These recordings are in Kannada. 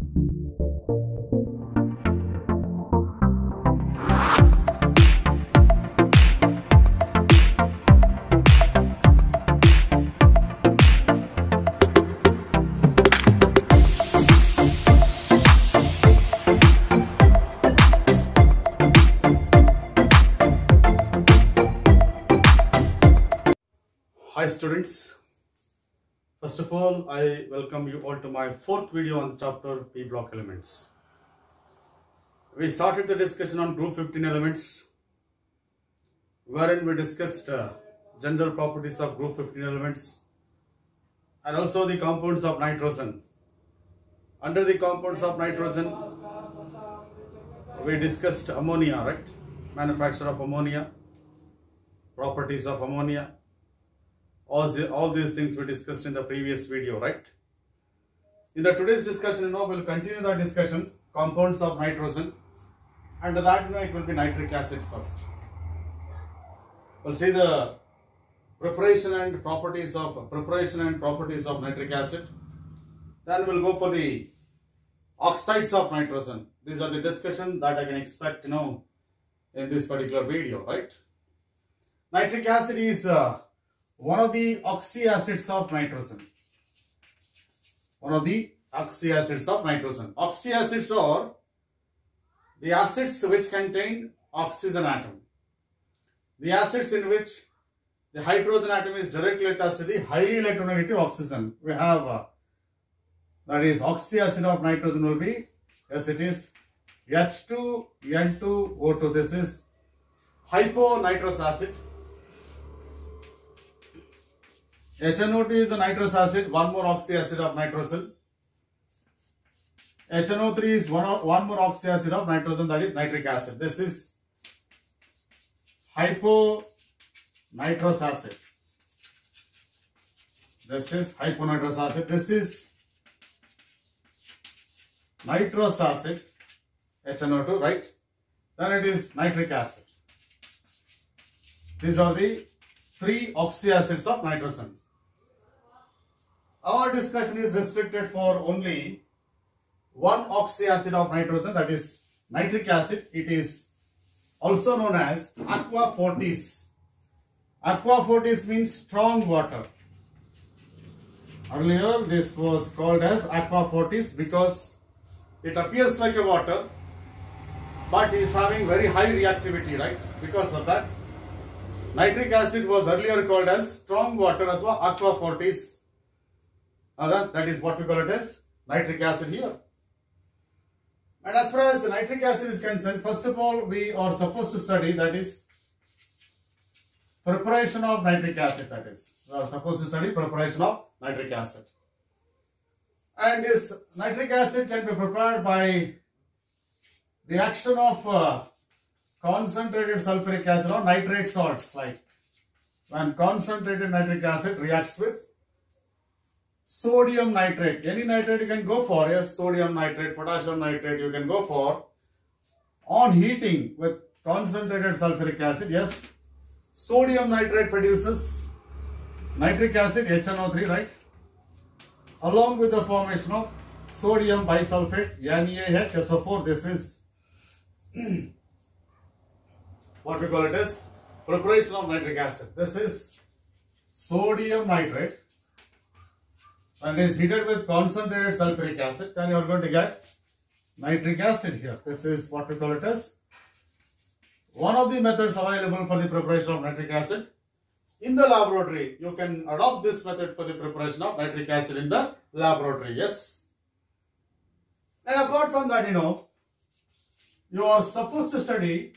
Hi students. First of all, I welcome you all to my fourth video on the chapter P block elements. We started the discussion on group 15 elements wherein we discussed uh, general properties of group 15 elements and also the compounds of nitrogen. Under the compounds of nitrogen, we discussed ammonia, right? Manufacture of ammonia, properties of ammonia, all, the, all these things we discussed in the previous video, right? In the today's discussion, you know, we'll continue the discussion, compounds of nitrogen, and that, you know, it will be nitric acid first. We'll see the preparation and properties of, preparation and properties of nitric acid. Then we'll go for the oxides of nitrogen. These are the discussion that I can expect, you know, in this particular video, right? Nitric acid is uh, one of the oxyacids of nitrogen. One of the oxyacids of nitrogen. Oxyacids are the acids which contain oxygen atom. The acids in which the hydrogen atom is directly attached to the highly electronegative oxygen. We have uh, that is oxyacid of nitrogen will be yes it is H2 N2 O2 this is hyponitrous acid HNO2 is a nitrous acid, one more oxyacid of nitrogen. HNO3 is one, o- one more oxyacid of nitrogen, that is nitric acid. This is hyponitrous acid. This is hyponitrous acid. This is nitrous acid, HNO2, right? Then it is nitric acid. These are the three oxyacids of nitrogen. Our discussion is restricted for only one oxyacid of nitrogen that is nitric acid. It is also known as aqua fortis. Aqua fortis means strong water. Earlier this was called as aqua fortis because it appears like a water but is having very high reactivity right because of that nitric acid was earlier called as strong water ಅಥವಾ aqua fortis uh, that is what we call it as nitric acid here. And as far as nitric acid is concerned, first of all, we are supposed to study that is preparation of nitric acid. That is, we are supposed to study preparation of nitric acid. And this nitric acid can be prepared by the action of uh, concentrated sulfuric acid or nitrate salts. Like when concentrated nitric acid reacts with sodium nitrate. Any nitrate you can go for. Yes, sodium nitrate, potassium nitrate you can go for. On heating with concentrated sulfuric acid, yes, sodium nitrate produces nitric acid HNO3, right? Along with the formation of sodium bisulfate NaHSO4. This is what we call it as preparation of nitric acid. This is sodium nitrate and is heated with concentrated sulfuric acid, then you are going to get nitric acid here. This is what we call it as one of the methods available for the preparation of nitric acid. In the laboratory, you can adopt this method for the preparation of nitric acid in the laboratory. Yes. And apart from that, you know, you are supposed to study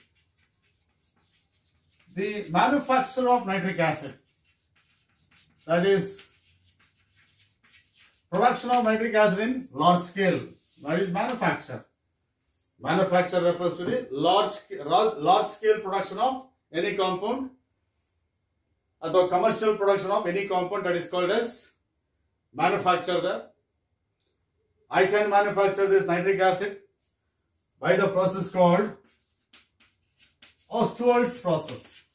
the manufacture of nitric acid. That is production of nitric acid in large scale. That is manufacture. Manufacture refers to the large, sca- ra- large scale production of any compound or the commercial production of any compound that is called as manufacture the I can manufacture this nitric acid by the process called Ostwald's process.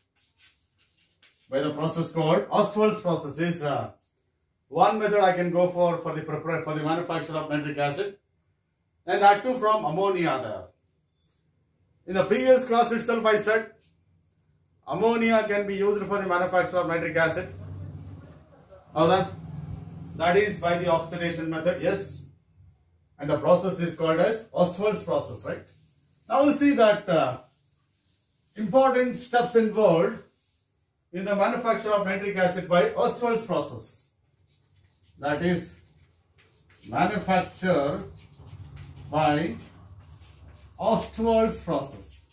By the process called Ostwald's process is uh, one method I can go for for the prepar- for the manufacture of nitric acid. and that too from ammonia there. In the previous class itself, I said ammonia can be used for the manufacture of nitric acid. Howda? That is by the oxidation method, yes. And the process is called as Ostwald's process, right? Now we'll see that uh, important steps involved in the manufacture of nitric acid by Ostwald's process. That is manufacture by Ostwald's process.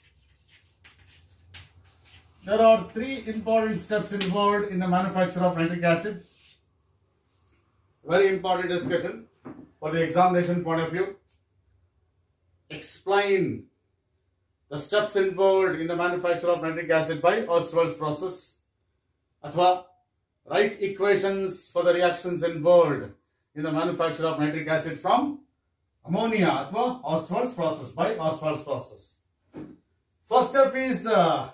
There are three important steps involved in the manufacture of nitric acid. Very important discussion for the examination point of view. Explain the steps involved in the manufacture of nitric acid by Ostwald's process. ಅಥವಾ write equations for the reactions involved in the manufacture of nitric acid from ammonia ಅಥವಾ Ostwald's process by Ostwald's process. First step is uh,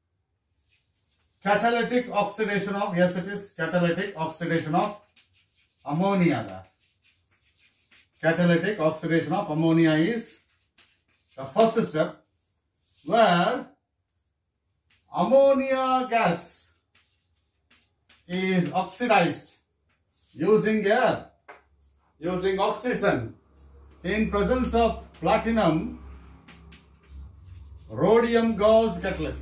catalytic oxidation of yes it is catalytic oxidation of ammonia. there. Catalytic oxidation of ammonia is the first step where ammonia gas is oxidized using air, using oxygen in presence of platinum rhodium gauze catalyst.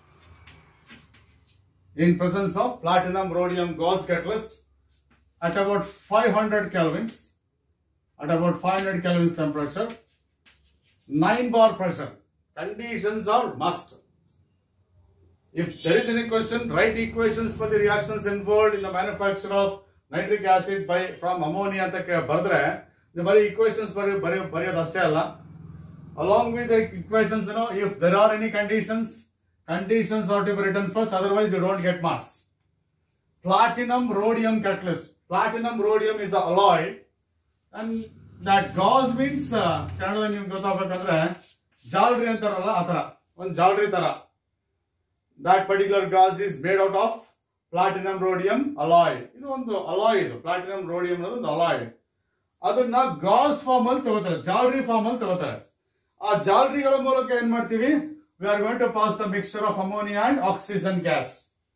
In presence of platinum rhodium gauze catalyst at about 500 kelvins, at about 500 kelvins temperature, 9 bar pressure. Conditions are must. If there is any question, write equations for the reactions involved in the manufacture of nitric acid by from ammonia ಅಂತ ಕೆ- ಬರೆದ್ರೆ ನೀವು ಬರೀ equations ಬರೀ ಬರೀ ಬರೆಯೋದು ಅಷ್ಟೇ ಅಲ್ಲ along with the equations you know if there are any conditions conditions are to be written first otherwise you don't get marks platinum rhodium catalyst platinum rhodium is a alloy and that gauze means uh, ಕನ್ನಡದಲ್ಲಿ ನಿಮ್ಗೆ ಗೊತ್ತಾಗಬೇಕಂದ್ರೆ ಜಾಲ್ರಿ ಅಂತಾರಲ್ಲ ಆ ತರ ಒಂದು ಜಾಲ್ರಿ ತರ that particular gauze is made out of platinum rhodium alloy ಇದು ಒಂದು ಅಲಾಯ್ ಇದು platinum rhodium ಅನ್ನೋದು ಒಂದು ಅಲಾಯ್ ಅದನ್ನ ಗಾಸ್ ಫಾರ್ಮ್ ಅಲ್ಲಿ ತಗೋತಾರೆ ಜಾಲ್ರಿ ಫಾರ್ಮ್ ಅಲ್ಲಿ ತಗೋತಾರೆ ಆ ಜಾಲ್ರಿಗಳ ಮೂಲಕ ಏನ್ ಮಾಡ್ತೀವಿ we are going to pass the mixture of ammonia and oxygen gas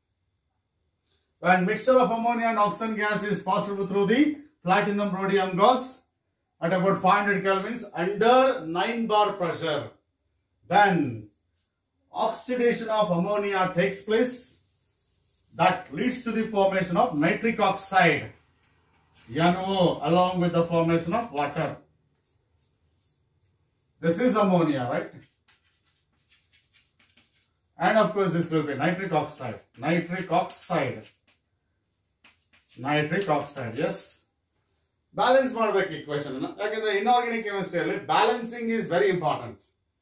when mixture of ammonia and oxygen gas is passed through the platinum rhodium gas at about 500 kelvins under 9 bar pressure then oxidation of ammonia takes place that leads to the formation of nitric oxide NO along with the formation of water this is ammonia right and of course this will be nitric oxide nitric oxide nitric oxide yes balance ಮಾಡ್ಬೇಕು ಇಕ್ವೇಶನ್ ಯಾಕಂದ್ರೆ ಇನ್ಆರ್ಗ್ಯಾನಿಕ್ ಕೆಮಿಸ್ಟ್ರಿಯಲ್ಲಿ balancing is very important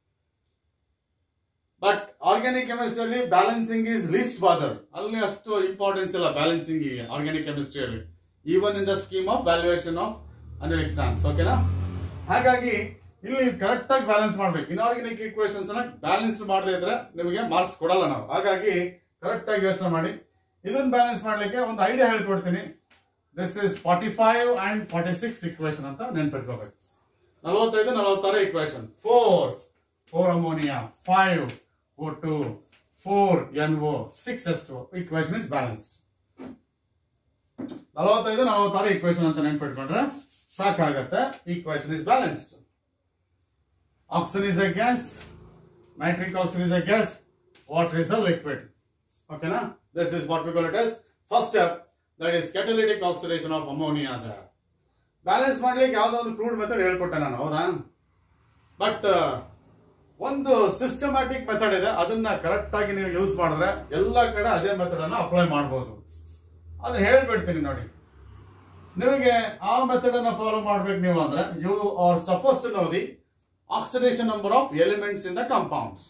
but organic ಕೆಮಿಸ್ಟ್ರಿಯಲ್ಲಿ ಬ್ಯಾಲೆನ್ಸಿಂಗ್ ಇಸ್ ಲೀಸ್ಟ್ ಬಾದರ್ ಅಲ್ಲಿ ಅಷ್ಟು ಇಂಪಾರ್ಟೆನ್ಸ್ ಇಲ್ಲ ಬ್ಯಾಲೆನ್ಸಿಂಗ್ ಆರ್ಗ್ಯಾನಿಕ್ ಕೆಮಿಸ್ಟ್ರಿಯಲ್ಲಿ even in the scheme of valuation of annual exams ಓಕೆನಾ ಹಾಗಾಗಿ ಇಲ್ಲಿ ಕರೆಕ್ಟ್ ಆಗಿ ಬ್ಯಾಲೆನ್ಸ್ ಮಾಡ್ಬೇಕು ಇನ್ಆರ್ಗ್ಯಾನಿಕ್ ಈಕ್ವೇಶನ್ಸ್ ನ ಬ್ಯಾಲೆನ್ಸ್ ಮಾಡದೇ ಇದ್ರೆ ನಿಮಗೆ ಮಾರ್ಕ್ಸ್ ಕೊಡಲ್ಲ ನಾವು ಹಾಗಾಗಿ ಕರೆಕ್ಟ್ ಆಗಿ ಯೋಚನೆ ಮಾಡಿ ಇದನ್ನ ಬ್ಯಾಲೆನ್ಸ್ ಮಾಡ್ಲಿಕ್ಕೆ ಒಂದು ಐಡಿಯಾ ಹೇಳ್ಕೊಡ್ತೀನಿ this is forty five and forty six equation ಅಂತ ನೆನ್ಪಿಟ್ಕೋಬೇಕು ನಲವತ್ತೈದು ನಲವತ್ತಾರು equation four four ammonia five O two four N O six S two equation is balanced ನಲವತ್ತೈದು ನಲವತ್ತಾರು ಇಕ್ವೇಶನ್ ಅಂತ ನೆನ್ಪಿಟ್ಕೊಂಡ್ರೆ ಸಾಕಾಗತ್ತೆ equation is balanced oxygen is a gas, nitric oxide is a gas, water is a liquid. Okay, na? This is what we call it as first step, that is catalytic oxidation of ammonia there. Balance ಮಾಡ್ಲಿಕ್ಕೆ ಯಾವ್ದೋ ಒಂದು ಕ್ರೂಡ್ ಮೆಥಡ್ ಹೇಳ್ಕೊಟ್ಟೆ ನಾನು ಹೌದಾ ಬಟ್ ಒಂದು ಸಿಸ್ಟಮ್ಯಾಟಿಕ್ ಮೆಥಡ್ ಇದೆ ಅದನ್ನ ಕರೆಕ್ಟ್ ಆಗಿ ನೀವು ಯೂಸ್ ಮಾಡಿದ್ರೆ ಎಲ್ಲ ಕಡೆ ಅದೇ ಮೆಥಡ್ ಅನ್ನ ಅಪ್ಲೈ ಮಾಡಬಹುದು ಅದನ್ನ ಹೇಳ್ಬಿಡ್ತೀನಿ ನೋಡಿ ನಿಮಗೆ ಆ ಮೆಥಡ್ ಅನ್ನ ಫಾಲೋ ಮಾಡ್ಬೇಕು ನೀವು ಅಂದ್ರೆ you are suppose to know the oxidation number of elements in the compounds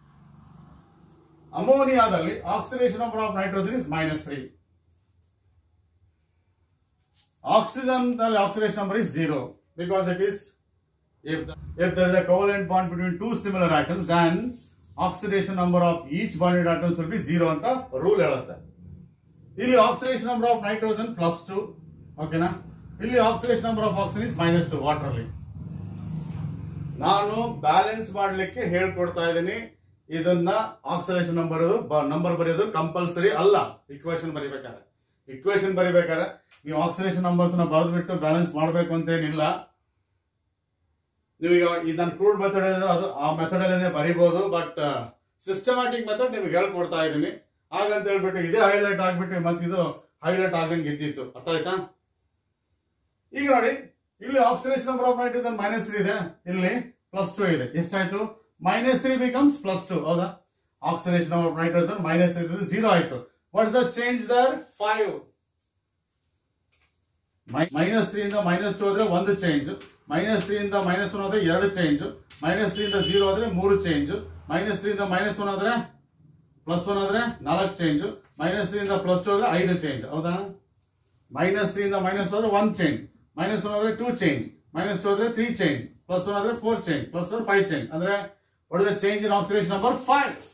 ಅಮೋನಿಯಾದಲ್ಲಿ oxidation number of nitrogen is minus three oxygen ದಲ್ಲಿ oxidation number is zero because it is if the, if there is a covalent bond between two similar atoms then oxidation number of each bonded atoms will be zero ಅಂತ ರೂಲ್ ಹೇಳುತ್ತೆ ಇಲ್ಲಿ oxidation number of nitrogen plus two ಓಕೆನಾ ಇಲ್ಲಿ oxidation number of oxygen is minus two water ಅಲ್ಲಿ ನಾನು ಬ್ಯಾಲೆನ್ಸ್ ಮಾಡ್ಲಿಕ್ಕೆ ಹೇಳ್ಕೊಡ್ತಾ ಇದ್ದೀನಿ ಇದನ್ನ ಆಕ್ಸಿಲೇಷನ್ ನಂಬರ್ ನಂಬರ್ ಬರೆಯೋದು ಕಂಪಲ್ಸರಿ ಅಲ್ಲ ಇಕ್ವೇಶನ್ ಬರಿಬೇಕಾದ್ರೆ ಇಕ್ವೇಶನ್ ಬರಿಬೇಕಾದ್ರೆ ನೀವು ಆಕ್ಸಿಲೇಷನ್ ನಂಬರ್ಸ್ ನ ಬರೆದ್ಬಿಟ್ಟು ಬ್ಯಾಲೆನ್ಸ್ ಮಾಡಬೇಕು ಅಂತೇನಿಲ್ಲ ನೀವು ಇದನ್ನ ಕ್ರೂಡ್ ಮೆಥಡ್ ಅದು ಆ ಮೆಥಡ್ ಅಲ್ಲೇ ಬರಿಬಹುದು ಬಟ್ ಸಿಸ್ಟಮ್ಯಾಟಿಕ್ ಮೆಥಡ್ ನಿಮ್ಗೆ ಹೇಳ್ಕೊಡ್ತಾ ಇದ್ದೀನಿ ಹಾಗಂತ ಹೇಳ್ಬಿಟ್ಟು ಇದೇ ಹೈಲೈಟ್ ಆಗ್ಬಿಟ್ಟು ಮತ್ತೆ ಇದು ಹೈಲೈಟ್ ಆಗಂಗೆ ಇದ್ದಿತ್ತು ಅರ್ಥ ಆಯ್ತಾ ಈಗ ನೋಡಿ ಇಲ್ಲಿ oxidation number of nitrogen minus three ಇದೆ ಇಲ್ಲಿ ಪ್ಲಸ್ ಟು ಇದೆ ಎಷ್ಟಾಯ್ತು minus three becomes plus two ಹೌದಾ oxidation of nitrogen minus three zero ಆಯ್ತು what the change there five minus three ಇಂದ ಮೈನಸ್ ಟು ಆದ್ರೆ ಒಂದು ಚೇಂಜ್ ಮೈನಸ್ ತ್ರೀ ಇಂದ ಮೈನಸ್ ಒನ್ ಆದ್ರೆ ಎರಡು ಚೇಂಜ್ ಮೈನಸ್ ತ್ರೀ ಇಂದ ಜೀರೋ ಆದ್ರೆ ಮೂರು ಚೇಂಜ್ ಮೈನಸ್ ತ್ರೀ ಇಂದ ಮೈನಸ್ ಒನ್ ಆದ್ರೆ ಪ್ಲಸ್ ಒನ್ ಆದ್ರೆ ನಾಲ್ಕು ಚೇಂಜ್ ಮೈನಸ್ ತ್ರೀ ಇಂದ ಪ್ಲಸ್ ಟು ಆದ್ರೆ ಐದು ಚೇಂಜ್ ಹೌದಾ ಮೈನಸ್ ತ್ರೀ ಇಂದ ಮೈನಸ್ ಆದ್ರೆ ಒನ್ ಚೇಂಜ್ ಮೈನಸ್ ಒನ್ ಆದ್ರೆ ಟೂ ಚೇಂಜ್ ಮೈನಸ್ ಟು ಆದ್ರೆ ತ್ರೀ ಚೇಂಜ್ ಪ್ಲಸ್ ಒನ್ ಆದ್ರೆ four change plus one five change ಅಂದ್ರೆ what is the change in oxidation number 5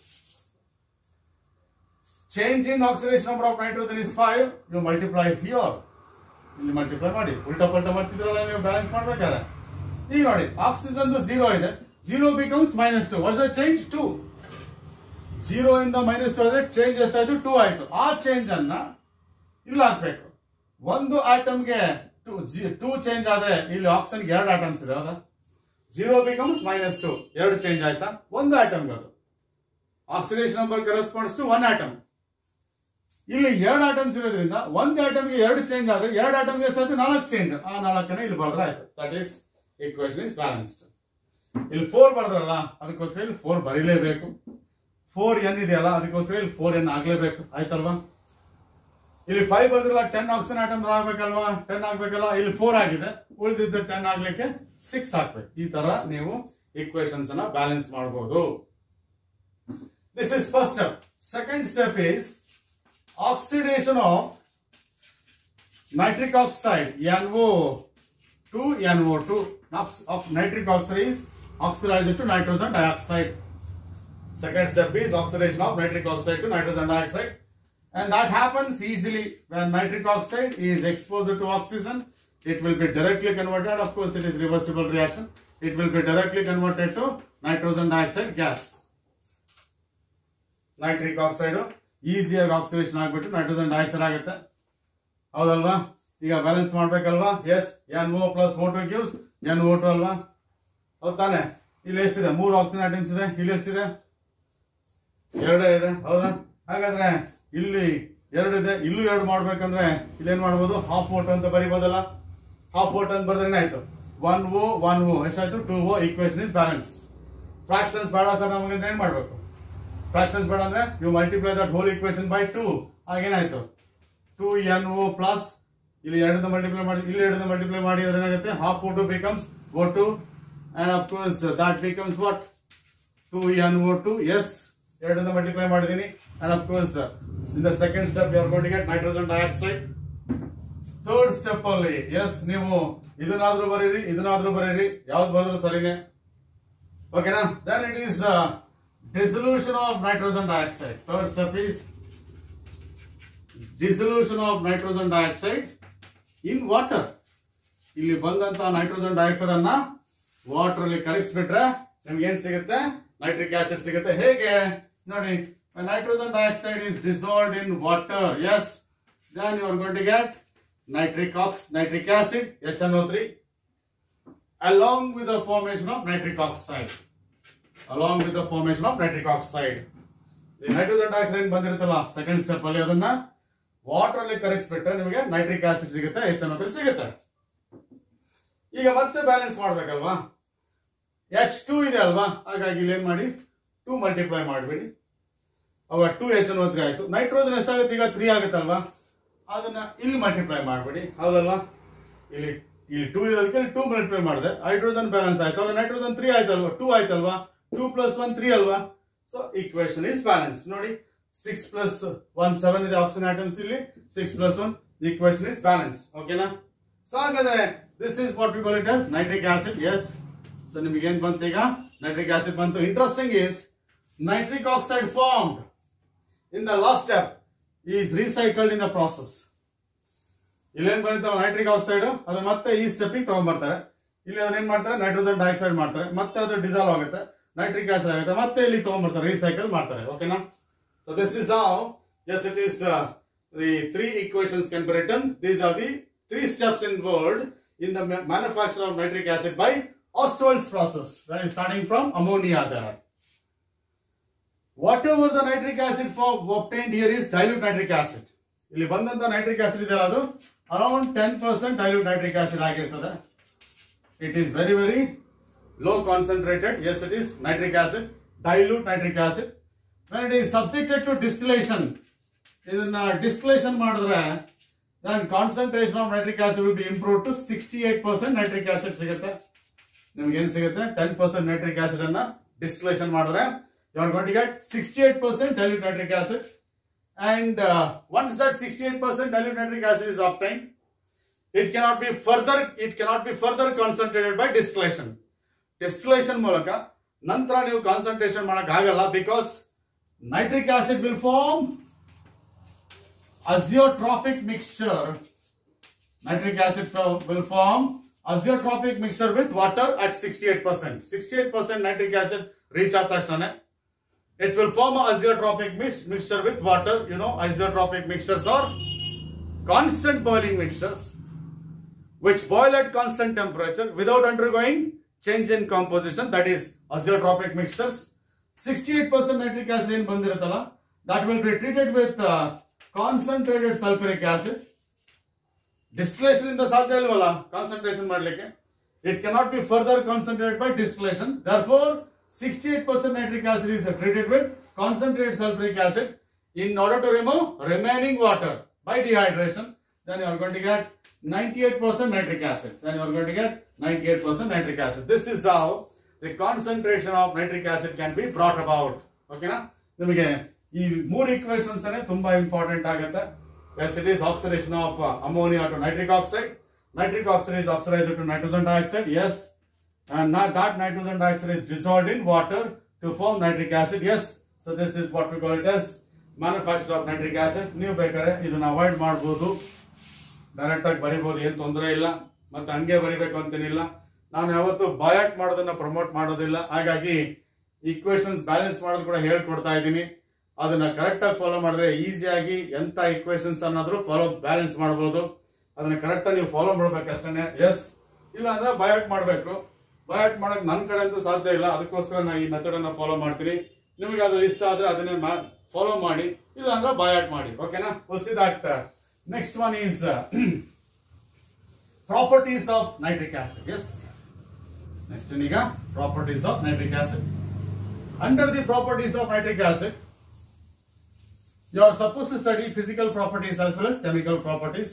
change in oxidation number of nitrogen is 5 you multiply here ಇಲ್ಲಿ ಮಲ್ಟಿಪ್ಲೈ ಮಾಡಿ ಉಲ್ಟಾ ಪಲ್ಟಾ ಮಾಡ್ತಿದ್ರಲ್ಲ ನೀವು ಬ್ಯಾಲೆನ್ಸ್ ಮಾಡ್ಬೇಕಾದ್ರೆ ಈಗ ನೋಡಿ ಆಕ್ಸಿಜನ್ ಜೀರೋ ಇದೆ zero becomes minus two what the change two zero ಇಂದ ಮೈನಸ್ ಟು ಆದ್ರೆ ಚೇಂಜ್ ಎಷ್ಟಾಯ್ತು ಟೂ ಆಯ್ತು ಆ ಚೇಂಜ್ ಅನ್ನ ಇಲ್ಲಿ ಹಾಕ್ಬೇಕು ಒಂದು ಆಟಮ್ಗೆ ಟೂ ಟೂ ಚೇಂಜ್ ಆದ್ರೆ ಇಲ್ಲಿ ಆಕ್ಸಿಜನ್ ಎರಡು ಆಟಮ್ಸ್ ಇದೆ ಹೌದಾ ಜೀರೋ ಬಿಕಮ್ಸ್ ಮೈನಸ್ ಟು ಎರಡು ಚೇಂಜ್ ಆಯ್ತಾ ಒಂದು ಆಟಮ್ ಅದು oxidation number corresponds to one atom ಇಲ್ಲಿ ಎರಡು ಆಟಮ್ಸ್ ಇರೋದ್ರಿಂದ ಒಂದು ಆಟಮ್ಗೆ ಎರಡು ಚೇಂಜ್ ಆದ್ರೆ ಎರಡು ಆಟಮ್ಗೆ ಎಷ್ಟಾಯ್ತು ನಾಲ್ಕು ಚೇಂಜ್ ಆ ನಾಲ್ಕನೇ ಇಲ್ಲಿ ಬರೆದ್ರೆ ಆಯ್ತು that is equation is balanced ಇಲ್ಲಿ ಫೋರ್ ಬರೆದ್ರಲ್ಲ ಅದಕ್ಕೋಸ್ಕರ ಇಲ್ಲಿ ಫೋರ್ ಬರೀಲೇಬೇಕು ಫೋರ್ ಎನ್ ಇದೆಯಲ್ಲ ಅದಕ್ಕೋಸ್ಕರ ಇಲ್ಲಿ ಫೋರ್ ಎನ್ ಆಗ್ಲೇಬೇಕು ಆಯ್ತಲ್ವಾ ಇಲ್ಲಿ ಫೈವ್ ಬಂದಿಲ್ಲ ಟೆನ್ ಆಕ್ಸಿಜನ್ ಆಟಮ್ ಆಗ್ಬೇಕಲ್ವಾ ಟೆನ್ ಆಗ್ಬೇಕಲ್ಲ ಇಲ್ಲಿ ಫೋರ್ ಆಗಿದೆ ಉಳಿದಿದ್ದು ಟೆನ್ ಆಗ್ಲಿಕ್ಕೆ ಸಿಕ್ಸ್ ಹಾಕ್ಬೇಕು ಈ ತರ ನೀವು ಈಕ್ವೇಶನ್ಸ್ ಅನ್ನ ಬ್ಯಾಲೆನ್ಸ್ ಮಾಡಬಹುದು this is first step second step is oxidation of nitric oxide NO to NO2 of nitric oxide is oxidized to nitrogen dioxide second step is oxidation of nitric oxide to nitrogen dioxide and that happens easily when nitric oxide is exposed to oxygen it will be directly converted of course it is reversible reaction it will be directly converted to nitrogen dioxide gas nitric oxide ಈಸಿಯಾಗಿ ಆಕ್ಸಿಡೇಷನ್ ಆಗ್ಬಿಟ್ಟು ನೈಟ್ರೋಜನ್ ಡೈಆಕ್ಸೈಡ್ ಆಗುತ್ತೆ ಹೌದಲ್ವಾ ಈಗ ಬ್ಯಾಲೆನ್ಸ್ ಮಾಡ್ಬೇಕಲ್ವಾ yes N O plus O two gives N O two ಅಲ್ವಾ ಹೌದ್ ತಾನೆ ಇಲ್ಲಿ ಎಷ್ಟಿದೆ ಮೂರು ಆಕ್ಸಿಜನ್ ಐಟಮ್ಸ್ ಇದೆ ಇಲ್ಲಿ ಎಷ್ಟಿದೆ ಎರಡೇ ಇದೆ ಹೌದಾ ಹಾಗಾದ್ರೆ ಇಲ್ಲಿ ಎರಡು ಇದೆ ಇಲ್ಲೂ ಎರಡು ಮಾಡ್ಬೇಕಂದ್ರೆ ಇಲ್ಲಿ ಏನ್ ಮಾಡ್ಬೋದು ಹಾಫ್ ಓಟ್ ಅಂತ ಬರಿಬೋದಲ್ಲ ಹಾಫ್ ಓಟ್ ಅಂತ ಬರೆದ್ರೆ ಏನಾಯ್ತು ಒನ್ ಓ ಒನ್ ಓ ಎಷ್ಟಾಯ್ತು two O equation is balanced fractions ಬೇಡ ಸರ್ ನಮಗೆ ಅಂತ ಏನ್ ಮಾಡ್ಬೇಕು ಫ್ರಾಕ್ಷನ್ಸ್ ಬೇಡ ಅಂದ್ರೆ you multiply that whole equation by two ಆಗೇನಾಯ್ತು ಟೂ ಎನ್ ಓ ಪ್ಲಸ್ ಇಲ್ಲಿ ಎರಡನ್ನ ಮಲ್ಟಿಪ್ಲೈ ಮಾಡಿ ಇಲ್ಲಿ ಎರಡನ್ನ ಮಲ್ಟಿಪ್ಲೈ ಮಾಡಿದ್ರೆ ಏನಾಗುತ್ತೆ half O two becomes O two and of course that becomes what two N O two yes ಎರಡನ್ನ ಮಲ್ಟಿಪ್ಲೈ ಮಾಡಿದೀನಿ and of course in the second step you are goat get nitrogen dioxide third step ಅಲ್ಲಿ ಎಸ್ ನೀವು ಇದನ್ನಾದ್ರೂ ಬರೀರಿ ಇದನ್ನಾದ್ರೂ ಬರೀರಿ ಯಾವ್ದು ಬರೆದ್ರು ಸರಿನೇ ಓಕೆನಾ then it is dissolution of nitrogen dioxide. Third step is dissolution of nitrogen dioxide in water. ಇಲ್ಲಿ ಬಂದಂತ ನೈಟ್ರೋಜನ್ ಡೈಆಕ್ಸೈಡ್ ಅನ್ನ ವಾಟರ್ ಅಲ್ಲಿ ಕರಗಿಸ್ಬಿಟ್ರೆ ನಿಮ್ಗೆ ಏನ್ ಸಿಗುತ್ತೆ ನೈಟ್ರಿಕ್ ಆಸಿಡ್ ಸಿಗುತ್ತೆ ಹೇಗೆ ನೋಡಿ nitrogen dioxide is dissolved in water yes then you are going to get nitric ox nitric acid H N O three along with the formation of nitric oxide along with the formation of nitric oxide. ಈ ನೈಟ್ರೋಜನ್ ಡೈಆಕ್ಸೈಡ್ ಬಂದಿರುತ್ತಲ್ಲ ಸೆಕೆಂಡ್ ಸ್ಟೆಪ್ ಅಲ್ಲಿ ಅದನ್ನ ವಾಟರ್ ಅಲ್ಲಿ ಕರಗಿಸ್ಬಿಟ್ರೆ ನಿಮಗೆ ನೈಟ್ರಿಕ್ ಆಸಿಡ್ ಸಿಗುತ್ತೆ ಎಚ್ ಅನ್ನೋದು ಸಿಗುತ್ತೆ ಈಗ ಮತ್ತೆ ಬ್ಯಾಲೆನ್ಸ್ ಮಾಡ್ಬೇಕಲ್ವಾ ಎಚ್ ಟೂ ಇದೆ ಅಲ್ವಾ ಹಾಗಾಗಿ ಇಲ್ಲಿ ಏನ್ ಮಾಡಿ ಟೂ ಮಲ್ಟಿಪ್ಲೈ ಮಾಡಬೇಡಿ ಅವಾಗ ಟೂ ಎಚ್ ಅನ್ನೋ ತ್ರೀ ಆಯ್ತು ನೈಟ್ರೋಜನ್ ಎಷ್ಟಾಗುತ್ತೆ ಈಗ ತ್ರೀ ಆಗುತ್ತಲ್ವಾ ಅದನ್ನ ಇಲ್ಲಿ ಮಲ್ಟಿಪ್ಲೈ ಮಾಡಬೇಡಿ ಹೌದಲ್ವಾ ಇಲ್ಲಿ ಇಲ್ಲಿ ಟೂ ಇರೋದಕ್ಕೆ ಟೂ ಮಲ್ಟಿಪ್ಲೈ ಮಾಡಿದೆ ಹೈಡ್ರೋಜನ್ ಬ್ಯಾಲೆನ್ಸ್ ಆಯ್ತು ಅವಾಗ ನೈಟ್ರೋಜನ್ ತ್ರೀ ಆಯ್ತಲ್ವಾ ಟೂ ಆಯ್ತಲ್ವಾ ಟೂ ಪ್ಲಸ್ ಒನ್ ತ್ರೀ ಅಲ್ವಾ ಸೊ ಈಕ್ವೇಶನ್ ಇಸ್ ಬ್ಯಾಲೆನ್ಸ್ ನೋಡಿ ಸಿಕ್ಸ್ ಪ್ಲಸ್ ಒನ್ ಸೆವೆನ್ ಇದೆ ಆಕ್ಸಿಜನ್ ಐಟಮ್ಸ್ ಇಲ್ಲಿ six plus one equation is balance ಓಕೆನಾ ಸೊ ಹಾಗಾದ್ರೆ this is what we call it as nitric acid yes so ನಿಮಗೆ ಏನ್ ಬಂತು ಈಗ ನೈಟ್ರಿಕ್ ಆಸಿಡ್ ಬಂತು interesting is nitric oxide formed in the last step is recycled in the process ಇಲ್ಲೇನ್ ಬರೀತಾವ ನೈಟ್ರಿಕ್ ಆಕ್ಸೈಡ್ ಅದು ಮತ್ತೆ ಈ ಸ್ಟೆಪ್ ತಗೊಂಡ್ಬರ್ತಾರೆ ಇಲ್ಲಿ ಅದನ್ನ ಏನ್ ಮಾಡ್ತಾರೆ ನೈಟ್ರೋಜನ್ ಡೈಆಕ್ಸೈಡ್ ಮಾಡ್ತಾರೆ ಮತ್ತೆ ಅದು ಡಿಸಾಲ್ವ್ ಆಗುತ್ತೆ ನೈಟ್ರಿಕ್ ಆಸಿಡ್ ಆಗುತ್ತೆ ಮತ್ತೆ ಇಲ್ಲಿ ತಗೊಂಡ್ಬರ್ತಾರೆ ರೀಸೈಕಲ್ ಮಾಡ್ತಾರೆ ಓಕೆನಾ so this is how yes it is the three equations can be written these are the three steps involved in the ma- manufacture of nitric acid by Ostwald's process that is starting from ammonia there whatever the nitric acid for obtained here is dilute nitric acid ಇಲ್ಲಿ ಬಂದಂತ ನೈಟ್ರಿಕ್ ಆಸಿಡ್ ಇದೆಯಲ್ಲ ಅದು around ten percent dilute nitric acid ಆಗಿರ್ತದೆ it is very very low concentrated yes it is nitric acid dilute nitric acid when it is subjected to distillation ಇದನ್ನ ಡಿಸ್ಟಿಲೇಷನ್ ಮಾಡಿದ್ರೆ then concentration of nitric acid will be improve to sixty eight percent nitric acid ಸಿಗುತ್ತೆ ನಿಮ್ಗೆ ಏನ್ ಸಿಗುತ್ತೆ ಟೆನ್ ಪರ್ಸೆಂಟ್ ನೈಟ್ರಿಕ್ ಆಸಿಡ್ ಅನ್ನ ಡಿಸ್ಟಿಲೇಷನ್ ಮಾಡಿದ್ರೆ you are going to get sixty eight percent dilute nitric acid and uh, once that 68% dilute nitric acid is obtained it cannot be further it cannot be further concentrated by distillation distillation ಮೂಲಕ ನಂತರ ನೀವು ಕಾನ್ಸಂಟ್ರೇಷನ್ ಮಾಡಕ್ ಆಗಲ್ಲ because nitric acid will form azeotropic mixture nitric acid fo- will form azeotropic mixture with water at 68% 68% nitric acid reach ಆದ ತಕ್ಷಣ it will form a azeotropic mix, mixture with water. You know, azeotropic mixtures are constant boiling mixtures which boil at constant temperature without undergoing change in composition. That is azeotropic mixtures. 68% nitric acid in ಬಂದಿರುತ್ತಲ್ಲ that will be treated with uh, concentrated sulfuric acid. Distillation ಇಂದ ಸಾಧ್ಯ ಇಲ್ವಲ್ಲ ಕಾನ್ಸಂಟ್ರೇಷನ್ ಮಾಡಲಿಕ್ಕೆ it cannot be further concentrated by distillation therefore sixty eight percent nitric acid is treated with concentrate sulphuric acid in order to remove remaining water by dehydration then you are going to get 98% nitric acid. Then you are going to get 98% nitric acid. This is how the concentration of nitric acid can be brought about. ಓಕೆನಾ ನಿಮಗೆ ಈ ಮೂರು ಈಕ್ವೇಶನ್ಸ್ ತುಂಬಾ ಇಂಪಾರ್ಟೆಂಟ್ ಆಗುತ್ತೆ yes it is oxidation of ammonia to nitric oxide nitric oxide is oxidized to nitrogen dioxide yes and not that nitrogen dioxide is dissolved in water to form nitric acid yes so this is what we call it as manufacture of nitric acid ನೀವು ಬೇಕಾದ್ರೆ ಇದನ್ನ ಅವಾಯ್ಡ್ ಮಾಡಬಹುದು ಡೈರೆಕ್ಟ್ ಆಗಿ ಬರಿಬಹುದು ಏನ್ ತೊಂದರೆ ಇಲ್ಲ ಮತ್ತೆ ಹಂಗೆ ಬರಿಬೇಕು ಅಂತೇನಿಲ್ಲ ನಾನು ಯಾವತ್ತು ಬಯಾಟ್ ಮಾಡೋದನ್ನ ಪ್ರಮೋಟ್ ಮಾಡೋದಿಲ್ಲ ಹಾಗಾಗಿ ಈಕ್ವೇಶನ್ಸ್ ಬ್ಯಾಲೆನ್ಸ್ ಮಾಡೋದು ಕೂಡ ಹೇಳ್ಕೊಡ್ತಾ ಇದ್ದೀನಿ ಅದನ್ನ ಕರೆಕ್ಟ್ ಆಗಿ ಫಾಲೋ ಮಾಡಿದ್ರೆ ಈಸಿಯಾಗಿ ಎಂತ ಈಕ್ವೇಶನ್ಸ್ ಅನ್ನೋದ್ರು ಫಾಲೋ ಬ್ಯಾಲೆನ್ಸ್ ಮಾಡಬಹುದು ಅದನ್ನ ಕರೆಕ್ಟ್ ಆಗಿ ನೀವು ಫಾಲೋ ಮಾಡ್ಬೇಕಷ್ಟೇ ಎಸ್ ಇಲ್ಲ ಅಂದ್ರೆ ಬಯಾಟ್ ಮಾಡಬೇಕು ಬಯಾಟ್ ಮಾಡಕ್ ನನ್ನ ಕಡೆ ಅಂತೂ ಸಾಧ್ಯ ಇಲ್ಲ ಅದಕ್ಕೋಸ್ಕರ ನಾನು ಈ ಮೆಥಡ್ ಅನ್ನ ಫಾಲೋ ಮಾಡ್ತೀನಿ ನಿಮಗೆ ಅದು ಇಷ್ಟ ಆದ್ರೆ ಅದನ್ನೇ ಫಾಲೋ ಮಾಡಿ ಇಲ್ಲ ಅಂದ್ರೆ ಬಯಾಟ್ ಮಾಡಿ ಓಕೆನಾ see that next one is properties of nitric acid yes next ಈಗ properties of nitric acid under the properties of nitric acid you are supposed to study physical properties as well as chemical properties.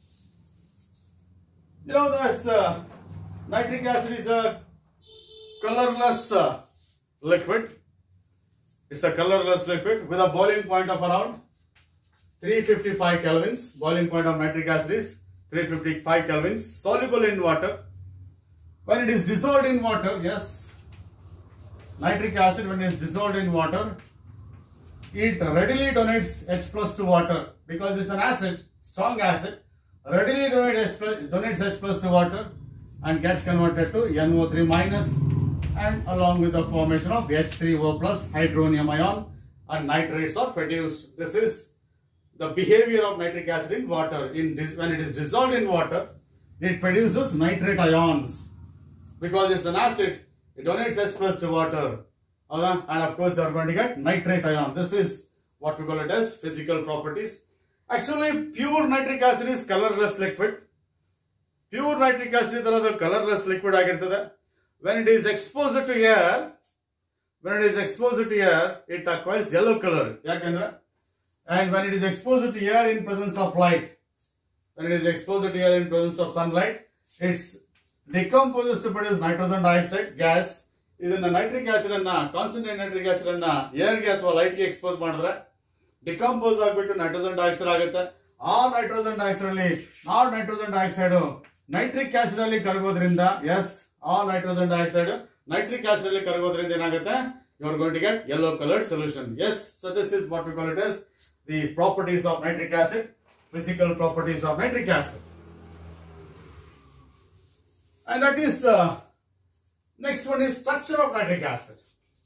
You know, this uh, nitric acid is a colorless uh, liquid. It's a colorless liquid with a boiling point of around 355 kelvins. Boiling point of nitric acid is 355 kelvins. Soluble in water. When it is dissolved in water, yes, nitric acid when it is dissolved in water, it readily donates H plus to water because it's an acid, strong acid, readily donates H plus, donates H plus to water and gets converted to NO3 minus and along with the formation of H3O plus hydronium ion and nitrates are produced. This is the behavior of nitric acid in water. In this, when it is dissolved in water, it produces nitrate ions because it's an acid. It donates H plus to water. ಹೌದಾ and of course are going to get nitrate ion this is what we call it as physical properties actually pure nitric acid is colourless liquid pure nitric acid ಅದು ಕಲರ್ಲೆಸ್ ಲಿಕ್ವಿಡ್ ಆಗಿರ್ತದೆ when it is expose to air when it is expose to air it acquires yellow colour ಯಾಕಂದ್ರೆ and when it is expose to air in presence of light when it is expose to air in presence of sunlight it's decomposes to produce nitrogen dioxide gas ಇದನ್ನ ನೈಟ್ರಿಕ್ ಆಸಿಡ್ ಅನ್ನ ಕಾನ್ಸಂಟ್ರೇಟ್ ನೈಟ್ರಿಕ್ ಆಸಿಡ್ ಅನ್ನ ಏರ್ಗೆ ಅಥವಾ ಲೈಟ್ ಗೆ ಎಕ್ಸ್ಪೋಸ್ ಮಾಡಿದ್ರೆ ಡಿಕಂಪೋಸ್ ಆಗ್ಬಿಟ್ಟು ನೈಟ್ರೋಜನ್ ಡೈಆಕ್ಸೈಡ್ ಆಗುತ್ತೆ ಆ ನೈಟ್ರೋಜನ್ ಡೈಆಕ್ಸೈಡ್ ಅಲ್ಲಿ ಆ ನೈಟ್ರೋಜನ್ ಡೈಆಕ್ಸೈಡ್ ನೈಟ್ರಿಕ್ ಆಸಿಡ್ ಅಲ್ಲಿ ಕರಗೋದ್ರಿಂದ ಎಸ್ ಆ ನೈಟ್ರೋಜನ್ ಡೈಆಕ್ಸೈಡ್ ನೈಟ್ರಿಕ್ ಆಸಿಡ್ ಅಲ್ಲಿ ಕರಗೋದ್ರಿಂದ ಏನಾಗುತ್ತೆ you are going to get yellow coloured solution yes so this is what we call it S the properties of nitric acid physical properties of nitric acid And that is, uh, next one is structure of nitric acid.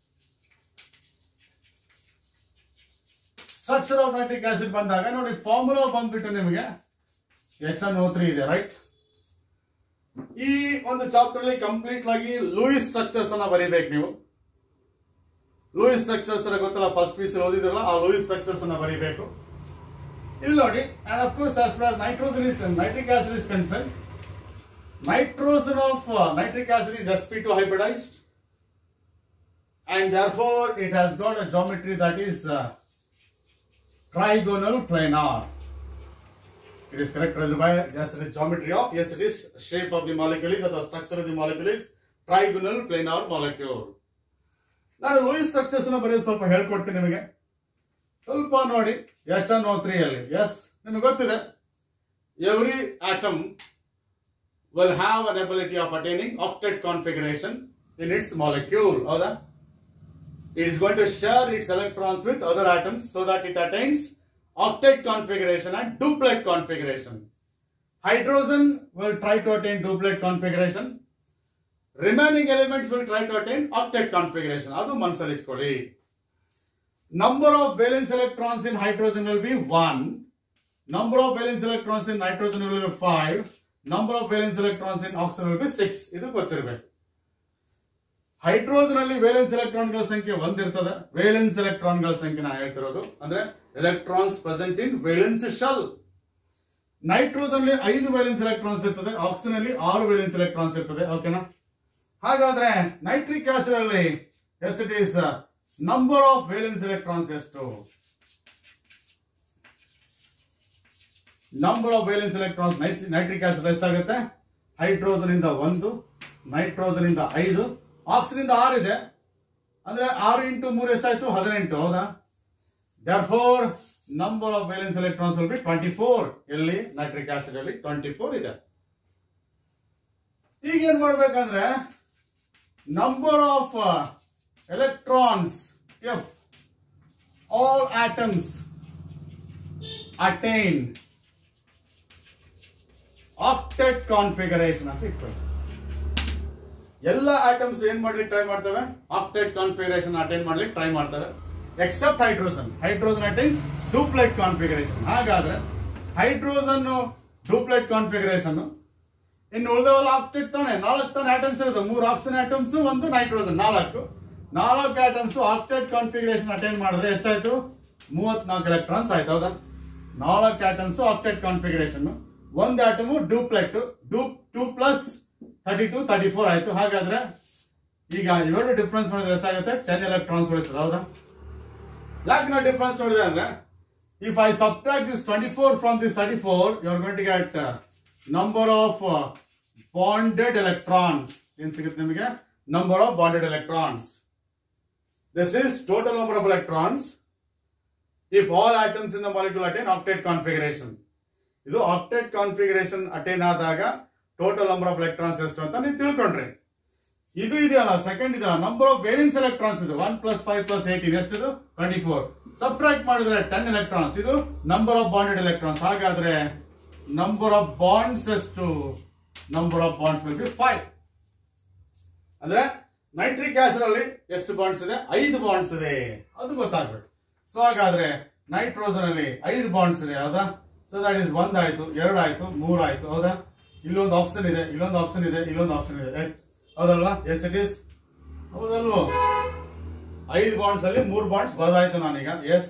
Structure of nitric acid ಬಂದಾಗ ನೋಡಿ ಫಾರ್ಮುಲಾ ಬಂದ್ಬಿಟ್ಟು ನಿಮಗೆ ಎಚ್ ಎನ್ ಓ ತ್ರೀ ಇದೆ ರೈಟ್ ಈ ಒಂದು ಚಾಪ್ಟರ್ ಅಲ್ಲಿ ಕಂಪ್ಲೀಟ್ ಆಗಿ ಲೂಯಿಸ್ ಸ್ಟ್ರಕ್ಚರ್ಸ್ ಅನ್ನ ಬರೀಬೇಕು ನೀವು ಲೂಯಿಸ್ ಸ್ಟ್ರಕ್ಚರ್ಸ್ ಗೊತ್ತಲ್ಲ ಫಸ್ಟ್ ಪೀಸ್ ಓದಿದ್ರಲ್ಲ ಆ ಲೂಯಿಸ್ ಸ್ಟ್ರಕ್ಚರ್ಸ್ ಅನ್ನ ಬರೀಬೇಕು ಇಲ್ಲಿ ನೋಡಿ and of course as far nitrogen is nitric acid is concern nitrogen of uh, nitric acid is sp2 hybridized and therefore it has got a geometry that is uh, trigonal planar it is characterized by just the geometry of yes it is shape of the molecule is ಅಥವಾ structure of the molecule is trigonal planar molecule ನಾನು ಲೂಯಿಸ್ ಸ್ಟ್ರಕ್ಚರ್ಸ್ ಬರೆಯೋದು ಸ್ವಲ್ಪ ಹೇಳ್ಕೊಡ್ತೀನಿ ನಿಮಗೆ ಸ್ವಲ್ಪ ನೋಡಿ ಎಚ್ ಎನ್ ಓ ತ್ರೀ ಅಲ್ಲಿ ಎಸ್ ನಿಮಗೆ ಗೊತ್ತಿದೆ every atom will have an ability of attaining octet configuration in its molecule. ಹೌದಾ? It is going to share its electrons with other atoms so that it attains octet configuration and duplet configuration. Hydrogen will try to attain duplet configuration. Remaining elements will try to attain octet configuration. ಅದು ಮನಸ್ಸಲ್ಲಿ ಇಟ್ಕೊಳ್ಳಿ Number of valence electrons in hydrogen will be 1. Number of valence electrons in nitrogen will be 5. Number of valence electrons in oxygen will be six ಇದು ಗೊತ್ತಿರಬೇಕು ಹೈಡ್ರೋಜನ್ ಅಲ್ಲಿ ವೇಲೆನ್ಸ್ ಎಲೆಕ್ಟ್ರಾನ್ಗಳ ಸಂಖ್ಯೆ ಒಂದಿರ್ತದೆ ವೇಲೆನ್ಸ್ ಎಲೆಕ್ಟ್ರಾನ್ಗಳ ಸಂಖ್ಯೆ ನಾನು ಹೇಳ್ತಿರೋದು ಅಂದ್ರೆ electrons present in valence shell nitrogen ಅಲ್ಲಿ ಐದು ವೇಲೆನ್ಸ್ ಎಲೆಕ್ಟ್ರಾನ್ಸ್ ಇರ್ತದೆ ಆಕ್ಸಿಜನ್ ಅಲ್ಲಿ ಆರು ವೇಲೆನ್ಸ್ ಎಲೆಕ್ಟ್ರಾನ್ಸ್ ಇರ್ತದೆ ಓಕೆನಾ ಹಾಗಾದ್ರೆ ನೈಟ್ರಿಕ್ ಆಸಿಡ್ ಅಲ್ಲಿ yes it is number of valence electrons ಎಷ್ಟು number of valence electrons nitric acid ಎಷ್ಟಾಗುತ್ತೆ ಹೈಡ್ರೋಜನ್ ಇಂದ ಒಂದು ನೈಟ್ರೋಜನ್ ಇಂದ ಐದು ಆಕ್ಸಿಜನ್ ಇಂದ ಆರು ಇದೆ ಅಂದ್ರೆ ಆರು ಇಂಟು ಮೂರು ಎಷ್ಟಾಯ್ತು ಹದಿನೆಂಟು ಹೌದಾ therefore number of valence electrons will be twenty four ಎಲ್ಲಿ ನೈಟ್ರಿಕ್ ಆಸಿಡ್ ಅಲ್ಲಿ ಟ್ವೆಂಟಿ ಫೋರ್ ಇದೆ ಈಗ ಏನ್ ಮಾಡ್ಬೇಕಂದ್ರೆ number of electrons if all atoms attain octet configuration ಅಂತ ಇಟ್ಕೊಳ್ಳಿ ಎಲ್ಲ ಆಟಮ್ಸ್ ಏನ್ ಮಾಡ್ಲಿಕ್ಕೆ ಟ್ರೈ ಮಾಡ್ತವೆ ಆಕ್ಟೆಟ್ ಕಾನ್ಫಿಗರೇಷನ್ ಅಟೈನ್ ಮಾಡ್ಲಿಕ್ಕೆ ಟ್ರೈ ಮಾಡ್ತವೆ except hydrogen hydrogen attains duplet configuration ಹಾಗಾದ್ರೆ ಹೈಡ್ರೋಜನ್ ಡೂಪ್ಲೆಟ್ ಕಾನ್ಫಿಗರೇಷನ್ ಇನ್ನು ಉಳಿದವೆಲ್ಲ ಆಕ್ಟೆಟ್ ತಾನೆ ನಾಲ್ಕು ತಾನೆ ಆಟಮ್ಸ್ ಇರುತ್ತೆ ಮೂರು ಆಕ್ಸಿಜನ್ ಆಟಮ್ಸ್ ಒಂದು ನೈಟ್ರೋಜನ್ ನಾಲ್ಕು ನಾಲ್ಕು ಆಟಮ್ಸ್ ಆಕ್ಟೆಟ್ ಕಾನ್ಫಿಗರೇಷನ್ ಅಟೈನ್ ಮಾಡಿದ್ರೆ ಎಷ್ಟಾಯ್ತು ಮೂವತ್ನಾಲ್ಕು ಎಲೆಕ್ಟ್ರಾನ್ಸ್ ಆಯ್ತು ಹೌದಾ ನಾಲ್ಕು ಆಟಮ್ಸ್ ಆಕ್ಟೆಟ್ ಕಾನ್ಫಿಗರೇಷನ್ ಒಂದು ಆಟಮು ಡೂಪ್ಲೆಟ್ ಡೂ two plus thirty two thirty four ಆಯ್ತು ಹಾಗಾದ್ರೆ ಈಗ ಇವೆರಡು ಡಿಫ್ರೆನ್ಸ್ ನೋಡಿದ್ರೆ ಎಷ್ಟಾಗುತ್ತೆ ಟೆನ್ ಎಲೆಕ್ಟ್ರಾನ್ಸ್ ಉಳಿತದೆ ಹೌದಾ ಯಾಕೆ ನಾವು ಡಿಫ್ರೆನ್ಸ್ ನೋಡಿದೆ ಅಂದ್ರೆ if I subtract this twenty four from this thirty four you are going to get number of bonded electrons ಏನ್ ಸಿಗುತ್ತೆ ನಿಮಗೆ number of bonded electrons this is total number of electrons if all atoms in the molecule attain octet configuration ಇದು ಆಕ್ಟೇಟ್ ಕಾನ್ಫಿಗರೇಷನ್ ಅಟೈನ್ ಆದಾಗ ಟೋಟಲ್ ನಂಬರ್ ಆಫ್ ಎಲೆಕ್ಟ್ರಾನ್ಸ್ ಎಷ್ಟು ಅಂತ ನೀವು ತಿಳ್ಕೊಂಡ್ರಿ ಇದು ಇದೆಯಲ್ಲ ಸೆಕೆಂಡ್ ಇದೆಯಲ್ಲ ನಂಬರ್ ಆಫ್ ವೇರಿಯನ್ಸ್ ಎಲೆಕ್ಟ್ರಾನ್ಸ್ ಇದು one plus five plus eighteen ಎಷ್ಟಿದು ಟ್ವೆಂಟಿ ಫೋರ್ ಸಬ್ಟ್ರಾಕ್ಟ್ ಮಾಡಿದ್ರೆ ಟೆನ್ ಎಲೆಕ್ಟ್ರಾನ್ಸ್ ಇದು ನಂಬರ್ ಆಫ್ ಬಾಂಡೆಡ್ ಎಲೆಕ್ಟ್ರಾನ್ಸ್ ಹಾಗಾದ್ರೆ ನಂಬರ್ ಆಫ್ ಬಾಂಡ್ಸ್ ಎಷ್ಟು number of bonds will be five ಅಂದ್ರೆ ನೈಟ್ರಿಕ್ ಆಸಿಡ್ ಅಲ್ಲಿ ಎಷ್ಟು ಬಾಂಡ್ಸ್ ಇದೆ ಐದು ಬಾಂಡ್ಸ್ ಇದೆ ಅದು ಗೊತ್ತಾಗ್ಬೇಕು ಸೊ ಹಾಗಾದ್ರೆ ನೈಟ್ರೋಜನ್ ಅಲ್ಲಿ ಐದು ಬಾಂಡ್ಸ್ ಇದೆ ಹೌದಾ ಸೊ ದಟ್ ಇಸ್ ಒಂದ್ ಆಯ್ತು ಎರಡು ಆಯ್ತು ಮೂರ್ ಆಯ್ತು ಹೌದಾ ಇಲ್ಲೊಂದು ಆಪ್ಷನ್ ಇದೆ ಇಲ್ಲೊಂದು ಆಪ್ಷನ್ ಇದೆ ಇಲ್ಲೊಂದು ಆಪ್ಷನ್ ಇದೆ Right? ಹೌದಲ್ವಾ ಎಸ್ ಇಟ್ ಇಸ್ ಹೌದಲ್ವೋ ಐದು ಬಾಂಡ್ಸ್ ಅಲ್ಲಿ ಮೂರ್ ಬಾಂಡ್ಸ್ ಬರ್ದಾಯ್ತು ನಾನೀಗ ಎಸ್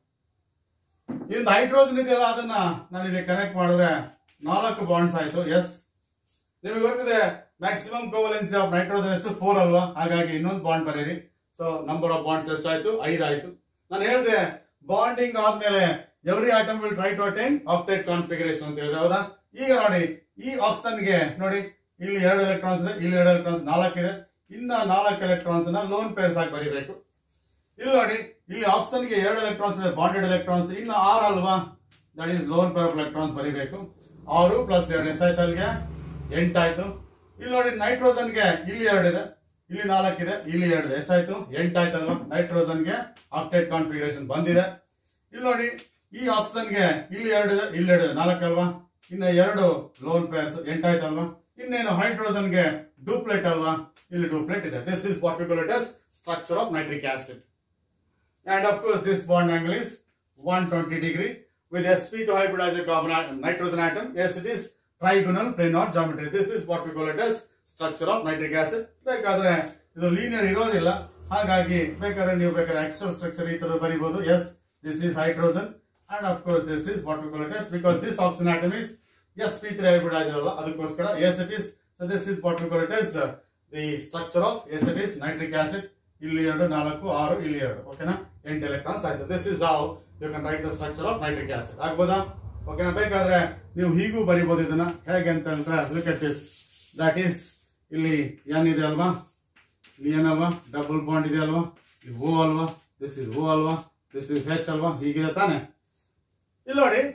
ಇಂದ ಹೈಡ್ರೋಜನ್ ಇದೆಯಲ್ಲ ಅದನ್ನ ನಾನು ಇಲ್ಲಿ ಕನೆಕ್ಟ್ ಮಾಡಿದ್ರೆ ನಾಲ್ಕು ಬಾಂಡ್ಸ್ ಆಯ್ತು ಎಸ್ ನಿಮಗೆ ಗೊತ್ತಿದೆ ಮ್ಯಾಕ್ಸಿಮಮ್ ಕೋವಲೆನ್ಸಿ ಆಫ್ ನೈಟ್ರೋಜನ್ ಎಷ್ಟು ಫೋರ್ ಅಲ್ವಾ ಹಾಗಾಗಿ ಇನ್ನೊಂದು ಬಾಂಡ್ ಬರೀರಿ ಸೊ ನಂಬರ್ ಆಫ್ ಬಾಂಡ್ಸ್ ಎಷ್ಟಾಯ್ತು ಐದು ಆಯ್ತು ನಾನು ಹೇಳಿದೆ ಬಾಂಡಿಂಗ್ ಆದ್ಮೇಲೆ every atom will try to attain octet configuration ಅಂತ ಹೇಳಿದೆ ಹೌದಾ ಈಗ ನೋಡಿ ಈ ಆಕ್ಸಿಜನ್ ಗೆ ನೋಡಿ ಇಲ್ಲಿ ಎರಡು ಎಲೆಕ್ಟ್ರಾನ್ಸ್ ಇದೆ ಇಲ್ಲಿ ಎರಡು ಎಲೆಕ್ಟ್ರಾನ್ಸ್ ನಾಲ್ಕು ಇದೆ ಇನ್ನ ನಾಲ್ಕು ಎಲೆಕ್ಟ್ರಾನ್ಸ್ ನ ಲೋನ್ ಪೇರ್ಸ್ ಆಗಿ ಬರೀಬೇಕು ಇಲ್ಲಿ ನೋಡಿ ಇಲ್ಲಿ ಆಕ್ಸಿಜನ್ ಗೆ ಎರಡು ಎಲೆಕ್ಟ್ರಾನ್ಸ್ ಇದೆ ಬಾಂಡೆಡ್ ಎಲೆಕ್ಟ್ರಾನ್ಸ್ ಇನ್ನು ಆರು ಅಲ್ವಾ that is lone pair of electrons ಬರೀಬೇಕು ಆರು ಪ್ಲಸ್ ಎರಡು ಎಷ್ಟಾಯ್ತು ಅಲ್ಲಿಗೆ ಎಂಟಾಯ್ತು ಇಲ್ಲಿ ನೋಡಿ ನೈಟ್ರೋಜನ್ ಗೆ ಇಲ್ಲಿ ಎರಡಿದೆ ಇಲ್ಲಿ ನಾಲ್ಕಿದೆ ಇಲ್ಲಿ ಎರಡಿದೆ ಎಷ್ಟಾಯ್ತು ಎಂಟಾಯ್ತಲ್ವಾ ನೈಟ್ರೋಜನ್ ಗೆ ಆಕ್ಟೇಟ್ ಕಾನ್ಫಿಗರೇಷನ್ ಬಂದಿದೆ ಇಲ್ಲಿ ನೋಡಿ ಈ ಆಕ್ಸಿಜನ್ ಗೆ ಇಲ್ಲಿ ಎರಡಿದೆ ಇಲ್ಲಿ ಎರಡಿದೆ ನಾಲ್ಕಲ್ವಾ ಇನ್ನು ಎರಡು ಲೋನ್ ಪೇರ್ಸ್ ಎಂಟಾಯ್ತಲ್ವಾ ಇನ್ನೇನು ಹೈಡ್ರೋಜನ್ಗೆ ಡೂಪ್ಲೆಟ್ ಅಲ್ವಾ ಇಲ್ಲಿ ಡೂಪ್ಲೆಟ್ ಇದೆ this is what we call it as structure of nitric acid and of course this bond angle is 120 degree with sp2 hybridized carbon atom, nitrogen atom yes it is trigonal planar geometry this is what we call it as structure of nitric acid ಬೇಕಾದ್ರೆ ಇದು ಲೀನಿಯರ್ ಇರೋದಿಲ್ಲ ಹಾಗಾಗಿ ಬೇಕಾದ್ರೆ ನೀವು ಬೇಕಾದ್ರೆ ಆಕ್ಚುಯಲ್ ಸ್ಟ್ರಕ್ಚರ್ ಈ ತರ ಬರೀಬಹುದು yes this is hydrogen and of course this is what we call it as because this oxygen atom is sp3 hybridized ಅಲ್ಲ ಅದಕ್ಕೋಸ್ಕರ yes it is so this is what we call it as uh, the structure of yes it is nitric acid ಇಲ್ಲಿ ಎರಡು ನಾಲ್ಕು ಆರು ಇಲ್ಲಿ ಎರಡು ಓಕೆನಾ ಎಂಟು ಎಲೆಕ್ಟ್ರಾನ್ಸ್ ಆಯ್ತು this is how you can write the structure of nitric acid ಆಗ್ಬೋದಾ ಓಕೆನಾ ಬೇಕಾದ್ರೆ ನೀವು ಹೀಗೂ ಬರಿಬಹುದು ಇದನ್ನ ಹೇಗೆ ಅಂತ ಹೇಳಿದ್ರೆ look at this that is ಇಲ್ಲಿ ಎನ್ ಇದೆ ಅಲ್ವಾ ಇಲ್ಲಿ ಏನ್ ಅಲ್ವಾ ಡಬಲ್ ಬಾಂಡ್ ಇದೆ ಅಲ್ವಾ ಇಲ್ಲಿ ಓ ಅಲ್ವಾ ದಿಸ್ ಇಸ್ ಓ ಅಲ್ವಾ ದಿಸ್ ಇಸ್ ಹೆಚ್ ಅಲ್ವಾ ಹೀಗಿದೆ ತಾನೆ ಇಲ್ಲಿ ನೋಡಿ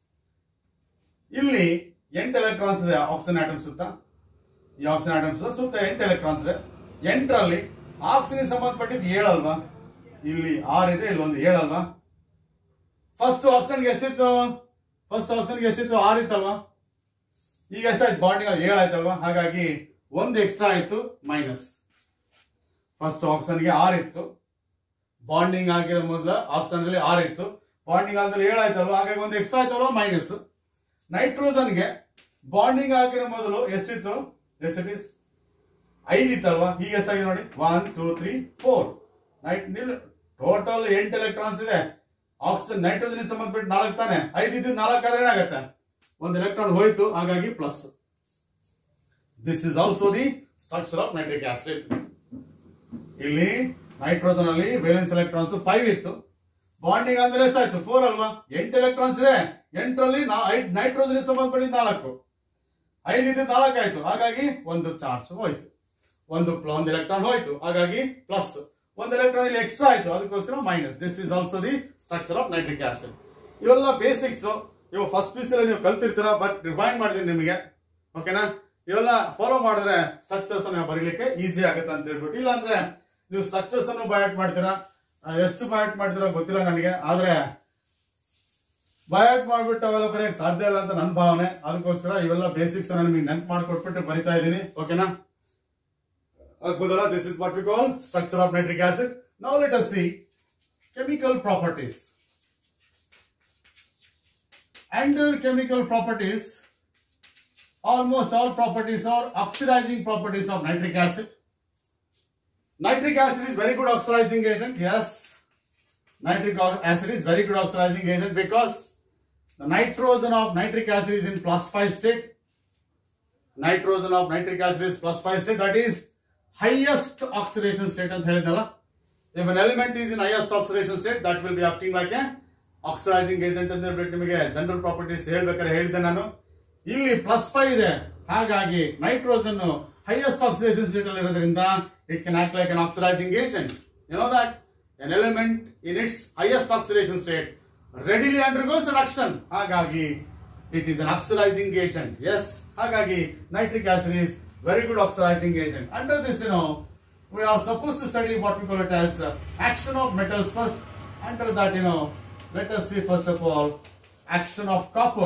ಇಲ್ಲಿ ಎಂಟು ಎಲೆಕ್ಟ್ರಾನ್ಸ್ ಇದೆ ಆಕ್ಸಿಜನ್ ಆಟಮ್ ಸುತ್ತ ಈ ಆಕ್ಸಿಜನ್ ಆಟಮ್ಸ್ ಸುತ್ತ ಎಂಟು ಎಲೆಕ್ಟ್ರಾನ್ಸ್ ಇದೆ ಎಂಟರಲ್ಲಿ ಆಕ್ಸಿಜನ್ ಸಂಬಂಧಪಟ್ಟಿದ್ದು ಏಳಲ್ವಾ ಇಲ್ಲಿ ಆರ್ ಇದೆ ಇಲ್ಲಿ ಒಂದು ಏಳಲ್ವಾ ಫಸ್ಟ್ ಆಪ್ಷನ್ಗೆ ಎಷ್ಟಿತ್ತು ಫಸ್ಟ್ ಆಪ್ಷನ್ಗೆ ಎಷ್ಟಿತ್ತು ಆರ್ ಇತ್ತಲ್ವಾ ಈಗ ಎಷ್ಟಾಯ್ತು ಬಾಂಡಿಂಗ್ ಅದು ಏಳಾಯ್ತಲ್ವಾ ಹಾಗಾಗಿ ಒಂದು ಎಕ್ಸ್ಟ್ರಾ ಆಯ್ತು ಮೈನಸ್ ಫಸ್ಟ್ ಆಪ್ಷನ್ಗೆ ಆರ್ ಇತ್ತು ಬಾಂಡಿಂಗ್ ಆಗಿದ ಮೊದಲ ಆಪ್ಷನ್ ಅಲ್ಲಿ ಆರ್ ಇತ್ತು ಬಾಂಡಿಂಗ್ ಆದ್ಮೇಲೆ ಏಳಾಯ್ತಲ್ವಾ ಹಾಗಾಗಿ ಒಂದು ಎಕ್ಸ್ಟ್ರಾ ಆಯ್ತಲ್ವಾ ಮೈನಸ್ ನೈಟ್ರೋಜನ್ಗೆ ಬಾಂಡಿಂಗ್ ಆಗಿರೋ ಮೊದಲು ಎಷ್ಟಿತ್ತು ಎಸ್ ಇಟ್ ಇಸ್ ಐದು ಇತ್ತಲ್ವಾ ಈಗ ಎಷ್ಟಾಗಿದೆ ನೋಡಿ ಒನ್ ಟೂ ತ್ರೀ ಫೋರ್ ನೈಟ್ ಟೋಟಲ್ ಎಂಟು ಎಲೆಕ್ಟ್ರಾನ್ಸ್ ಇದೆ ಆಕ್ಸಿಜನ್ ನೈಟ್ರೋಜನ್ ಸಂಬಂಧಪಟ್ಟು ನಾಲ್ಕು ತಾನೆ ಐದು ಇದ್ದು ನಾಲ್ಕು ಆದ್ರೆ ಏನಾಗುತ್ತೆ ಒಂದು ಎಲೆಕ್ಟ್ರಾನ್ ಹೋಯ್ತು ಹಾಗಾಗಿ plus this is also the structure of nitric acid ಇಲ್ಲಿ ನೈಟ್ರೋಜನ್ ಅಲ್ಲಿ ವೇಲೆನ್ಸ್ ಎಲೆಕ್ಟ್ರಾನ್ಸ್ ಫೈವ್ ಇತ್ತು ಬಾಂಡಿಂಗ್ ಆದ್ಮೇಲೆ ಎಷ್ಟಾಯ್ತು ಫೋರ್ ಅಲ್ವಾ ಎಂಟು ಎಲೆಕ್ಟ್ರಾನ್ಸ್ ಇದೆ ಎಂಟರಲ್ಲಿ ನೈಟ್ರೋಜನ್ ಸಂಬಂಧಪಟ್ಟಿದ್ದು ನಾಲ್ಕು ಐದು ಇದ್ದು ನಾಲ್ಕು ಆಯ್ತು ಹಾಗಾಗಿ ಒಂದು ಚಾರ್ಜ್ ಹೋಯ್ತು ಒಂದು ಪ್ಲ- ಒಂದು ಎಲೆಕ್ಟ್ರಾನ್ ಹೋಯ್ತು ಹಾಗಾಗಿ ಪ್ಲಸ್ ಒಂದು ಎಲೆಕ್ಟ್ರಾನ್ ಇಲ್ಲಿ ಎಕ್ಸ್ಟ್ರಾ ಆಯ್ತು ಅದಕ್ಕೋಸ್ಕರ minus this is also the structure of nitric acid ಇವೆಲ್ಲ ಬೇಸಿಕ್ಸ್ ಇವು ಫಸ್ಟ್ ಪೀಸ್ ಅಲ್ಲಿ ನೀವು ಕಲ್ತಿರ್ತೀರಾ ಬಟ್ ರಿವೈಂಡ್ ಮಾಡಿದೀನಿ ನಿಮಗೆ ಓಕೆನಾ ಇವೆಲ್ಲ ಫಾಲೋ ಮಾಡಿದ್ರೆ ಸ್ಟ್ರಕ್ಚರ್ಸ್ ಅನ್ನ ಬರೀಲಿಕ್ಕೆ ಈಸಿ ಆಗುತ್ತೆ ಅಂತ ಹೇಳ್ಬಿಟ್ಟು ಇಲ್ಲ ಅಂದ್ರೆ ನೀವು ಸ್ಟ್ರಕ್ಚರ್ಸ್ ಅನ್ನು ಬಯಾಟ್ ಮಾಡ್ತೀರಾ ಆ, ಎಷ್ಟು ಬಯಾಟ್ ಮಾಡ್ತೀರಾ ಗೊತ್ತಿಲ್ಲ ನನಗೆ ಆದ್ರೆ ಬಯಾಟ್ ಮಾಡ್ಬಿಟ್ಟು ಅವೆಲ್ಲ ಬರೆಯಕ್ ಸಾಧ್ಯ ಇಲ್ಲ ಅಂತ ನನ್ನ ಭಾವನೆ ಅದಕ್ಕೋಸ್ಕರ ಇವೆಲ್ಲ ಬೇಸಿಕ್ಸ್ ಅನ್ನ ನಿಮಗೆ ನೆನ್ಪು ಮಾಡ್ಕೊಟ್ಬಿಟ್ಟು ಬರಿತಾ ಇದ್ದೀನಿ ಓಕೆನಾ ಆಗ್ಬೋದಲ್ಲ this is what we call structure of nitric acid now let us see chemical properties Under chemical properties, almost all properties are oxidizing properties of nitric acid. Nitric acid is very good oxidizing agent. Yes, nitric o- acid is very good oxidizing agent because the nitrogen of nitric acid is in plus 5 state. Nitrogen of nitric acid is plus 5 state. That is highest oxidation state ಅಂತ ಹೇಳಿದ್ನಲ್ಲ if an element is in highest oxidation state that will be acting like a oxidising agent ಅಂತ ಹೇಳ್ಬಿಟ್ಟು ನಿಮಗೆ ಜನರಲ್ ಪ್ರಾಪರ್ಟೀಸ್ ಹೇಳ್ಬೇಕಾದ್ರೆ ಹೇಳಿದ್ದೆ ನಾನು ಇಲ್ಲಿ ಪ್ಲಸ್ ಫೈವ್ ಇದೆ ಹಾಗಾಗಿ ನೈಟ್ರೋಜನ್ ಹೈಯೆಸ್ಟ್ ಆಕ್ಸಿಡೇಷನ್ ಸ್ಟೇಟ್ ಅಲ್ಲಿ ಇರೋದ್ರಿಂದ it can act like an oxidising agent you know that an element in its highest oxidation state readily undergoes reduction ಹಾಗಾಗಿ it is an oxidising agent yes ಹಾಗಾಗಿ nitric acid is very good oxidising agent under this you know we are supposed to study what we call it as uh, action of metals first. Under that, you know, let us see first of all action of copper.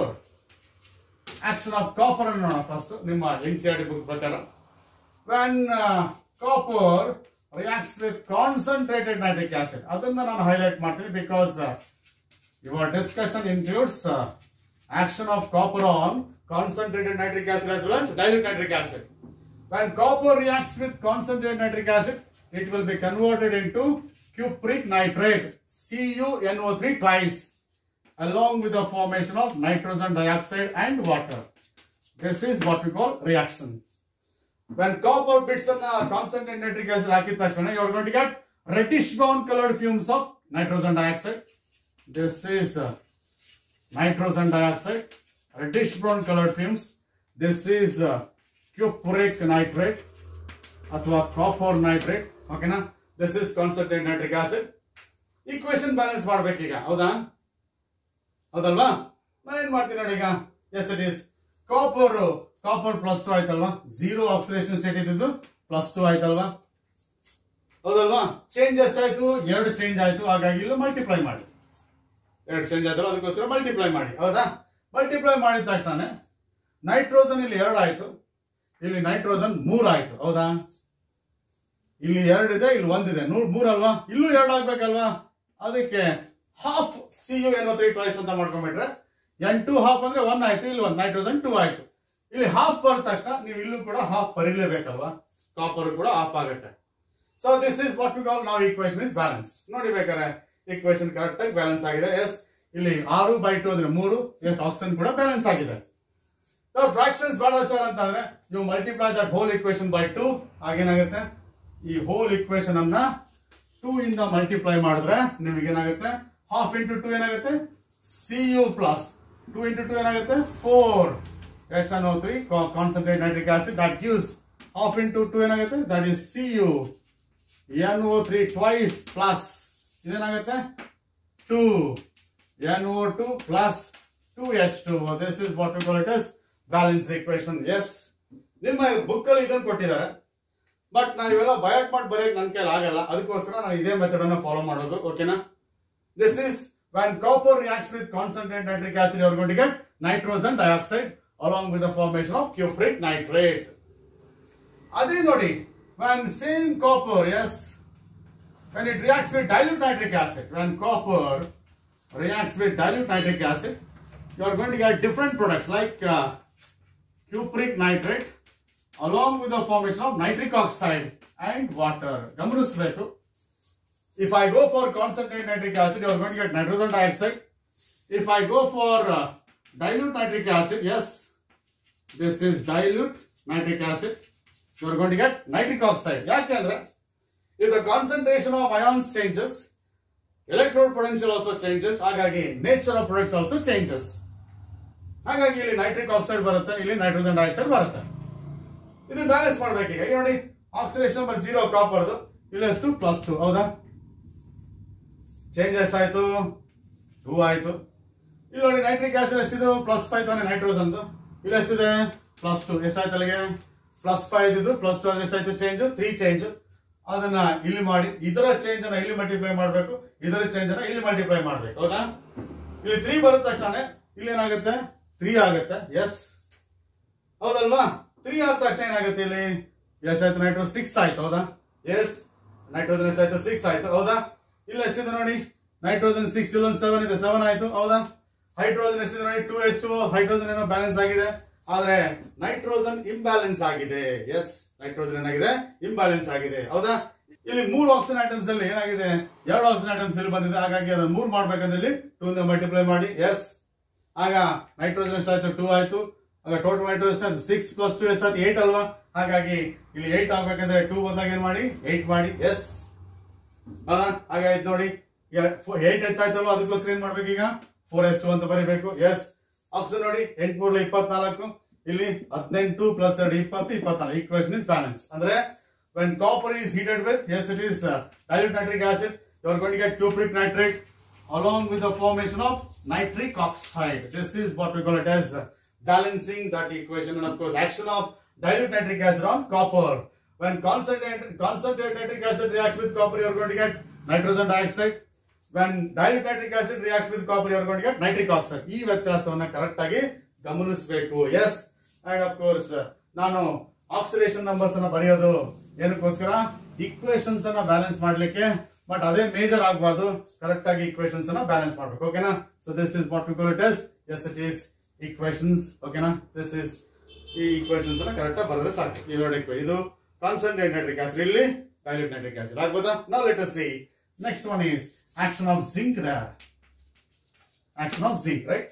Action of copper ಅನ್ನೋಣ ಫಸ್ಟ್ ನಿಮ್ಮ N C R T book ಪ್ರಕಾರ when copper reacts with concentrated nitric acid ಅದನ್ನ ನಾನು ಹೈಲೈಟ್ ಮಾಡ್ತೀನಿ because your discussion includes action of copper on concentrated nitric acid as well as dilute nitric acid. When copper reacts with concentrated nitric acid, it will be converted into cupric nitrate, CuNO3 twice, along with the formation of nitrogen dioxide and water. This is what we call reaction. When copper bits on uh, concentrated nitric acid ಹಾಕಿದ ತಕ್ಷಣ you are going to get reddish brown colored fumes of nitrogen dioxide. This is uh, nitrogen dioxide, reddish brown colored fumes. This is uh, cupric nitrate ಅಥವಾ ಕಾಪರ್ ನೈಟ್ರೇಟ್ ಓಕೆನಾ this is concentrate nitric acid equation balance ಮಾಡ್ಬೇಕೀಗ ಹೌದಾ ಹೌದಲ್ವಾ ನಾನು ಏನ್ ಮಾಡ್ತೀನಿ ನೋಡಿ ಈಗ yes it is copper copper plus two ಆಯ್ತಲ್ವಾ ಜೀರೋ ಆಕ್ಸಿಡೇಷನ್ ಸ್ಟೇಟ್ ಇದ್ದಿದ್ದು ಪ್ಲಸ್ ಟು ಆಯ್ತಲ್ವಾ ಹೌದಲ್ವಾ ಚೇಂಜ್ ಎಷ್ಟಾಯ್ತು ಎರಡು ಚೇಂಜ್ ಆಯ್ತು ಹಾಗಾಗಿ ಇಲ್ಲಿ ಮಲ್ಟಿಪ್ಲೈ ಮಾಡಿ ಎರಡು ಚೇಂಜ್ ಆಯ್ತಲ್ಲ ಅದಕ್ಕೋಸ್ಕರ ಮಲ್ಟಿಪ್ಲೈ ಮಾಡಿ ಹೌದಾ ಮಲ್ಟಿಪ್ಲೈ ಮಾಡಿದ ತಕ್ಷಣ ನೈಟ್ರೋಜನ್ ಇಲ್ಲಿ ಎರಡು ಆಯ್ತು ಇಲ್ಲಿ ನೈಟ್ರೋಜನ್ ಮೂರ್ ಆಯ್ತು ಹೌದಾ ಇಲ್ಲಿ ಎರಡಿದೆ ಇಲ್ಲಿ ಒಂದಿದೆ ನೂರ್ ಮೂರಲ್ವಾ ಇಲ್ಲೂ ಎರಡು ಆಗ್ಬೇಕಲ್ವಾ ಅದಕ್ಕೆ half C U N three twice ಅಂತ ಮಾಡ್ಕೊಂಡ್ಬಿಟ್ರೆ ಎನ್ ಟು ಹಾಫ್ ಅಂದ್ರೆ ಒನ್ ಆಯ್ತು ಇಲ್ಲಿ ಒಂದು ನೈಟ್ರೋಜನ್ ಟೂ ಆಯ್ತು ಇಲ್ಲಿ ಹಾಫ್ ಬರದ ತಕ್ಷಣ ನೀವು ಇಲ್ಲೂ ಕೂಡ ಹಾಫ್ ಬರೀಲೇಬೇಕಲ್ವಾ ಕಾಪರ್ ಕೂಡ ಆಫ್ ಆಗುತ್ತೆ so this is what we call ನಾವು ಈಕ್ವೇಶನ್ ಇಸ್ ಬ್ಯಾಲೆನ್ಸ್ ನೋಡಿ ಬೇಕಾದ್ರೆ ಈಕ್ವೇಶನ್ ಕರೆಕ್ಟ್ ಆಗಿ ಬ್ಯಾಲೆನ್ಸ್ ಆಗಿದೆ ಎಸ್ ಇಲ್ಲಿ ಆರು ಬೈ ಟು ಅಂದ್ರೆ ಮೂರು ಎಸ್ ಆಕ್ಸಿಜನ್ ಕೂಡ ಬ್ಯಾಲೆನ್ಸ್ ಆಗಿದೆ ಫ್ರಾಕ್ಷನ್ಸ್ ಬೇಡ ಸರ್ ಅಂತಂದ್ರೆ ನೀವು multiply that whole equation by two ಆಗೇನಾಗುತ್ತೆ ಈ ಹೋಲ್ ಇಕ್ವೇಶನ್ ಅನ್ನ ಟೂ ಇಂದ ಮಲ್ಟಿಪ್ಲೈ ಮಾಡಿದ್ರೆ ನಿಮಗೆ ಏನಾಗುತ್ತೆ ಹಾಫ್ ಇಂಟು ಟು ಏನಾಗುತ್ತೆ C U plus two into two ಏನಾಗುತ್ತೆ four H N O three concentrate nitric acid that gives half into two ಏನಾಗುತ್ತೆ that is C U N O three twice plus ಇದೇನಾಗುತ್ತೆ two N O two plus two H two this is what call it is balance equation yes ನಿಮ್ಮ ಬುಕ್ ಅಲ್ಲಿ ಇದನ್ನು ಕೊಟ್ಟಿದ್ದಾರೆ ಬಟ್ ನಾವು ಇವೆಲ್ಲ ಬಯಾಟ್ ಮಾಡಿ ಬರೆಯಕ್ ನನ್ನ ಕೈಲಿ ಆಗಲ್ಲ ಅದಕ್ಕೋಸ್ಕರ ನಾನು ಇದೇ ಮೆಥಡ್ ಅನ್ನ ಫಾಲೋ ಮಾಡೋದು ಓಕೆನಾ this is when copper reacts with concentrate nitric acid you're going to get nitrogen dioxide along with the formation of cupric nitrate ಅದೇ ನೋಡಿ when same copper yes when it reacts with dilute nitric acid when copper reacts with dilute nitric acid you are going to get different products like uh, cupric nitrate along with the formation of nitric oxide and water ಗಮನಿಸಬೇಕು if I go for concentrated nitric acid you are going to get nitrogen dioxide if I go for uh, dilute nitric acid yes this is dilute nitric acid you are going to get nitric oxide ಯಾಕೆಂದ್ರೆ if the concentration of ions changes electrode potential also changes ಹಾಗಾಗಿ nature of products also changes ಹಾಗಾಗಿ ಇಲ್ಲಿ ನೈಟ್ರಿಕ್ ಆಕ್ಸೈಡ್ ಬರುತ್ತೆ ಇಲ್ಲಿ ನೈಟ್ರೋಜನ್ ಡೈಆಕ್ಸೈಡ್ ಬರುತ್ತೆ ಇದು ಬ್ಯಾಲೆನ್ಸ್ ಮಾಡ್ಬೇಕೀಗ ಈಗ ನೋಡಿ ಆಕ್ಸಿಡೇಷನ್ ನಂಬರ್ ಜೀರೋ ಕಾಪರ್ದು ಇಲ್ಲಿ ಎಷ್ಟು ಪ್ಲಸ್ ಟು ಹೌದಾ ಚೇಂಜ್ ಎಷ್ಟಾಯ್ತು ಟೂ ಆಯ್ತು ಇಲ್ಲಿ ನೋಡಿ ನೈಟ್ರಿಕ್ ಆಸಿಡ್ ಎಷ್ಟಿದು ಪ್ಲಸ್ ಫೈವ್ ತಾನೆ ನೈಟ್ರೋಜನ್ದು ಇಲ್ಲಿ ಎಷ್ಟಿದೆ ಪ್ಲಸ್ ಟು ಎಷ್ಟಾಯ್ತು ಅಲ್ಲಿಗೆ ಪ್ಲಸ್ ಫೈವ್ ಇದು ಪ್ಲಸ್ ಟು ಅಂದ್ರೆ ಎಷ್ಟಾಯ್ತು ಚೇಂಜ್ ತ್ರೀ ಚೇಂಜ್ ಅದನ್ನ ಇಲ್ಲಿ ಮಾಡಿ ಇದರ ಚೇಂಜ್ ಅನ್ನ ಇಲ್ಲಿ ಮಲ್ಟಿಪ್ಲೈ ಮಾಡಬೇಕು ಇದರ ಚೇಂಜ್ ಅನ್ನ ಇಲ್ಲಿ ಮಲ್ಟಿಪ್ಲೈ ಮಾಡ್ಬೇಕು ಹೌದಾ ಇಲ್ಲಿ ತ್ರೀ ಬರುತ್ತೆ ತಕ್ಷಣ ಇಲ್ಲಿ ಏನಾಗುತ್ತೆ ತ್ರೀ ಆಗುತ್ತೆ ಎಸ್ ಹೌದಲ್ವಾ ತ್ರೀ ಆದ ತಕ್ಷಣ ಏನಾಗುತ್ತೆ ಇಲ್ಲಿ ಎಷ್ಟಾಯ್ತು ನೈಟ್ರೋಜನ್ ಸಿಕ್ಸ್ ಆಯ್ತು ಹೌದಾ ಎಸ್ ನೈಟ್ರೋಜನ್ ಎಷ್ಟಾಯ್ತು ಸಿಕ್ಸ್ ಆಯ್ತು ಹೌದಾ ಇಲ್ಲಿ ಎಷ್ಟಿದೆ ನೋಡಿ ನೈಟ್ರೋಜನ್ ಸಿಕ್ಸ್ ಇಲ್ಲೊಂದು ಸೆವೆನ್ ಇದೆ ಸೆವೆನ್ ಆಯ್ತು ಹೌದಾ ಹೈಡ್ರೋಜನ್ ಎಷ್ಟಿದೆ ನೋಡಿ ಟೂ ಎಸ್ ಟು ಹೈಡ್ರೋಜನ್ ಏನೋ ಬ್ಯಾಲೆನ್ಸ್ ಆಗಿದೆ ಆದ್ರೆ ನೈಟ್ರೋಜನ್ ಇಂಬ್ಯಾಲೆನ್ಸ್ ಆಗಿದೆ ಎಸ್ ನೈಟ್ರೋಜನ್ ಏನಾಗಿದೆ ಇಂಬ್ಯಾಲೆನ್ಸ್ ಆಗಿದೆ ಹೌದಾ ಇಲ್ಲಿ ಮೂರು ಆಕ್ಸಿಜನ್ ಐಟಮ್ಸ್ ಅಲ್ಲಿ ಏನಾಗಿದೆ ಎರಡು ಆಕ್ಸಿಜನ್ ಐಟಮ್ಸ್ ಇಲ್ಲಿ ಬಂದಿದೆ ಹಾಗಾಗಿ ಅದನ್ನ ಮೂರ್ ಮಾಡ್ಬೇಕಂದ್ರೆ ಇಲ್ಲಿ ಟೂ ಇಂದ ಮಲ್ಟಿಪ್ಲೈ ಮಾಡಿ ಎಸ್ ಆಗ ನೈಟ್ರೋಜನ್ ಎಷ್ಟಾಯ್ತು ಟೂ ಆಯ್ತು ಆಗ total nitrogen six plus two ಎಷ್ಟಾಯ್ತು ಏಟ್ ಅಲ್ವಾ ಹಾಗಾಗಿ ಇಲ್ಲಿ ಏಟ್ ಆಗ್ಬೇಕಂದ್ರೆ ಟೂ ಬಂದಾಗ ಏನ್ ಮಾಡಿ ಏಟ್ ಮಾಡಿ ಎಸ್ ಹೌದಾ ಹಾಗಾಯ್ತು ನೋಡಿ ಈಗ ಏಟ್ ಹೆಚ್ಚಾಯ್ತಲ್ವಾ ಅದಕ್ಕೋಸ್ಕರ ಏನ್ ಮಾಡ್ಬೇಕು ಈಗ ಫೋರ್ ಎಸ್ ಟು ಅಂತ ಬರೀಬೇಕು ಎಸ್ ಆಪ್ಷನ್ ನೋಡಿ ಎಂಟ್ ಮೂರ್ಲ ಇಪ್ಪತ್ನಾಲ್ಕು ಇಲ್ಲಿ ಹದಿನೆಂಟು ಪ್ಲಸ್ ಎರಡು ಇಪ್ಪತ್ತು ಇಪ್ಪತ್ನಾಲ್ಕು ಈಕ್ವೇಶನ್ ಇಸ್ ಬ್ಯಾಲೆನ್ಸ್ ಅಂದ್ರೆ when copper is heated with yes it is uh, dilute nitric acid you are going to get cupric nitrate along with the formation of nitric oxide this is what we call it as uh, balancing that equation and of course action of dilute nitric acid on copper when concentrated concentrated nitric acid reacts with copper you are going to get nitrogen dioxide when dilute nitric acid reacts with copper you are going to get nitric oxide ಈ ವ್ಯತ್ಯಾಸವನ್ನ ಕರೆಕ್ಟ್ ಆಗಿ ಗಮನಿಸಬೇಕು ಎಸ್ ಅಂಡ್ ಆಫ್ ಕೋರ್ಸ್ ನಾನು ಆಕ್ಸಿಡೇಷನ್ ನಂಬರ್ಸ್ ಅನ್ನ ಬರೆಯೋದು ಏನಕ್ಕೋಸ್ಕರ ಇಕ್ವೇಶನ್ಸ್ ಅನ್ನ ಬ್ಯಾಲೆನ್ಸ್ ಮಾಡ್ಲಿಕ್ಕೆ ಬಟ್ ಅದೇ ಮೇಜರ್ ಆಗಬಾರ್ದು ಕರೆಕ್ಟ್ ಆಗಿ ಇಕ್ವೇಶನ್ಸ್ ಅನ್ನ ಬ್ಯಾಲೆನ್ಸ್ ಮಾಡ್ಬೇಕು ಓಕೆನಾ so this is what we call it yes yes it is equations ಓಕೆನಾ ದಿಸ್ ಇಸ್ ಈ ಇಕ್ವೇಶನ್ಸ್ ಅನ್ನ ಕರೆಕ್ಟ್ ಆಗಿ ಬರೆದ್ರೆ ಸಾಕು ಈ ನೋಡಿ ಇದು ಕಾನ್ಸಂಟ್ರೇಟ್ ನೈಟ್ರಿಕ್ ಆಸಿಡ್ ಇಲ್ಲಿ ಡೈಲ್ಯೂಟ್ ನೈಟ್ರಿಕ್ ಆಸಿಡ್ ಆಗ್ಬೋದಾ ನಾವು let us see next one is action of zinc there action of zinc right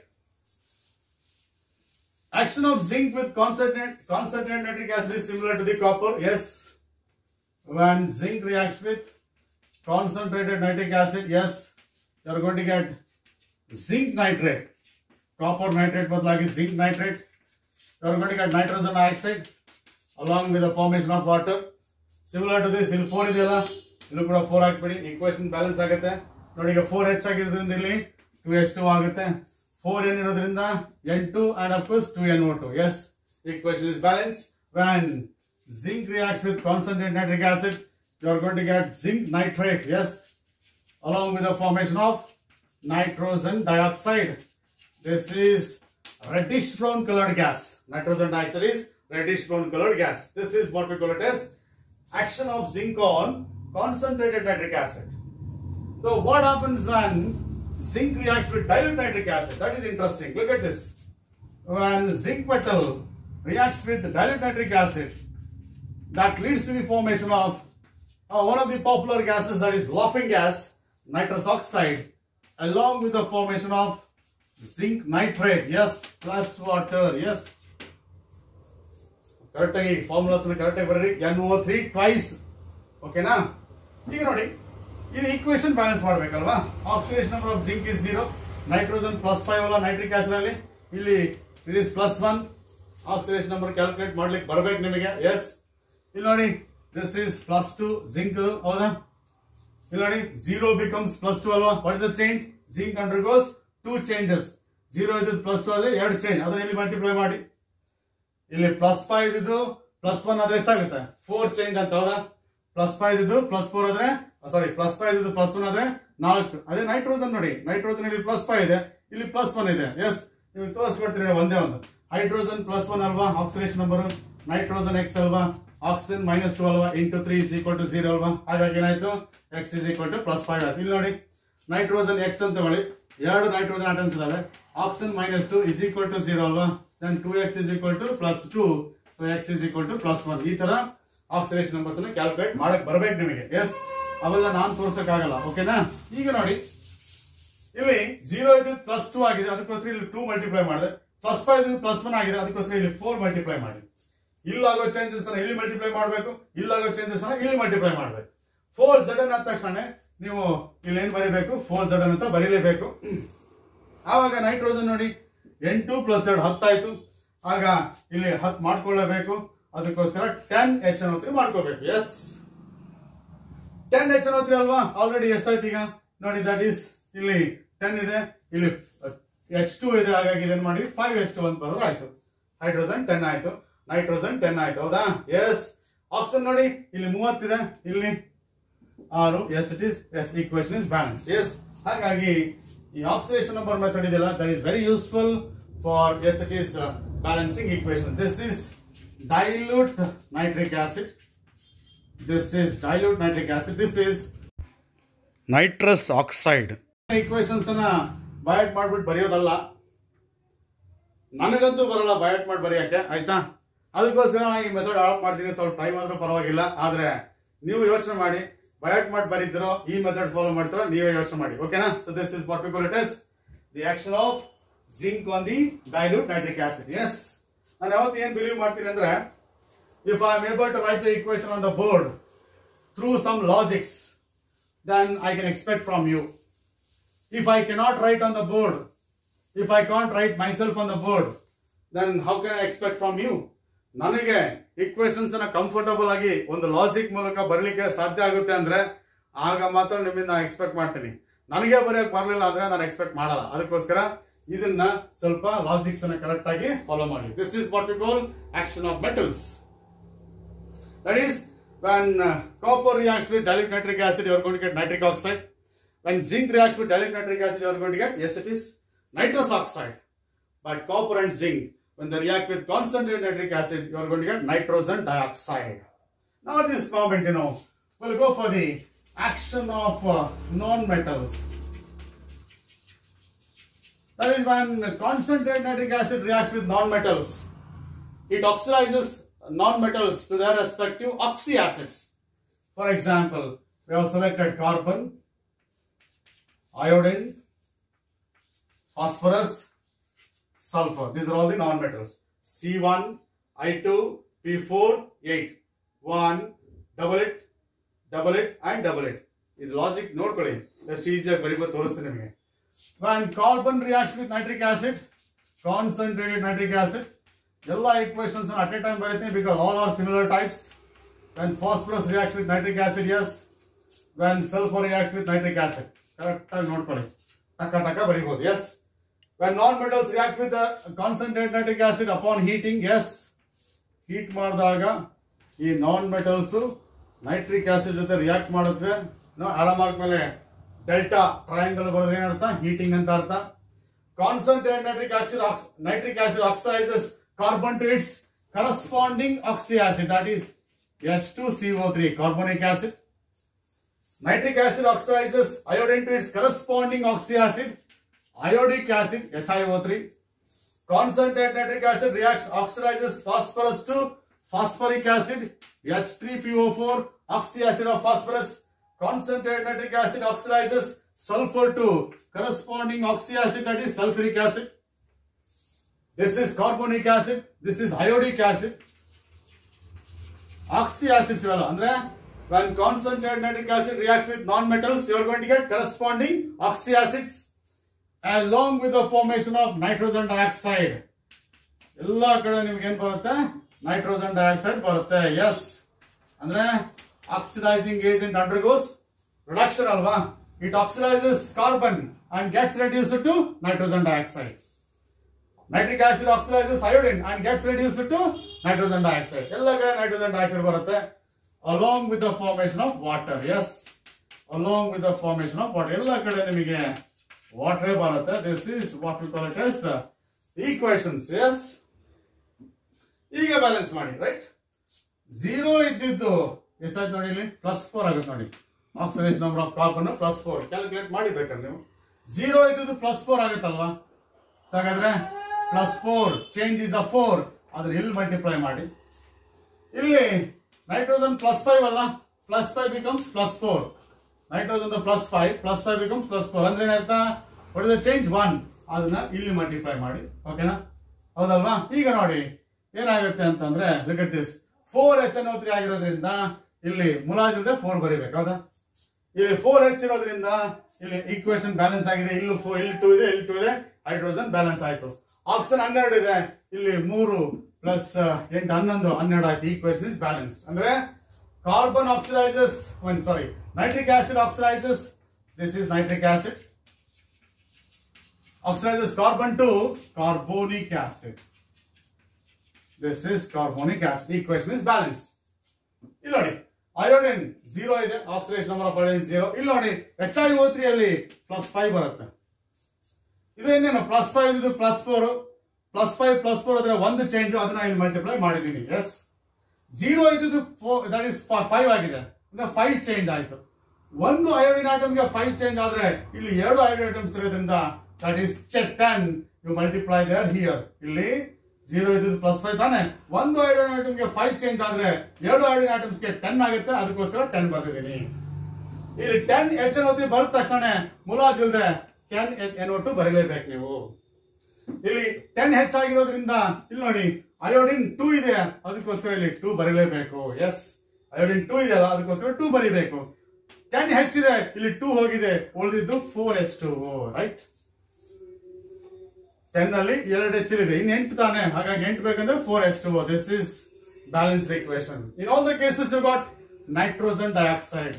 Action of zinc with concentrate, concentrated nitric acid is similar to the copper. Yes. When zinc reacts with concentrated nitric acid, yes, you are going to get zinc nitrate. Copper nitrate ಬದಲಾಗಿ zinc nitrate. You are going to get nitrogen dioxide along with the formation of water. Similar to this, ಇಲ್ಲಿ ಫೋರ್ ಇದೆಯಲ್ಲ ಇಲ್ಲೂ ಕೂಡ ಫೋರ್ ಹಾಕ್ಬಿಡಿ ಈಕ್ವೇಶನ್ ಬ್ಯಾಲೆನ್ಸ್ ಆಗುತ್ತೆ ನೋಡಿ ಈಗ ಫೋರ್ ಹೆಚ್ಚಾಗಿರೋದ್ರಿಂದ ಇಲ್ಲಿ ಟು ಎಚ್ ಟು ಆಗುತ್ತೆ ಫೋರ್ ಎನ್ ಇರೋದ್ರಿಂದ N two and of course two N O two yes equation is balanced when zinc reacts with concentrated nitric acid you are going to get zinc nitrate yes along with the formation of nitrogen dioxide this is reddish brown colored gas nitrogen dioxide is reddish brown colored gas. This is what we call it as action of zinc on concentrated nitric acid. So what happens when zinc reacts with dilute nitric acid? That is interesting. Look at this. When zinc metal reacts with dilute nitric acid, that leads to the formation of uh, one of the popular gases that is laughing gas, nitrous oxide, along with the formation of zinc nitrate. Yes, plus water. Yes. ಕರೆಕ್ಟಾಗಿ ಫಾರ್ಮುಲಾಸ್ ಕರೆಕ್ಟಾಗಿ ಬರ್ರಿ ಎನ್ ಓ ತ್ರೀ ಟ್ವೈಸ್ ಓಕೆನಾ ಈಗ ನೋಡಿ ಇದು ಈಕ್ವೇಶನ್ ಬ್ಯಾಲೆನ್ಸ್ ಮಾಡ್ಬೇಕಲ್ವಾ oxidation number of zinc is zero nitrogen plus five ಅಲ್ಲ ನೈಟ್ರಿಕ್ ಆಸಿಡ್ ಅಲ್ಲಿ ಇಲ್ಲಿ it is plus one oxidation number calculate ಮಾಡ್ಲಿಕ್ಕೆ ಬರ್ಬೇಕು ನಿಮಗೆ ಎಸ್ ಇಲ್ಲಿ ನೋಡಿ this is plus two zinc ಹೌದಾ ಇಲ್ಲಿ ನೋಡಿ ಜೀರೋ ಬಿಕಮ್ಸ್ ಪ್ಲಸ್ ಟು ಅಲ್ವಾ what is the change zinc undergoes two changes zero ಇದ್ದದ್ದು ಪ್ಲಸ್ ಟು ಆದ್ರೆ ಎರಡು ಚೇಂಜ್ ಅದನ್ನ ಇಲ್ಲಿ ಮಲ್ಟಿಪ್ಲೈ ಮಾಡಿ ಇಲ್ಲಿ ಪ್ಲಸ್ ಫೈವ್ ಇದ್ದು ಪ್ಲಸ್ ಒನ್ ಅದು ಎಷ್ಟಾಗುತ್ತೆ ಫೋರ್ ಚೇಂಜ್ ಅಂತ ಹೌದಾ ಪ್ಲಸ್ ಫೈವ್ ಇದ್ದು ಪ್ಲಸ್ ಫೋರ್ ಆದ್ರೆ ಸಾರಿ ಪ್ಲಸ್ ಫೈವ್ ಇದ್ದು ಪ್ಲಸ್ ಒನ್ ಆದ್ರೆ ನಾಲ್ಕು ಅದೇ ನೈಟ್ರೋಜನ್ ನೋಡಿ ನೈಟ್ರೋಜನ್ ಇಲ್ಲಿ ಪ್ಲಸ್ ಫೈವ್ ಇದೆ ಇಲ್ಲಿ ಪ್ಲಸ್ ಒನ್ ಇದೆ ಎಸ್ ನೀವು ತೋರಿಸ್ಕೊಡ್ತೀನಿ ಒಂದೇ ಒಂದು ಹೈಡ್ರೋಜನ್ ಪ್ಲಸ್ ಒನ್ ಅಲ್ವಾ ಆಕ್ಸಿಡೇಷನ್ ನಂಬರ್ ನೈಟ್ರೋಜನ್ ಎಕ್ಸ್ ಅಲ್ವಾ ಆಕ್ಸಿಜನ್ ಮೈನಸ್ ಟು ಅಲ್ವಾ into three is equal to zero ಅಲ್ವಾ ಹಾಗಾಗಿ ಏನಾಯ್ತು X is equal to plus five ಆಯ್ತು ಇಲ್ಲಿ ನೋಡಿ ನೈಟ್ರೋಜನ್ ಎಕ್ಸ್ ಅಂತ ಹೇಳಿ ಎರಡು ನೈಟ್ರೋಜನ್ ಆಟಮ್ಸ್ ಇದಾವೆ oxygen minus two is equal to zero ಅಲ್ವಾ then two X is equal to plus two so X is equal to plus one ಈ ತರ ಆಕ್ಸಿಡೇಷನ್ ನಂಬರ್ಸ್ ಅನ್ನು ಕ್ಯಾಲ್ಕುಲೇಟ್ ಮಾಡಕ್ ಬರ್ಬೇಕು ನಿಮಗೆ ಎಸ್ ಅವೆಲ್ಲ ನಾನ್ ತೋರ್ಸಕ್ಕಾಗಲ್ಲ ಓಕೆನಾ ಈಗ ನೋಡಿ ಇಲ್ಲಿ ಜೀರೋ ಇದ್ದು ಪ್ಲಸ್ ಟೂ ಆಗಿದೆ ಅದಕ್ಕೋಸ್ಕರ ಇಲ್ಲಿ ಟೂ ಮಲ್ಟಿಪ್ಲೈ ಮಾಡಿದೆ ಪ್ಲಸ್ ಫೈವ್ ಇದ್ದು ಪ್ಲಸ್ ಒನ್ ಆಗಿದೆ ಅದಕ್ಕೋಸ್ಕರ ಇಲ್ಲಿ ಫೋರ್ ಮಲ್ಟಿಪ್ಲೈ ಮಾಡಿ ಇಲ್ಲಾಗೋ ಚೇಂಜಸ್ ಅನ್ನ ಇಲ್ಲಿ ಮಲ್ಟಿಪ್ಲೈ ಮಾಡಬೇಕು ಇಲ್ಲಾಗೋ ಚೇಂಜಸ್ ಅನ್ನ ಇಲ್ಲಿ ಮಲ್ಟಿಪ್ಲೈ ಮಾಡಬೇಕು ಫೋರ್ ಝಡ್ ಅನ್ ಆದ ತಕ್ಷಣ ನೀವು ಇಲ್ಲಿ ಏನ್ ಬರೀಬೇಕು ಫೋರ್ ಝಡ್ ಅಂತ ಬರೀಲೇಬೇಕು ಆವಾಗ ನೈಟ್ರೋಜನ್ ನೋಡಿ ಎಂಟು ಪ್ಲಸ್ ಎರಡು ಹತ್ತಾಯ್ತು ಆಗ ಇಲ್ಲಿ ಹತ್ತು ಮಾಡ್ಕೊಳ್ಳಬೇಕು ಅದಕ್ಕೋಸ್ಕರ ಟೆನ್ ಎಚ್ ಎನ್ ತ್ರೀ ಮಾಡ್ಕೋಬೇಕು yes ten H N three ಅಲ್ವಾ ಆಲ್ರೆಡಿ ಎಷ್ಟಾಯ್ತು ಈಗ ನೋಡಿ ದಟ್ ಈಸ್ ಇಲ್ಲಿ ಟೆನ್ ಇದೆ ಇಲ್ಲಿ ಎಚ್ ಟು ಇದೆ ಹಾಗಾಗಿ ಇದನ್ನ ಮಾಡಿ ಫೈವ್ ಎಚ್ ಟು ಅಂತ ಬರೋದು ಆಯ್ತು ಹೈಡ್ರೋಜನ್ ಟೆನ್ ಆಯ್ತು ನೈಟ್ರೋಜನ್ ಟೆನ್ ಆಯ್ತು ಹೌದಾ ಎಸ್ ಆಕ್ಸಿಜನ್ ನೋಡಿ ಇಲ್ಲಿ ಮೂವತ್ತಿದೆ ಇಲ್ಲಿ ಆರು yes it is yes equation is balance yes ಹಾಗಾಗಿ ಈ ಆಕ್ಸಿಡೇಷನ್ ನಂಬರ್ ಮೆಥಡ್ ಇದೆಯಲ್ಲ that is very useful for yes it is balancing equation this is dilute nitric acid this is dilute nitric acid this is nitrous oxide equations ಅನ್ನ ಬಯಾಟ್ ಮಾಡ್ಬಿಟ್ಟು ಬರೆಯೋದಲ್ಲ ನನಗಂತೂ ಬರಲ್ಲ ಬಯಾಟ್ ಮಾಡಿ ಬರೆಯಕ್ಕೆ ಆಯ್ತಾ ಅದಕ್ಕೋಸ್ಕರ ನಾನು ಈ ಮೆಥಡ್ ಅಡಾಪ್ಟ್ ಮಾಡ್ತೀನಿ ಸ್ವಲ್ಪ ಟೈಮ್ ಆದ್ರೂ ಪರವಾಗಿಲ್ಲ ಆದ್ರೆ ನೀವು ಯೋಚನೆ ಮಾಡಿ ಬಯಾಟ್ ಮಾಡಿ ಬರೀತಿರೋ ಈ ಮೆಥಡ್ ಫಾಲೋ ಮಾಡ್ತಿರೋ ನೀವೇ ಯೋಚನೆ ಮಾಡಿ ಓಕೆನಾ so this is what we call it S the action of zinc on the dilute nitric acid yes ನಾನು ಯಾವತ್ತು ಏನ್ ಬಿಲೀವ್ ಮಾಡ್ತೀನಿ ಅಂದ್ರೆ if I am able to write the equation on the board through some logics then I can expect from you. If I cannot write on the board, if I can't write myself on the board, then how can I expect from you? ನನಗೆ ಇಕ್ವೇಶನ್ಸ್ ನ ಕಂಫರ್ಟಬಲ್ ಆಗಿ ಒಂದು ಲಾಜಿಕ್ ಮೂಲಕ ಬರಲಿಕ್ಕೆ ಸಾಧ್ಯ ಆಗುತ್ತೆ ಅಂದ್ರೆ ಆಗ ಮಾತ್ರ ನಿಮ್ಮಿಂದ ಎಕ್ಸ್ಪೆಕ್ಟ್ ಮಾಡ್ತೀನಿ ನನಗೆ ಬರೆಯಕ್ ಬರಲಿಲ್ಲ ಅಂದ್ರೆ ನಾನು ಎಕ್ಸ್ಪೆಕ್ಟ್ ಮಾಡಲ್ಲ ಅದಕ್ಕೋಸ್ಕರ ಇದನ್ನ ಸ್ವಲ್ಪ ಲಾಜಿಕ್ಸ್ ಅನ್ನ ಕರೆಕ್ಟ್ ಆಗಿ ಫಾಲೋ ಮಾಡಿ this is what we call action of metals That is, when uh, copper reacts with dilute nitric acid, you are going to get nitric oxide. When zinc reacts with dilute nitric acid, you are going to get, yes, it is nitrous oxide. But copper and zinc, when they react with concentrated nitric acid, you are going to get nitrogen dioxide. Now, at this moment, you know, we'll go for the action of uh, non-metals. That is when concentrated nitric acid reacts with non-metals. It oxidizes non-metals to their respective oxyacids. For example, we have selected carbon, iodine, phosphorus, sulfur. These are all the non-metals. C1, I2, P4, 8. 1, double it, double it and double it. ಇದು ಲಾಜಿಕ್ ನೋಡ್ಕೊಳ್ಳಿ ಎಷ್ಟು ಈಸಿಯಾಗಿ ಬರೀಬೋದು ತೋರಿಸ್ತೀನಿ ನಿಮಗೆ when carbon reacts with nitric acid concentrated nitric acid ಎಲ್ಲ equations at a time ಬರೀತೀನಿ because all are similar types when phosphorus reacts with nitric acid yes when sulfur reacts with nitric acid correct ಆಗಿ ನೋಡ್ಕೊಳ್ಳಿ ಟಕ ಟಕ ಬರೀಬಹುದು yes when non-metals react with the concentrated nitric acid upon heating yes heat ಮಾಡಿದಾಗ ಈ ನಾನ್ ಮೆಟಲ್ಸ್ ನೈಟ್ರಿಕ್ ಆಸಿಡ್ ಜೊತೆ ರಿಯಾಕ್ಟ್ ಮಾಡುತ್ತವೆ ಆರಾಮ್ ಮೇಲೆ ಡೆಲ್ಟಾ ಟ್ರಯಾಂಗಲ್ ಬರೋದ್ರೆ ಏನರ್ಥ ಹೀಟಿಂಗ್ ಅಂತ ಅರ್ಥ concentrate nitric acid nitric acid oxidizes carbon to its corresponding oxy acid that is H2CO3 carbonic acid. Nitric acid oxidizes iodine to its corresponding oxy acid, iodic acid HiO3. Concentrated nitric acid reacts oxidizes phosphorus to phosphoric acid H3PO4 oxy acid of phosphorus. Concentrated nitric acid oxidizes sulfur to corresponding oxy acid that is sulfuric acid. This is carbonic acid. This is iodic acid. Oxy acids ಇವೆಲ್ಲ ಅಂದ್ರೆ when concentrated nitric acid reacts with non-metals, you are going to get corresponding oxy acids along with the formation of nitrogen dioxide. ಎಲ್ಲ ಕಡೆ ನಿಮ್ಗೆ ಏನ್ ಬರುತ್ತೆ ನೈಟ್ರೋಜನ್ ಡೈಆಕ್ಸೈಡ್ ಬರುತ್ತೆ ಎಸ್ ಅಂದ್ರೆ ಆಕ್ಸಿಡೈಸಿಂಗ್ ಏಜೆಂಟ್ ಅಂಡರ್ಗೋಸ್ ರಿಡಕ್ಷನ್ ಅಲ್ವಾ it oxidizes carbon and gets reduce to nitrogen dioxide nitric acid oxidizes iodine and gets reduce to nitrogen dioxide ಎಲ್ಲ ಕಡೆ ನೈಟ್ರೋಜನ್ ಡೈಆಕ್ಸೈಡ್ ಬರುತ್ತೆ along with the formation of water yes along with the formation of water ಎಲ್ಲ ಕಡೆ ನಿಮಗೆ ವಾಟರ್ ಬರುತ್ತೆ this is what we call it yes equations yes ಈಗ ಬ್ಯಾಲೆನ್ಸ್ ಮಾಡಿ ರೈಟ್ ಝೀರೋ ಇದ್ದಿದ್ದು ಎಷ್ಟಾಯ್ತು ನೋಡಿ ಇಲ್ಲಿ ಪ್ಲಸ್ ಫೋರ್ ಆಗುತ್ತೆ ನೋಡಿ oxidation number of carbon plus four calculate ಮಾಡಿ ಬೇಕಾದ್ರೆ ನೀವು ಝೀರೋ ಇದ್ದಿದ್ದು ಪ್ಲಸ್ ಫೋರ್ ಆಗುತ್ತಲ್ವಾ ಸೊ ಹಾಗಾದ್ರೆ plus four change is a four ಅದ್ರ ಇಲ್ಲಿ ಮಲ್ಟಿಪ್ಲೈ ಮಾಡಿ ಇಲ್ಲಿ ನೈಟ್ರೋಜನ್ ಪ್ಲಸ್ ಫೈವ್ ಅಲ್ಲ plus five becomes plus four nitrogen plus five plus five becomes plus four ಅಂದ್ರೆ ಏನರ್ಥ what is the change one ಅದನ್ನ ಇಲ್ಲಿ ಮಲ್ಟಿಪ್ಲೈ ಮಾಡಿ ಓಕೆನಾ ಹೌದಲ್ವಾ ಈಗ ನೋಡಿ ಏನಾಗುತ್ತೆ ಅಂತಂದ್ರೆ like this four H N three ಆಗಿರೋದ್ರಿಂದ ಇಲ್ಲಿ ಮುಲಾಜಿಲ್ದೆ ಫೋರ್ ಬರೀಬೇಕು ಹೌದಾ ಇಲ್ಲಿ ಫೋರ್ ಎಚ್ ಇರೋದ್ರಿಂದ ಇಲ್ಲಿ ಈಕ್ವೇಶನ್ ಬ್ಯಾಲೆನ್ಸ್ ಆಗಿದೆ ಇಲ್ಲಿ ಫೋರ್ ಇಲ್ಲಿ ಟೂ ಇದೆ ಇಲ್ಲಿ ಟೂ ಇದೆ ಹೈಡ್ರೋಜನ್ ಬ್ಯಾಲೆನ್ಸ್ ಆಯ್ತು ಆಕ್ಸಿಜನ್ ಹನ್ನೆರಡು ಇದೆ ಇಲ್ಲಿ ಮೂರು ಪ್ಲಸ್ ಎಂಟು ಹನ್ನೊಂದು ಹನ್ನೆರಡು ಆಯ್ತು ಈಕ್ವೇಶನ್ ಇಸ್ ಬ್ಯಾಲೆನ್ಸ್ ಅಂದ್ರೆ carbon oxidizes one sorry nitric acid oxidizes this is nitric acid oxidizes carbon to carbonic acid. This is carbonic acid. Equation is balanced. ಇಲ್ಲಿ ನೋಡಿ ಅಯೋಡಿನ್ ಜೀರೋ ಇದೆ oxidation number of iodine zero ಇಲ್ಲಿ ನೋಡಿ ಎಚ್ ಐ ಓ ತ್ರೀ ಅಲ್ಲಿ ಪ್ಲಸ್ ಫೈವ್ ಬರುತ್ತೆ ಇದೇನೇನು ಪ್ಲಸ್ ಫೈವ್ ಇದು plus four plus five plus four ಅಂದ್ರೆ ಒಂದು ಚೇಂಜ್ ಅದನ್ನ ಇಲ್ಲಿ ಮಲ್ಟಿಪ್ಲೈ ಮಾಡಿದೀನಿ ಎಸ್ ಜೀರೋ ಇದ್ದು ದಟ್ ಇಸ್ ಫೈವ್ ಆಗಿದೆ ಅಂದ್ರೆ ಫೈವ್ ಚೇಂಜ್ ಆಯ್ತು ಒಂದು ಅಯೋಡಿನ್ ಐಟಮ್ಗೆ ಫೈವ್ ಚೇಂಜ್ ಆದ್ರೆ ಇಲ್ಲಿ ಎರಡು ಅಯೋಡಿನ್ ಐಟಮ್ಸ್ ಇರೋದ್ರಿಂದ that is ten you multiply there here ಇಲ್ಲಿ ಜೀರೋ ಇದ್ದು ಪ್ಲಸ್ ಫೈವ್ ತಾನೆ ಒಂದು ಐಡನ್ ಐಟಮ್ಗೆ ಫೈವ್ ಚೇಂಜ್ ಆದ್ರೆ ಎರಡು ಐಡನ್ ಐಟಮ್ಸ್ಗೆ ಟೆನ್ ಆಗುತ್ತೆ ಅದಕ್ಕೋಸ್ಕರ ಟೆನ್ ಬರ್ತಿದ್ದೀನಿ ಇಲ್ಲಿ ಟೆನ್ ಎಚ್ ಎನ್ ಓದಿ ಬರದ ತಕ್ಷಣ ಮುಲಾಜಿಲ್ದೆ ಟೆನ್ ಎನ್ ಒಟ್ಟು ಬರೀಲೇಬೇಕು ನೀವು ಇಲ್ಲಿ ಟೆನ್ ಹೆಚ್ಚಾಗಿರೋದ್ರಿಂದ ಇಲ್ಲಿ ನೋಡಿ ಅಯೋಡಿನ್ ಟೂ ಇದೆ ಅದಕ್ಕೋಸ್ಕರ ಇಲ್ಲಿ ಟೂ ಬರೀಲೇಬೇಕು ಎಸ್ ಅಯೋಡಿನ್ ಟೂ ಇದೆಯಲ್ಲ ಅದಕ್ಕೋಸ್ಕರ ಟೂ ಬರೀಬೇಕು ಟೆನ್ ಹೆಚ್ಚಿದೆ ಇಲ್ಲಿ ಟೂ ಹೋಗಿದೆ ಉಳಿದಿದ್ದು four H two right ten ಅಲ್ಲಿ ಎರಡು ಹೆಚ್ಚಿದೆ ಇನ್ನು ಎಂಟು ತಾನೆ ಹಾಗಾಗಿ ಎಂಟು ಬೇಕಂದ್ರೆ four S two this is balance equation in all the cases you got nitrogen dioxide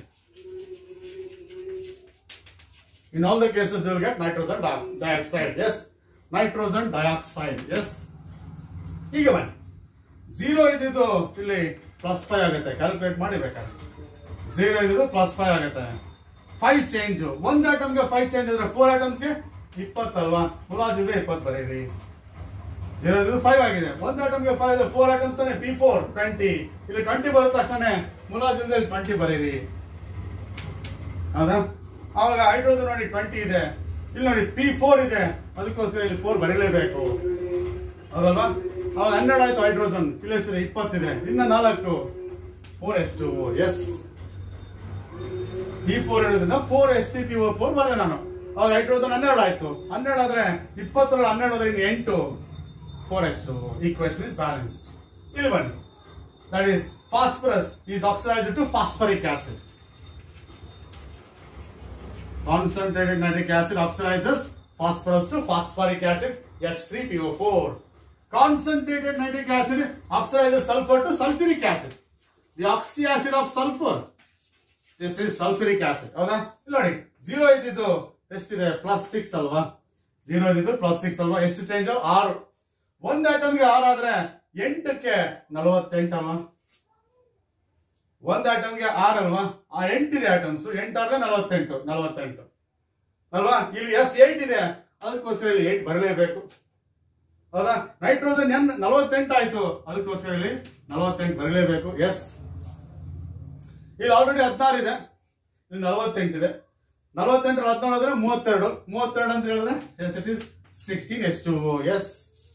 in all the cases you get nitrogen dioxide yes nitrogen dioxide yes ಈಗ ಬನ್ನಿ ಝೀರೋ ಇದ್ದಿದ್ದು ಇಲ್ಲಿ ಪ್ಲಸ್ ಫೈವ್ ಆಗುತ್ತೆ ಕ್ಯಾಲ್ಕುಲೇಟ್ ಮಾಡಿ ಬೇಕಾದ್ರೆ ಝೀರೋ ಇದ್ದಿದ್ದು ಪ್ಲಸ್ ಫೈವ್ ಆಗುತ್ತೆ ಫೈವ್ ಚೇಂಜ್ ಒಂದು ಐಟಮ್ಗೆ ಫೈವ್ ಚೇಂಜ್ ಆದ್ರೆ ಫೋರ್ ಐಟಮ್ಸ್ಗೆ ಇಪ್ಪತ್ತಲ್ವಾ ಮುಲಾಜಿದೆ ಇಪ್ಪತ್ತು ಬರೀರಿ ಜೀರೋ ಇದ್ದು ಫೈವ್ ಆಗಿದೆ ಒಂದು ಐಟಮ್ಗೆ ಫೈವ್ ಇದೆ ಫೋರ್ ಐಟಮ್ಸ್ ತಾನೆ ಪಿ ಫೋರ್ ಟ್ವೆಂಟಿ ಇಲ್ಲಿ ಟ್ವೆಂಟಿ ಬರುತ್ತೆ ಅಷ್ಟೇ ಮುಲಾಜಿಂದ ಇಲ್ಲಿ ಟ್ವೆಂಟಿ ಬರೀರಿ ಹೌದಾ ಅವಾಗ ಹೈಡ್ರೋಜನ್ ನೋಡಿ ಟ್ವೆಂಟಿ ಇದೆ ಇಲ್ಲಿ ನೋಡಿ ಪಿ ಫೋರ್ ಇದೆ ಅದಕ್ಕೋಸ್ಕರ ಇಲ್ಲಿ ಫೋರ್ ಬರೀಲೇಬೇಕು ಹೌದಲ್ವಾ ಅವಾಗ ಹನ್ನೆರಡು ಆಯ್ತು ಹೈಡ್ರೋಜನ್ ಇಲ್ಲಿ ಎಷ್ಟಿದೆ ಇಪ್ಪತ್ತಿದೆ ಇನ್ನ ನಾಲ್ಕು four S two S P four ಇರೋದ್ರಿಂದ four S C P O four ಬರದೆ ನಾನು ಅವಾಗ ಹೈಡ್ರೋಜನ್ ಹನ್ನೆರಡು ಆಯ್ತು ಹನ್ನೆರಡು ಆದ್ರೆ ಇಪ್ಪತ್ತರಲ್ಲಿ ಹನ್ನೆರಡು ಆದ್ರೆ ಇನ್ನು ಎಂಟು four S two equation is balanced ಇಲ್ಲಿ ಬನ್ನಿ that is phosphorus is oxidized to phosphoric acid concentrated nitric acid oxidizes phosphorus to phosphoric acid H3PO4. Concentrated nitric acid oxidizes sulfur to sulfuric acid. The oxy acid of sulfur. This is sulfuric acid. ಹೌದಾ ಇಲ್ಲಿ ನೋಡಿ ಜೀರೋ ಇದ್ದಿದ್ದು ಎಷ್ಟಿದೆ ಪ್ಲಸ್ ಸಿಕ್ಸ್ ಅಲ್ವಾ ಜೀರೋ ಇದ್ದಿದ್ದು ಪ್ಲಸ್ ಸಿಕ್ಸ್ ಅಲ್ವಾ ಎಷ್ಟು ಚೇಂಜ್ ಆರು ಒಂದ್ ಐಟಮ್ಗೆ ಆರು ಆದ್ರೆ ಎಂಟಕ್ಕೆ ನಲವತ್ತೆಂಟು ಅಲ್ವಾ ಒಂದ್ ಐಟಮ್ಗೆ ಆರ್ ಅಲ್ವಾ ಆ ಎಂಟಿದೆ ಐಟಮ್ಸ್ ಎಂಟಾದ್ರೆ ನಲವತ್ತೆಂಟು ನಲವತ್ತೆಂಟು ಅಲ್ವಾ ಇಲ್ಲಿ ಎಸ್ ಏಟ್ ಇದೆ ಅದಕ್ಕೋಸ್ಕರ ಇಲ್ಲಿ ಏಟ್ ಬರಲೇಬೇಕು ಹೌದಾ ನೈಟ್ರೋಜನ್ ಎನ್ ನಲವತ್ತೆಂಟು ಆಯ್ತು ಅದಕ್ಕೋಸ್ಕರ ಇಲ್ಲಿ ನಲವತ್ತೆಂಟು ಬರಲೇಬೇಕು ಎಸ್ ಇಲ್ಲಿ ಆಲ್ರೆಡಿ ಹದಿನಾರು ಇದೆ ಇಲ್ಲಿ ನಲವತ್ತೆಂಟು ಇದೆ ನಲವತ್ತೆಂಟು ಹದಿನಾರು ಅಂದ್ರೆ ಮೂವತ್ತೆರಡು ಮೂವತ್ತೆರಡು ಅಂತ ಹೇಳಿದ್ರೆ yes it is sixteen S two S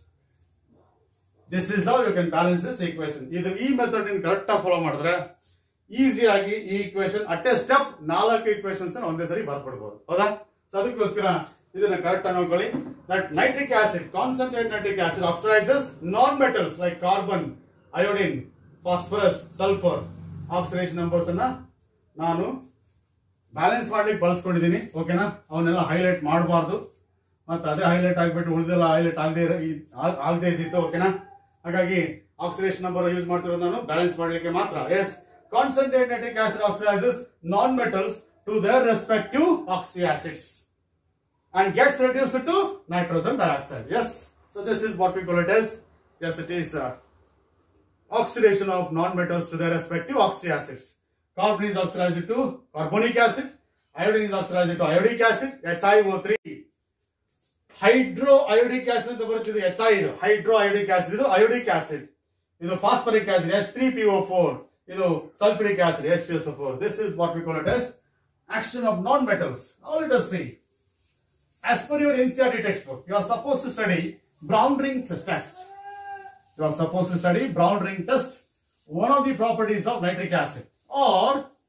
this is how you can balance this equation ಇದು ಈ ಮೆಥಡ್ ನೀನು ಕರೆಕ್ಟ್ ಆಗಿ ಫಾಲೋ ಮಾಡಿದ್ರೆ ಈಸಿ ಆಗಿ ಈ ಈಕ್ವೇಶನ್ ಅಟ್ ಎ ಸ್ಟೆಪ್ ನಾಲ್ಕು ಈಕ್ವೇಶನ್ಸ್ ಒಂದೇ ಸರಿ ಬರ್ಬಿಡ್ಬೋದು ಹೌದಾ ಸೊ ಅದಕ್ಕೋಸ್ಕರ ಇದನ್ನ ಕರೆಕ್ಟ್ ಆಗಿ ನೋಡ್ಕೊಳ್ಳಿ that nitric acid concentrate nitric acid oxidizes non metals like carbon iodine phosphorus sulphur oxidation numbers ಅನ್ನ ನಾನು ಬ್ಯಾಲೆನ್ಸ್ ಮಾಡ್ಲಿಕ್ಕೆ ಬಳಸ್ಕೊಂಡಿದ್ದೀನಿ ಓಕೆನಾ ಅವನ್ನೆಲ್ಲ ಹೈಲೈಟ್ ಮಾಡಬಾರ್ದು ಮತ್ತೆ ಅದೇ ಹೈಲೈಟ್ ಆಗ್ಬಿಟ್ಟು ಉಳಿದೆಲ್ಲ ಹೈಲೈಟ್ ಆಗದೆ ಆಗದೆ ಇದ್ದಿತ್ತು ಓಕೆನಾ ಹಾಗಾಗಿ ಆಕ್ಸಿಡೇಷನ್ ನಂಬರ್ ಯೂಸ್ ಮಾಡ್ತಿರೋದು ನಾನು ಬ್ಯಾಲೆನ್ಸ್ ಮಾಡ್ಲಿಕ್ಕೆ ಮಾತ್ರ yes concentrate nitric acid oxidizes non metals to their respective oxy acids and gets reduced to nitrogen dioxide. Yes. So this is what we call it as. Yes, it is uh, oxidation of non-metals to their respective oxy acids. Carbon is oxidized to carbonic acid. Iodine is oxidized to iodic acid. HiO3. Hydro iodic acid ಅಂತ ಬರುತ್ತಿದೆ ಎಚ್ ಐ ಇದು ಹೈಡ್ರೋ ಅಯೋಡಿಕ್ ಆಸಿಡ್ ಇದು ಅಯೋಡಿಕ್ ಆಸಿಡ್ ಇದು phosphoric acid S three P O four ಇದು sulphuric acid S two S four this is what we call it yes action of non metals all it see as per your NCRT textbook, you are supposed to study brown ring test. You are supposed to study brown ring test, one of the properties of nitric acid. Or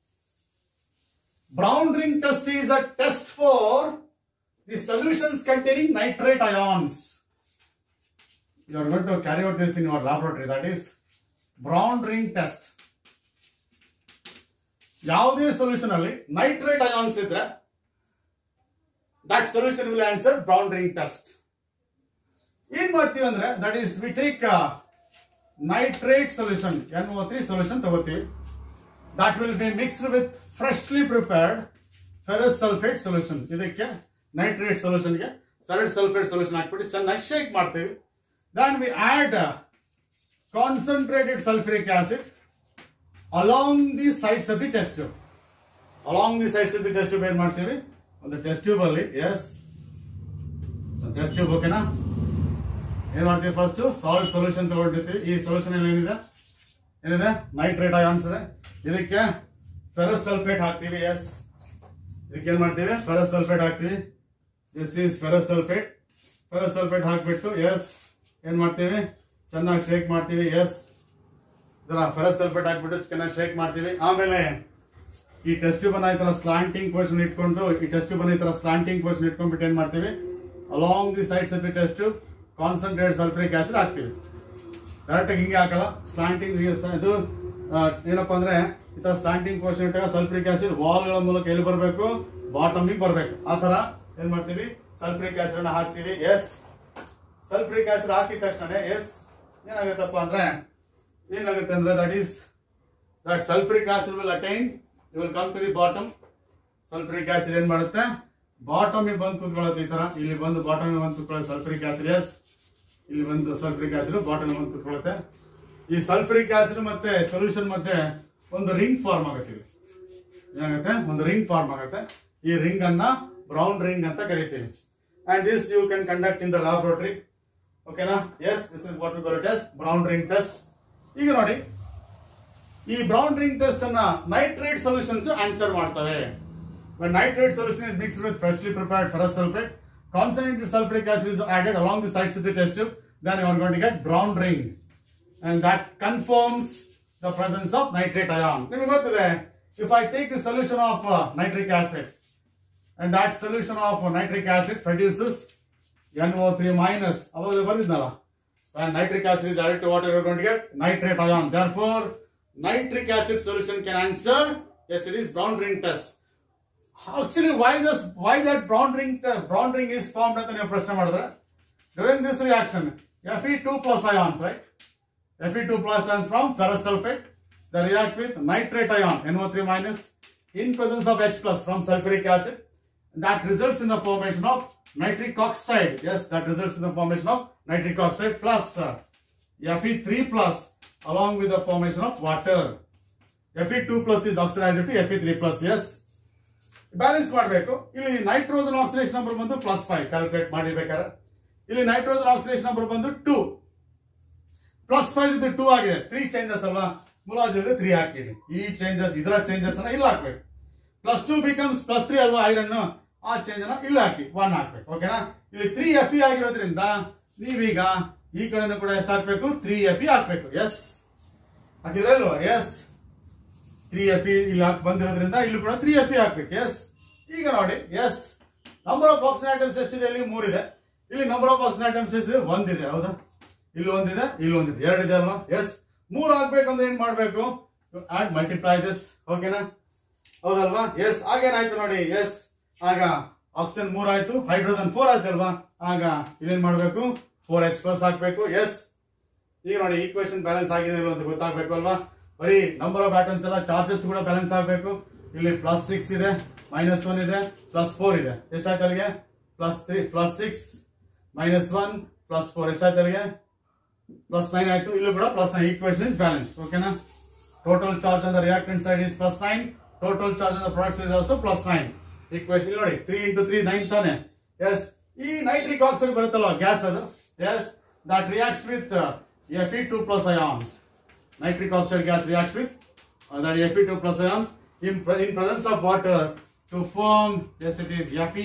brown ring test is a test for the solutions containing nitrate ions. You are going to carry out this in your laboratory. That is brown ring test. ಯಾವುದೇ ಸೊಲ್ಯೂಷನ್ ಅಲ್ಲಿ ನೈಟ್ರೇಟ್ ಅಯಾನ್ಸ್ ಇದ್ರೆ that solution will answer brown ring test ಏನ್ ಮಾಡ್ತೀವಿ ಅಂದ್ರೆ that is we take nitrate solution N O three solution ತಗೋತೀವಿ that will be mixed with freshly prepared ferrous sulphate solution ಇದಕ್ಕೆ ನೈಟ್ರೇಟ್ ಸೊಲ್ಯೂಷನ್ಗೆ ಫೆರಸ್ ಸಲ್ಫೇಟ್ ಸೊಲ್ಯೂಷನ್ ಹಾಕ್ಬಿಟ್ಟು ಚೆನ್ನಾಗಿ ಶೇಕ್ ಮಾಡ್ತೀವಿ then we add concentrated sulphuric acid along the sides of the test tube along the sides of the test tube ಏನ್ ಮಾಡ್ತೀವಿ ಒಂದು ಟೆಸ್ಟ್ ಟ್ಯೂಬ್ ಅಲ್ಲಿ ಎಸ್ ಟೆಸ್ಟ್ ಟ್ಯೂಬ್ ಓಕೆನಾ ಏನ್ ಮಾಡ್ತೀವಿ ಫಸ್ಟ್ ಸಾಲ್ಟ್ ಸೊಲ್ಯೂಷನ್ ತಗೊಂಡಿರ್ತೀವಿ ಈ ಸೊಲ್ಯೂಷನ್ ಏನಿದೆ ಏನಿದೆ ನೈಟ್ರೇಟ್ ಅಯಾನ್ಸ್ ಇದೆ ಇದಕ್ಕೆ ಫೆರಸ್ ಸಲ್ಫೇಟ್ ಹಾಕ್ತೀವಿ ಎಸ್ ಇದಕ್ಕೆ ಏನ್ ಮಾಡ್ತೀವಿ ಫೆರಸ್ ಸಲ್ಫೇಟ್ ಹಾಕ್ತೀವಿ this is ferrous sulphate ferrous sulphate ಹಾಕ್ಬಿಟ್ಟು ಎಸ್ ಏನ್ ಮಾಡ್ತೀವಿ ಚೆನ್ನಾಗಿ ಶೇಕ್ ಮಾಡ್ತೀವಿ ಎಸ್ ಇದರ ಫೆರಸ್ ಸಲ್ಫೇಟ್ ಹಾಕ್ಬಿಟ್ಟು ಚೆನ್ನಾಗಿ ಶೇಕ್ ಮಾಡ್ತೀವಿ ಆಮೇಲೆ ಈ ಟೆಸ್ಟ್ ಟ್ಯೂಬ್ ಈ ತರ ಸ್ಲಾಂಟಿಂಗ್ ಪೋರ್ಷನ್ ಇಟ್ಕೊಂಡು ಈ ಟೆಸ್ಟ್ ಟ್ಯೂಬ್ ಈ ತರ ಸ್ಲಾಂಟಿಂಗ್ ಪೋರ್ಷನ್ ಇಟ್ಕೊಂಡ್ಬಿಟ್ಟು ಏನ್ ಮಾಡ್ತೀವಿ along the sides of the test tube concentrate sulphuric acid ಹಾಕ್ತೀವಿ ಡೈರೆಕ್ಟ್ ಹಿಂಗೆ ಹಾಕಲ್ಲ ಸ್ಲಾಂಟಿಂಗ್ ಇದು ಆ, ಏನಪ್ಪಾ ಅಂದ್ರೆ ಈ ತರ ಸ್ಲಾಂಟಿಂಗ್ ಪೋರ್ಷನ್ ಇಟ್ಟಾಗ ಸಲ್ಫ್ರಿಕ್ ಆಸಿಡ್ ವಾಲ್ಗಳ ಮೂಲಕ ಎಲ್ಲಿ ಬರಬೇಕು ಬಾಟಮಿಗೆ ಬರಬೇಕು ಆ ತರ ಏನ್ ಮಾಡ್ತೀವಿ ಸಲ್ಫ್ರಿಕ್ ಆಸಿಡ್ ಅನ್ನ ಹಾಕ್ತೀವಿ ಎಸ್ ಸಲ್ಫ್ರಿಕ್ ಆಸಿಡ್ ಹಾಕಿದ ತಕ್ಷಣ ಎಸ್ ಏನಾಗುತ್ತಪ್ಪ ಅಂದ್ರೆ ಏನಾಗುತ್ತೆ ಅಂದ್ರೆ that is that sulphuric acid will attain you will come to the bottom sulphuric acid ಏನ್ ಮಾಡುತ್ತೆ ಬಾಟಮ್ ಬಂದು ಕೂತ್ಕೊಳ್ಳುತ್ತೆ ಈ ತರ ಇಲ್ಲಿ ಬಂದು ಬಾಟಮ್ ಬಂದು ಕೂತ್ಕೊಳ್ಳುತ್ತೆ ಸಲ್ಫ್ರಿಕ್ ಆಸಿಡ್ ಎಸ್ ಇಲ್ಲಿ ಬಂದು ಸಲ್ಫ್ರಿಕ್ ಆಸಿಡ್ ಬಾಟಮ್ ಬಂದು ಕೂತ್ಕೊಳ್ಳುತ್ತೆ ಈ ಸಲ್ಫ್ರಿಕ್ ಆಸಿಡ್ ಮತ್ತೆ ಸೊಲ್ಯೂಷನ್ ಮತ್ತೆ ಒಂದು ರಿಂಗ್ ಫಾರ್ಮ್ ಆಗುತ್ತೆ ಇಲ್ಲಿ ಏನಾಗುತ್ತೆ ಒಂದು ರಿಂಗ್ ಫಾರ್ಮ್ ಆಗುತ್ತೆ ಈ ರಿಂಗ್ ಅನ್ನ ಬ್ರೌನ್ ರಿಂಗ್ ಅಂತ ಕರಿತೀವಿ and this you can conduct in the laboratory ಓಕೆನಾ yes this is what we call it yes brown ring test ಈಗ ನೋಡಿ ಈ ಬ್ರೌನ್ ರಿಂಗ್ ಟೆಸ್ಟ್ ಅನ್ನ ನೈಟ್ರೇಟ್ ಸೊಲ್ಯೂಷನ್ಸ್ ಆನ್ಸರ್ ಮಾಡ್ತವೆ when nitrate solution is mixed with freshly prepared ferrous sulfate concentrated sulfuric acid is added along the sides of the test tube then you are going to get brown ring and that confirms the presence of nitrate ion ನಿಮಗೆ ಗೊತ್ತಿದೆ if i take the solution of uh, nitric acid and that solution of nitric acid produces NO3 minus ಅವಾಗ ಬರ್ದಿದ್ನಲ್ಲ when nitric acid is added to water you are going to get nitrate ion therefore nitric acid solution can answer yes it is brown ring test actually why this why that brown ring the brown ring is formed ಅಂತ ನೀವು ಪ್ರಶ್ನೆ ಮಾಡಿದ್ರೆ during this reaction Fe2 plus ions right Fe2 plus ions from ferrous sulfate they react with nitrate ion NO3 minus in presence of H plus from sulfuric acid that results in the formation of nitric oxide yes that results in the formation of nitric oxide plus uh, Fe3 plus along with the formation of water Fe2 plus is oxidized to Fe3 plus yes balance ಮಾಡಬೇಕು ಇಲ್ಲಿ ನೈಟ್ರೋಜನ್ ಆಕ್ಸಿಡೇಷನ್ ನಂಬರ್ ಬಂದು ಪ್ಲಸ್ ಫೈವ್ ಕ್ಯಾಲ್ಕುಲೇಟ್ ಮಾಡಿರ್ಬೇಕಾದ್ರೆ ಇಲ್ಲಿ ನೈಟ್ರೋಜನ್ ಆಕ್ಸಿಡೇಷನ್ ನಂಬರ್ ಬಂದು ಟೂ ಪ್ಲಸ್ ಫೈವ್ ಇದು ಟೂ ಆಗಿದೆ ತ್ರೀ ಚೇಂಜಸ್ ಅಲ್ವಾ ಮುಲಾಜಿದ್ರೆ ತ್ರೀ ಹಾಕಿಡಿ ಈ ಚೇಂಜಸ್ ಇದರ ಚೇಂಜಸ್ ಅನ್ನ ಇಲ್ಲಿ ಹಾಕ್ಬೇಕು plus two becomes plus three ಅಲ್ವಾ ಐರನ್ ಆ ಚೇಂಜ್ ಅನ್ನ ಇಲ್ಲಿ ಹಾಕಿ ಒನ್ ಹಾಕ್ಬೇಕು ಓಕೆನಾ ಇಲ್ಲಿ ತ್ರೀ ಎಫ್ ಇ ಆಗಿರೋದ್ರಿಂದ ನೀವೀಗ ಈ ಕಡೆನೂ ಕೂಡ ಎಷ್ಟು ಹಾಕ್ಬೇಕು ತ್ರೀ ಎಫ್ ಇ ಹಾಕ್ಬೇಕು ಎಸ್ ಹಾಕಿದ್ರೆ ಅಲ್ವಾ ಎಸ್ ತ್ರೀ ಎಫ್ ಇ ಇಲ್ಲಿ ಹಾಕಿ ಬಂದಿರೋದ್ರಿಂದ ಇಲ್ಲಿ ಕೂಡ ತ್ರೀ ಎಫ್ ಇ ಹಾಕ್ಬೇಕು ಎಸ್ ಈಗ ನೋಡಿ yes number of oxygen items ಎಷ್ಟಿದೆ ಇಲ್ಲಿ ಮೂರಿದೆ ಇಲ್ಲಿ ನಂಬರ್ ಆಫ್ ಆಕ್ಸಿಜನ್ ಐಟಮ್ಸ್ ಎಷ್ಟಿದೆ ಒಂದಿದೆ ಹೌದಾ ಇಲ್ಲಿ ಒಂದಿದೆ ಇಲ್ಲಿ ಒಂದಿದೆ ಎರಡಿದೆ ಅಲ್ವಾ ಎಸ್ ಮೂರು ಆಗ್ಬೇಕಂದ್ರೆ ಏನ್ ಮಾಡ್ಬೇಕು ಆಡ್ ಮಲ್ಟಿಪ್ಲೈ ದಿಸ್ ಓಕೆನಾ ಹೌದಲ್ವಾ ಎಸ್ ಆಗೇನಾಯ್ತು ನೋಡಿ ಎಸ್ ಆಗ ಆಕ್ಸಿಜನ್ ಮೂರ್ ಆಯ್ತು ಹೈಡ್ರೋಜನ್ ಫೋರ್ ಆಯ್ತು ಅಲ್ವಾ ಆಗ ಇಲ್ಲೇನ್ ಮಾಡ್ಬೇಕು ಫೋರ್ ಎಚ್ ಪ್ಲಸ್ ಹಾಕ್ಬೇಕು ಎಸ್ ಈಗ ನೋಡಿ ಈಕ್ವೇಶನ್ ಬ್ಯಾಲೆನ್ಸ್ ಆಗಿದೆ ಇಲ್ವೋ ಅಂತ ಗೊತ್ತಾಗ್ಬೇಕು ಅಲ್ವಾ ಬರೀ ನಂಬರ್ ಆಫ್ ಆಟಮ್ಸ್ ಎಲ್ಲ ಚಾರ್ಜಸ್ ಕೂಡ ಬ್ಯಾಲೆನ್ಸ್ ಆಗಬೇಕು ಇಲ್ಲಿ ಪ್ಲಸ್ ಸಿಕ್ಸ್ ಇದೆ ಮೈನಸ್ ಒನ್ ಇದೆ ಪ್ಲಸ್ ಫೋರ್ ಇದೆ ಎಷ್ಟಾಯ್ತು ಅಲ್ಲಿಗೆ plus three plus six minus one plus four ಎಷ್ಟಾಯ್ತು ಅಲ್ಲಿಗೆ ಪ್ಲಸ್ ನೈನ್ ಆಯ್ತು ಇಲ್ಲೂ ಕೂಡ plus nine equation is balance ಓಕೆನಾ total charge on the reactant side is plus nine total charge on the product is also plus nine equation ನೋಡಿ ತ್ರೀ ಇಂಟು ತ್ರೀ ನೈನ್ ತಾನೆ ಎಸ್ ಈ ನೈಟ್ರಿಕ್ ಆಕ್ಸೈಡ್ ಬರುತ್ತಲ್ವ ಗ್ಯಾಸ್ ಅದು yes that reacts with F E two plus ions nitric oxide gas reacts with uh, that Fe2 plus ions in, pre- in presence of water to form, yes it is Fe,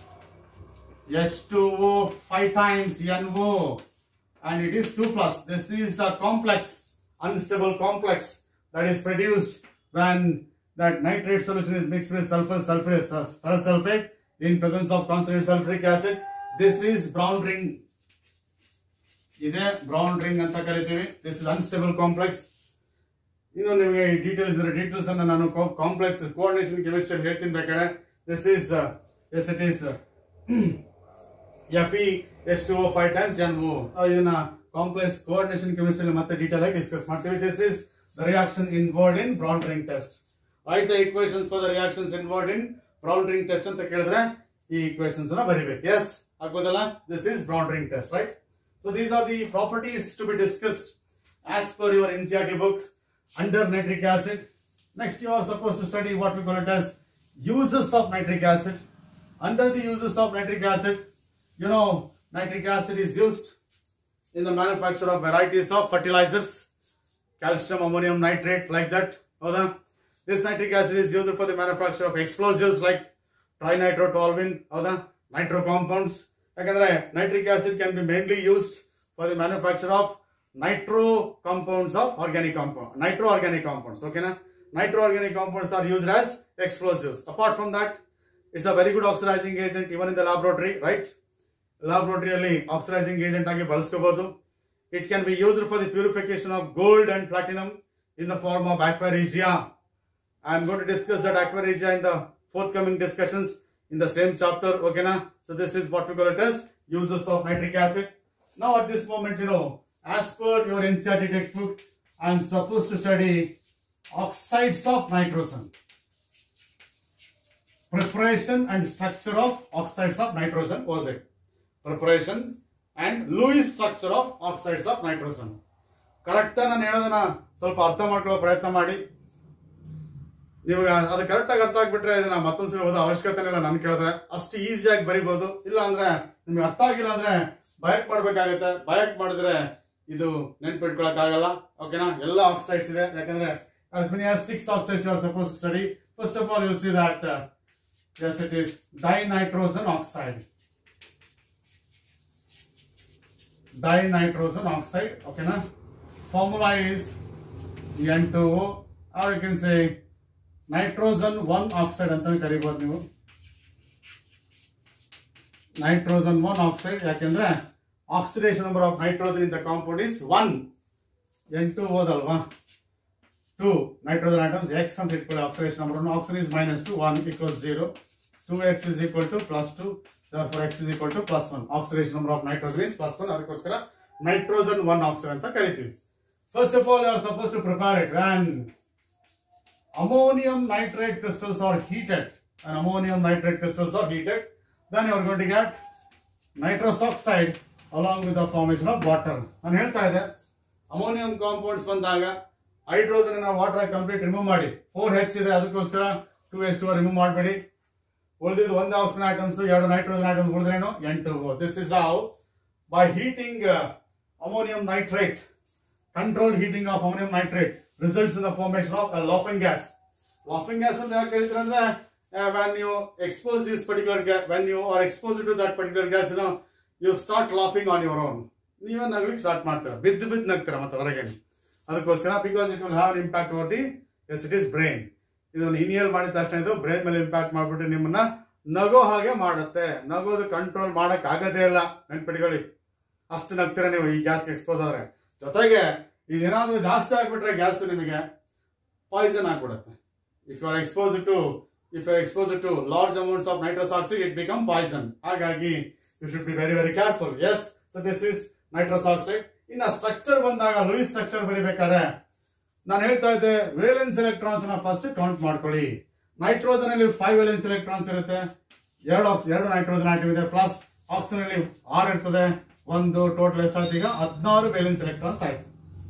H2O 5 times NO and it is 2 plus. This is a complex, unstable complex that is produced when that nitrate solution is mixed with sulfur sulfurous uh, ferrous sulfate in presence of concentrated sulfuric acid. This is brown ring ಇದೆ ಬ್ರೌನ್ ರಿಂಗ್ ಅಂತ ಕರಿತೀವಿ ದಿಸ್ ಇಸ್ ಅನ್ಸ್ಟೇಬಲ್ ಕಾಂಪ್ಲೆಕ್ಸ್ ಇನ್ನು ನಿಮಗೆ ಡೀಟೇಲ್ಸ್ ಇದ್ರೆ ಡೀಟೇಲ್ಸ್ ಅನ್ನ ನಾನು ಕಾಂಪ್ಲೆಕ್ಸ್ ಕೋಆರ್ಡಿನೇಷನ್ ಕೆಮಿಸ್ಟ್ರಿ ಹೇಳ್ತೀನಿ ಬೇಕಾದ್ರೆ this is yes it is F E S two five times N O ಇದನ್ನ ಕಾಂಪ್ಲೆಕ್ಸ್ ಕೋಆರ್ಡಿನೇಷನ್ ಕೆಮಿಸ್ಟ್ರಿ ಮತ್ತೆ ಡೀಟೇಲ್ ಆಗಿ ಡಿಸ್ಕಸ್ ಮಾಡ್ತೀವಿ this is the reaction involved in brown ring test right the equations for the reactions involved in brown ring test ಅಂತ ಕೇಳಿದ್ರೆ ಈ ಈಕ್ವೇಶನ್ಸ್ ಅನ್ನ ಬರಿಬೇಕು ಎಸ್ ಆಗ್ಬೋದಲ್ಲ this is brown ring test right So these are the properties to be discussed as per your NCRT book under nitric acid. Next, you are supposed to study what we call it as uses of nitric acid. Under the uses of nitric acid, you know, nitric acid is used in the manufacture of varieties of fertilizers, calcium, ammonium nitrate, like that. ಹೌದಾ? This nitric acid is used for the manufacture of explosives like trinitro-toluene, ಹೌದಾ? nitro compounds. ಯಾಕಂದ್ರೆ nitric acid can be mainly used for the manufacture of nitro compounds of organic compound nitro organic compounds ಓಕೆನಾ nitro organic compounds are used as explosives apart from that it's a very good oxidising agent even in the laboratory right ಲ್ಯಾಬ್ರೋಟರಿಯಲ್ಲಿ ಆಕ್ಸಿಡೈಸಿಂಗ್ ಏಜೆಂಟ್ ಆಗಿ ಬಳಸ್ಕೋಬಹುದು it can be used for the purification of gold and platinum in the form of aquaregia I am going to discuss that aquaregia in the forthcoming discussions in the same chapter. Okay, na? So this is what we call it as uses of nitric acid. Now at this moment, you know, as per your NCRT textbook, I am supposed to study oxides of nitrogen. Preparation and structure of oxides of nitrogen. ಓದ್ಬೇಕು. Preparation and Lewis structure of oxides of nitrogen. Correct ನಾನು ಹೇಳೋದನ್ನ ಸ್ವಲ್ಪ ಅರ್ಥ ಮಾಡ್ಕೊಳ್ಳೋ ಪ್ರಯತ್ನ ಮಾಡಿ ನೀವು ಅದು ಕರೆಕ್ಟ್ ಆಗಿ ಅರ್ಥ ಆಗ್ಬಿಟ್ರೆ ಇದನ್ನ ಮತ್ತೊಂದ್ಸರಿ ಓದೋ ಅವಶ್ಯಕತೆ ಇಲ್ಲ ನನ್ ಕೇಳಿದ್ರೆ ಅಷ್ಟು ಈಸಿಯಾಗಿ ಬರಿಬಹುದು ಇಲ್ಲ ಅಂದ್ರೆ ನಿಮ್ಗೆ ಅರ್ಥ ಆಗಿಲ್ಲ ಅಂದ್ರೆ ಬಯಟ್ ಮಾಡ್ಬೇಕಾಗತ್ತೆ ಬಯಟ್ ಮಾಡಿದ್ರೆ ಇದು ನೆನ್ಪಿಟ್ಕೊಳಕ್ ಆಗಲ್ಲ ಓಕೆನಾ ಎಲ್ಲ ಆಕ್ಸೈಡ್ಸ್ ಇದೆ ಯಾಕಂದ್ರೆ as many as six oxides you are supposed to study first of all you'll see that uh, yes it is dinitrogen oxide dinitrogen oxide okay na formula is N2O or you can say nitrogen one oxide ಅಂತ ಕರಿಬಹುದು ನೀವು ನೈಟ್ರೋಜನ್ ಒನ್ ಆಕ್ಸೈಡ್ ಯಾಕೆಂದ್ರೆ oxidation number of nitrogen in the compound is one N two ಓದಲ್ವಾ ಟು ನೈಟ್ರೋಜನ್ ಐಟಮ್ಸ್ ಎಕ್ಸ್ ಅಂತ ಇಟ್ಕೊಳ್ಳಿ oxidation number oxygen is minus two one equals zero two x is equal to plus two for x is equal to plus one oxidation number of nitrogen is plus one ಅದಕ್ಕೋಸ್ಕರ ನೈಟ್ರೋಜನ್ ಒನ್ ಆಕ್ಸೈಡ್ ಅಂತ ಕರಿತೀವಿ first of all you are suppose to prepare it when ammonium nitrate crystals are heated and ammonium nitrate crystals are heated then you are going to get nitrous oxide along with the formation of water ನಾನು ಹೇಳ್ತಾ ಇದ್ದೆ ಅಮೋನಿಯಂ ಕಾಂಪೌಂಡ್ಸ್ ಬಂದಾಗ ಹೈಡ್ರೋಜನ್ ವಾಟರ್ ಕಂಪ್ಲೀಟ್ ರಿಮೂವ್ ಮಾಡಿ ಫೋರ್ ಹೆಚ್ ಇದೆ ಅದಕ್ಕೋಸ್ಕರ ಟೂ ಎಚ್ ಟು ರಿಮೂವ್ ಮಾಡಬೇಡಿ ಉಳಿದಿದ್ದು ಒಂದು ಆಕ್ಸಿಜನ್ ಐಟಮ್ಸ್ ಎರಡು ನೈಟ್ರೋಜನ್ ಐಟಮ್ಸ್ ಉಳಿದ್ರೇನು ಎಂಟು this is how by heating uh, ammonium nitrate, controlled heating of ammonium nitrate results in the formation of a laughing gas. Laughing gas ಅಂತ ಯಾಕೆ ಹೇಳ್ತಾರೆ ಅಂದ್ರೆ uh, when you expose this particular gas, when you are exposed to that particular gas, you know, you start laughing on your own. ನೀವೇ ನಗ್ಲಿಕ್ಕೆ ಸ್ಟಾರ್ಟ್ ಮಾಡ್ತೀರ ಬಿದ್ದು ಬಿದ್ದು ನಗ್ತೀರ ಮತ್ತೆ ಹೊರಗೆ ಅದಕ್ಕೋಸ್ಕರ because it will have impact over the yes it is brain ಇದನ್ನು ಇನಿಯಲ್ ಮಾಡಿದ ತಕ್ಷಣ ಇದು ಬ್ರೈನ್ ಮೇಲೆ ಇಂಪ್ಯಾಕ್ಟ್ ಮಾಡ್ಬಿಟ್ಟು ನಿಮ್ಮನ್ನ ನಗೋ ಹಾಗೆ ಮಾಡುತ್ತೆ ನಗೋದು ಕಂಟ್ರೋಲ್ ಮಾಡಕ್ ಆಗದೇ ಇಲ್ಲ ನೆನ್ಪಿಟ್ಕೊಳ್ಳಿ ಅಷ್ಟು ನಗ್ತೀರ ನೀವು ಈ ಗ್ಯಾಸ್ಗೆ ಎಕ್ಸ್ಪೋಸ್ ಆದ್ರೆ ಜೊತೆಗೆ ಇದೇನಾದ್ರೂ ಜಾಸ್ತಿ ಆಗ್ಬಿಟ್ರೆ ಗ್ಯಾಸ್ ನಿಮಗೆ ಪಾಯ್ಸನ್ ಆಗ್ಬಿಡುತ್ತೆ if you are expose to if you are expose to large amounts of nitrous oxide it become poison ಹಾಗಾಗಿ you should be very very careful yes so this is nitrous oxide ಇನ್ನ ಸ್ಟ್ರಕ್ಚರ್ ಬಂದಾಗ ಲೂಯಿಸ್ ಸ್ಟ್ರಕ್ಚರ್ ಬರಿಬೇಕಾದ್ರೆ ನಾನು ಹೇಳ್ತಾ ಇದ್ದೆ ವೇಲೆನ್ಸ್ ಎಲೆಕ್ಟ್ರಾನ್ಸ್ ನ ಫಸ್ಟ್ ಕೌಂಟ್ ಮಾಡ್ಕೊಳ್ಳಿ ನೈಟ್ರೋಜನ್ ಅಲ್ಲಿ ಫೈವ್ ವೇಲೆನ್ಸ್ ಎಲೆಕ್ಟ್ರಾನ್ಸ್ ಇರುತ್ತೆ ಎರಡು ಆಕ್ಸ್ ಎರಡು ನೈಟ್ರೋಜನ್ ಆಟಮ್ ಇದೆ ಪ್ಲಸ್ ಆಕ್ಸಿಜನ್ ಅಲ್ಲಿ ಆರು ಇರ್ತದೆ ಒಂದು ಟೋಟಲ್ ಎಷ್ಟಾಯ್ತು ಈಗ ಹದಿನಾರು ವೇಲೆನ್ಸ್ ಎಲೆಕ್ಟ್ರಾನ್ಸ್ ಆಯ್ತು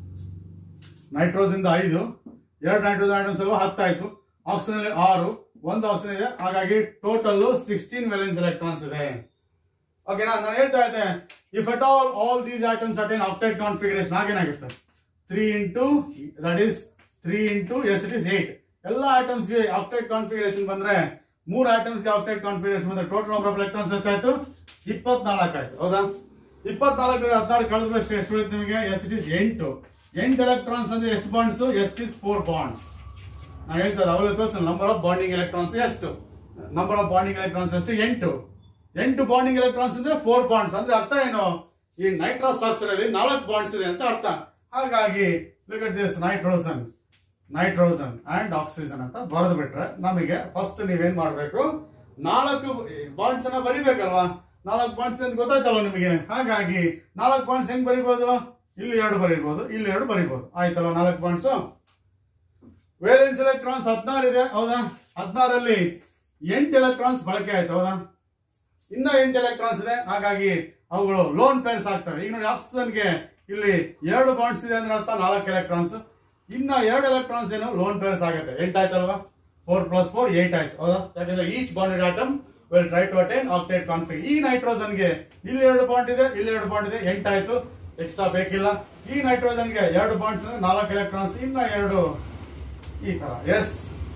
ನೈಟ್ರೋಜನ್ ಐದು ಎರಡು ನೈಟ್ರೋಜನ್ ಆಟಮ್ಸ್ ಅಲ್ವಾ ಹತ್ತಾಯ್ತು ಆಕ್ಸಿಜನ್ ಅಲ್ಲಿ ಆರು ಒಂದು ಆಕ್ಸಿಜನ್ ಇದೆ ಹಾಗಾಗಿ ಟೋಟಲ್ ಸಿಕ್ಸ್ಟೀನ್ ವೇಲೆನ್ಸ್ ಎಲೆಕ್ಟ್ರಾನ್ಸ್ ಇದೆ ಓಕೆನಾ ನಾನು ಹೇಳ್ತಾ ಇದ್ದೆ if at all all these atoms attain octet configuration ಆಗೇನಾಗುತ್ತೆ three into that is three into yes it is eight ಎಲ್ಲ ಐಟಮ್ಸ್ ಗೆ ಆಕ್ಟೈಡ್ ಕಾನ್ಫಿಗರೇಷನ್ ಬಂದ್ರೆ ಮೂರ್ ಐಟಮ್ಸ್ ಗೆ ಆಕ್ಟೈಡ್ ಕಾನ್ಫಿಗರೇಷನ್ ಬಂದ್ರೆ ಟೋಟಲ್ ನಂಬರ್ ಆಫ್ ಎಲೆಕ್ಟ್ರಾನ್ಸ್ ಎಷ್ಟಾಯ್ತು ಇಪ್ಪತ್ನಾಲ್ಕು ಆಯ್ತು ಹೌದಾ ಇಪ್ಪತ್ನಾಲ್ಕು ಹದಿನಾರು ಕಳೆದ್ರೆ ಎಷ್ಟು ಎಷ್ಟು ಉಳಿತು ನಿಮಗೆ ಎಸ್ ಇಟ್ ಇಸ್ ಎಂಟು ಎಂಟು ಎಲೆಕ್ಟ್ರಾನ್ಸ್ ಅಂದ್ರೆ ಎಷ್ಟು bonds yes is four bonds ನಾನು ಹೇಳ್ತಾರೆ ಅವಳು ತೋರಿಸ್ತೀನಿ ನಂಬರ್ ಆಫ್ ಬಾಂಡಿಂಗ್ ಎಲೆಕ್ಟ್ರಾನ್ಸ್ ಎಷ್ಟು ನಂಬರ್ ಆಫ್ ಬಾಂಡಿಂಗ್ ಎಲೆಕ್ಟ್ರಾನ್ಸ್ ಎಷ್ಟು ಎಂಟು ಎಂಟು ಬಾಂಡಿಂಗ್ ಎಲೆಕ್ಟ್ರಾನ್ಸ್ ಅಂದ್ರೆ ಫೋರ್ ಬಾಂಡ್ಸ್ ಅಂದ್ರೆ ಅರ್ಥ ಏನು ಈ ನೈಟ್ರಸ್ ಆಕ್ಸೈಡ್ ಅಲ್ಲಿ ನಾಲ್ಕು ಬಾಂಡ್ಸ್ ಇದೆ ಅಂತ ಅರ್ಥ ಹಾಗಾಗಿ look at this nitrogen nitrogen and oxygen ಅಂತ ಬರೆದು ಬಿಟ್ರೆ ನಮಗೆ ಫಸ್ಟ್ ನೀವೇನ್ ಮಾಡ್ಬೇಕು ನಾಲ್ಕು ಬಾಂಡ್ಸ್ ಅನ್ನ ಬರಿಬೇಕಲ್ವಾ ನಾಲ್ಕು ಬಾಂಡ್ಸ್ ಅಂತ ಗೊತ್ತಾಯ್ತಲ್ವ ನಿಮಗೆ ಹಾಗಾಗಿ ನಾಲ್ಕು ಬಾಂಡ್ಸ್ ಹೆಂಗ್ ಬರಿಬೋದು ಇಲ್ಲಿ ಎರಡು ಬರಿಬೋದು ಇಲ್ಲಿ ಎರಡು ಬರಿಬೋದು ಆಯ್ತಲ್ವ ನಾಲ್ಕು ಬಾಂಡ್ಸ್ ವೇಲೆನ್ಸ್ ಎಲೆಕ್ಟ್ರಾನ್ಸ್ ಹದಿನಾರು ಇದೆ ಹೌದಾ ಹದಿನಾರಲ್ಲಿ ಎಂಟು ಎಲೆಕ್ಟ್ರಾನ್ಸ್ ಬಳಕೆ ಆಯ್ತು ಹೌದಾ ಇನ್ನ ಎಂಟು ಎಲೆಕ್ಟ್ರಾನ್ಸ್ ಇದೆ ಹಾಗಾಗಿ ಅವುಗಳು ಲೋನ್ ಪೇರ್ಸ್ ಆಗ್ತವೆ ಈಗ ನೋಡಿ ಆಕ್ಸಿಜನ್ಗೆ ಇಲ್ಲಿ ಎರಡು ಬಾಂಡ್ಸ್ ಇದೆ ಅಂದ್ರೆ ಅರ್ಥ ನಾಲ್ಕು ಎಲೆಕ್ಟ್ರಾನ್ಸ್ ಇನ್ನ ಎರಡು ಎಲೆಕ್ಟ್ರಾನ್ಸ್ ಏನು ಲೋನ್ ಪೇರ್ಸ್ ಆಗುತ್ತೆ ಎಂಟ್ ಆಯ್ತಲ್ವಾ ಫೋರ್ ಪ್ಲಸ್ ಫೋರ್ ಏಟ್ ಆಯ್ತು ಹೌದಾ that is each bonded atom will try to attain octet config ಈ ನೈಟ್ರೋಜನ್ಗೆ ಇಲ್ಲಿ ಎರಡು ಬಾಂಡ್ ಇದೆ ಇಲ್ಲಿ ಎರಡು ಬಾಂಡ್ ಇದೆ ಎಂಟ್ ಆಯ್ತು ಎಕ್ಸ್ಟ್ರಾ ಬೇಕಿಲ್ಲ ಈ ನೈಟ್ರೋಜನ್ಗೆ ಎರಡು ಬಾಂಡ್ಸ್ ಅಂದ್ರೆ ನಾಲ್ಕು ಎಲೆಕ್ಟ್ರಾನ್ಸ್ ಇನ್ನ ಎರಡು ಈ ತರ yes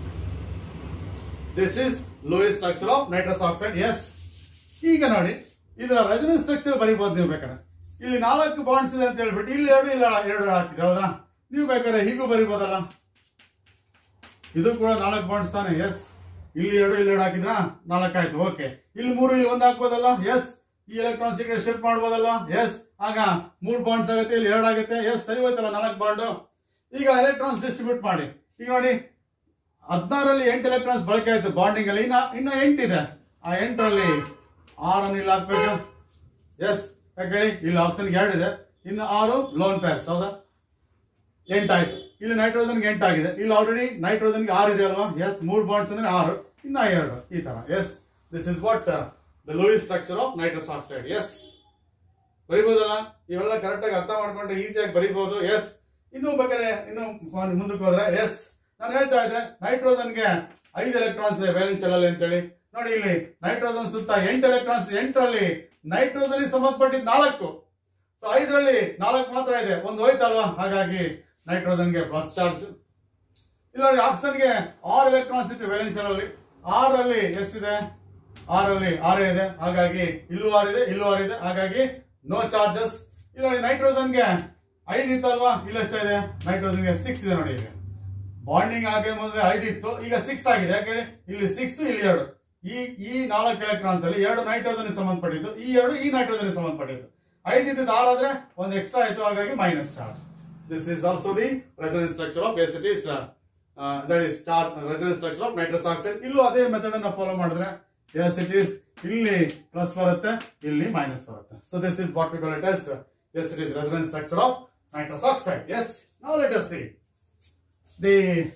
this is Lewis structure of nitrous oxide yes ಈಗ ನೋಡಿ ಇದರ ರೆಸನೆನ್ಸ್ ಸ್ಟ್ರಕ್ಚರ್ ಬರಿಬಹುದು ನೀವು ಬೇಕಾದ್ರೆ ಇಲ್ಲಿ ನಾಲ್ಕು ಬಾಂಡ್ಸ್ ಇದೆ ಅಂತ ಹೇಳ್ಬಿಟ್ಟು ಇಲ್ಲಿ ಎರಡು ಇಲ್ಲ ಎರಡು ಹಾಕಿದೆ ಹೌದಾ ನೀವು ಬೇಕಾದ್ರೆ ಹೀಗೂ ಬರಿಬೋದಲ್ಲ ಇದು ಕೂಡ ನಾಲ್ಕು ಬಾಂಡ್ಸ್ ತಾನೆ ಎಸ್ ಇಲ್ಲಿ ಎರಡು ಇಲ್ಲಿ ಎರಡು ಹಾಕಿದ್ರಾ ನಾಲ್ಕು ಆಯ್ತು ಓಕೆ ಇಲ್ಲಿ ಮೂರು ಇಲ್ಲಿ ಒಂದು ಹಾಕ್ಬೋದಲ್ಲ ಎಸ್ ಈ ಎಲೆಕ್ಟ್ರಾನ್ಸ್ ಈ ಕಡೆ ಶಿಫ್ಟ್ ಮಾಡ್ಬೋದಲ್ಲ ಎಸ್ ಆಗ ಮೂರು ಬಾಂಡ್ಸ್ ಆಗುತ್ತೆ ಇಲ್ಲಿ ಎರಡು ಆಗುತ್ತೆ ಎಸ್ ಸರಿ ಹೋಯ್ತಲ್ಲ ನಾಲ್ಕು ಬಾಂಡ್ ಈಗ ಎಲೆಕ್ಟ್ರಾನ್ಸ್ ಡಿಸ್ಟ್ರಿಬ್ಯೂಟ್ ಮಾಡಿ ಈಗ ನೋಡಿ ಹದಿನಾರಲ್ಲಿ ಎಂಟು ಎಲೆಕ್ಟ್ರಾನ್ಸ್ ಬಳಕೆ ಆಯ್ತು ಬಾಂಡಿಂಗ್ ಅಲ್ಲಿ ಇನ್ನ ಇನ್ನ ಎಂಟಿದೆ ಆ ಎಂಟರಲ್ಲಿ ಆರನ್ನು ಇಲ್ಲಿ ಹಾಕ್ಬೇಕು ಎಸ್ ಯಾಕೆ ಹೇಳಿ ಇಲ್ಲಿ ಆಪ್ಷನ್ ಎರಡು ಇದೆ ಇನ್ನು ಆರು ಲೋನ್ ಪೇರ್ಸ್ ಹೌದಾ ಎಂಟಾಯ್ತು ಇಲ್ಲಿ ನೈಟ್ರೋಜನ್ಗೆ ಎಂಟಾಗಿದೆ ಇಲ್ಲಿ ಆಲ್ರೆಡಿ ನೈಟ್ರೋಜನ್ಗೆ ಆರು ಇದೆ ಅಲ್ವಾ ಎಸ್ ಮೂರು ಬಾಂಡ್ಸ್ ಅಂದ್ರೆ ಆರು ಇನ್ನ ಎರಡು ಈ ತರ yes this is what the Lewis structure of nitrous oxide yes ಬರಿಬೋದಲ್ಲ ಇವೆಲ್ಲ ಕರೆಕ್ಟ್ ಆಗಿ ಅರ್ಥ ಮಾಡ್ಕೊಂಡ್ರೆ ಈಸಿಯಾಗಿ ಬರಿಬಹುದು ಎಸ್ ಇನ್ನು ಬೇಕಾದ್ರೆ ಇನ್ನು ಮುಂದಕ್ಕೆ ಹೋದ್ರೆ ಎಸ್ ನಾನು ಹೇಳ್ತಾ ಇದ್ದೆ ನೈಟ್ರೋಜನ್ಗೆ ಐದು ಎಲೆಕ್ಟ್ರಾನ್ಸ್ ಇದೆ ವ್ಯಾಲೆನ್ಸ್ ಶೆಲ್ ಅಲ್ಲಿ ಅಂತೇಳಿ ನೋಡಿ ಇಲ್ಲಿ ನೈಟ್ರೋಜನ್ ಸುತ್ತ ಎಂಟು ಎಲೆಕ್ಟ್ರಾನ್ಸ್ ಎಂಟರಲ್ಲಿ ನೈಟ್ರೋಜನ್ ಸಂಬಂಧಪಟ್ಟಿದ್ದು ನಾಲ್ಕು ಸೊ ಐದರಲ್ಲಿ ನಾಲ್ಕು ಮಾತ್ರ ಇದೆ ಒಂದು ಹೋಯ್ತಲ್ವಾ ಹಾಗಾಗಿ ನೈಟ್ರೋಜನ್ಗೆ ಪ್ಲಸ್ ಚಾರ್ಜ್ ಇಲ್ಲ ನೋಡಿ ಆಕ್ಸಿಜನ್ಗೆ ಆರು ಎಲೆಕ್ಟ್ರಾನ್ಸ್ ಇತ್ತು ವ್ಯಾಲೆನ್ಸ್ ಶೆಲ್ ಅಲ್ಲಿ ಆರಲ್ಲಿ ಎಷ್ಟಿದೆ ಆರಲ್ಲಿ ಆರೇ ಇದೆ ಹಾಗಾಗಿ ಇಲ್ಲೂ ಆರು ಇದೆ ಇಲ್ಲೂ ಆರು ಇದೆ ಹಾಗಾಗಿ ನೋ ಚಾರ್ಜಸ್ ಇಲ್ಲ ನೋಡಿ ನೈಟ್ರೋಜನ್ಗೆ ಐದು ಇತ್ತಲ್ವಾ ಇಲ್ಲಿ ಎಷ್ಟಿದೆ ನೈಟ್ರೋಜನ್ಗೆ ಸಿಕ್ಸ್ ಇದೆ ನೋಡಿ ಈಗ ಬಾಂಡಿಂಗ್ ಆಗಿ ಮೊದಲು ಐದು ಇತ್ತು ಈಗ ಸಿಕ್ಸ್ ಆಗಿದೆ ಯಾಕೆ ಹೇಳಿ? ಇಲ್ಲಿ ಸಿಕ್ಸ್ ಇಲ್ಲಿ ಎರಡು ಈ ಈ ನಾಲ್ಕು ಎಲೆಕ್ಟ್ರಾನ್ಸ್ ಅಲ್ಲಿ ಎರಡು ನೈಟ್ರೋಜನ್ ಸಂಬಂಧಪಟ್ಟಿದ್ದು ಈ ಎರಡು ಈ ನೈಟ್ರೋಜನ್ ಸಂಬಂಧಪಟ್ಟಿದ್ದು ಐದು ಇದ್ದಿದ್ದು ಆರು ಆದ್ರೆ ಒಂದು ಎಕ್ಸ್ಟ್ರಾ ಆಯ್ತು ಹಾಗಾಗಿ minus charge this is also the resonance structure of yes it is that is charge resonance structure of nitrous oxide ಇಲ್ಲೂ ಅದೇ ಮೆಥಡ್ ಅನ್ನ ಫಾಲೋ ಮಾಡಿದ್ರೆ ಎಸ್ ಇಟ್ ಈಸ್ ಇಲ್ಲಿ ಪ್ಲಸ್ ಬರುತ್ತೆ ಇಲ್ಲಿ ಮೈನಸ್ ಬರುತ್ತೆ so this is what we call it yes yes it is resonance structure of nitrous oxide yes now let us see the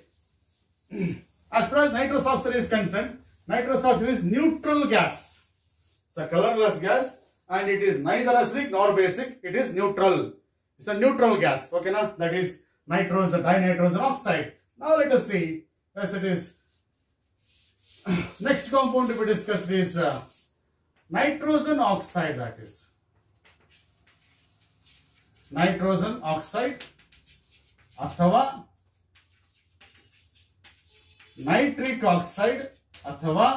as far as nitrous oxide is concerned, nitrous oxide is neutral gas. It's a colorless gas and it is neither acidic nor basic. It is neutral. It's a neutral gas. Okay, now that is nitrogen, dinitrogen oxide. Now let us see. Yes, it is. Next compound to be discussed is uh, nitrogen oxide. That is nitrogen oxide ಅಥವಾ ನೈಟ್ರಿಕ್ ಆಕ್ಸೈಡ್ ಅಥವಾ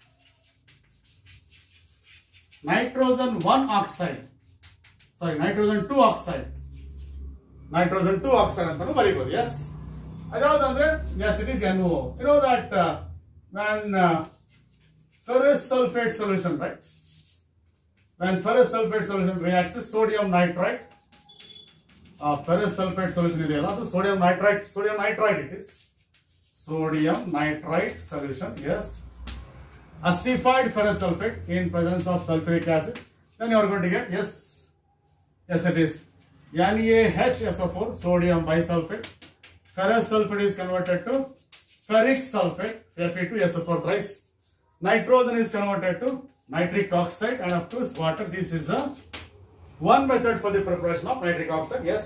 nitrogen one oxide sorry nitrogen two oxide nitrogen two oxide ಅಂತಾನು ಬರೀಬಹುದು ಎಸ್ ಅದಾವುದಂದ್ರೆ yes it is N O you know that when uh, ferrous sulfate solution right when ferrous sulfate solution reacts with sodium nitrite uh, ferrous sulfate solution ಇದೆಯಲ್ಲ ಅದು sodium nitrite sodium nitrite it is sodium nitrite solution yes acidified ferrous sulfate in presence of sulfuric acid then you are going to get yes yes it is NaHSO4 sodium bisulfate ferrous sulfate is converted to ferric sulfate Fe2SO4 thrice nitrogen is converted to nitric oxide and of course water this is a one method for the preparation of nitric oxide yes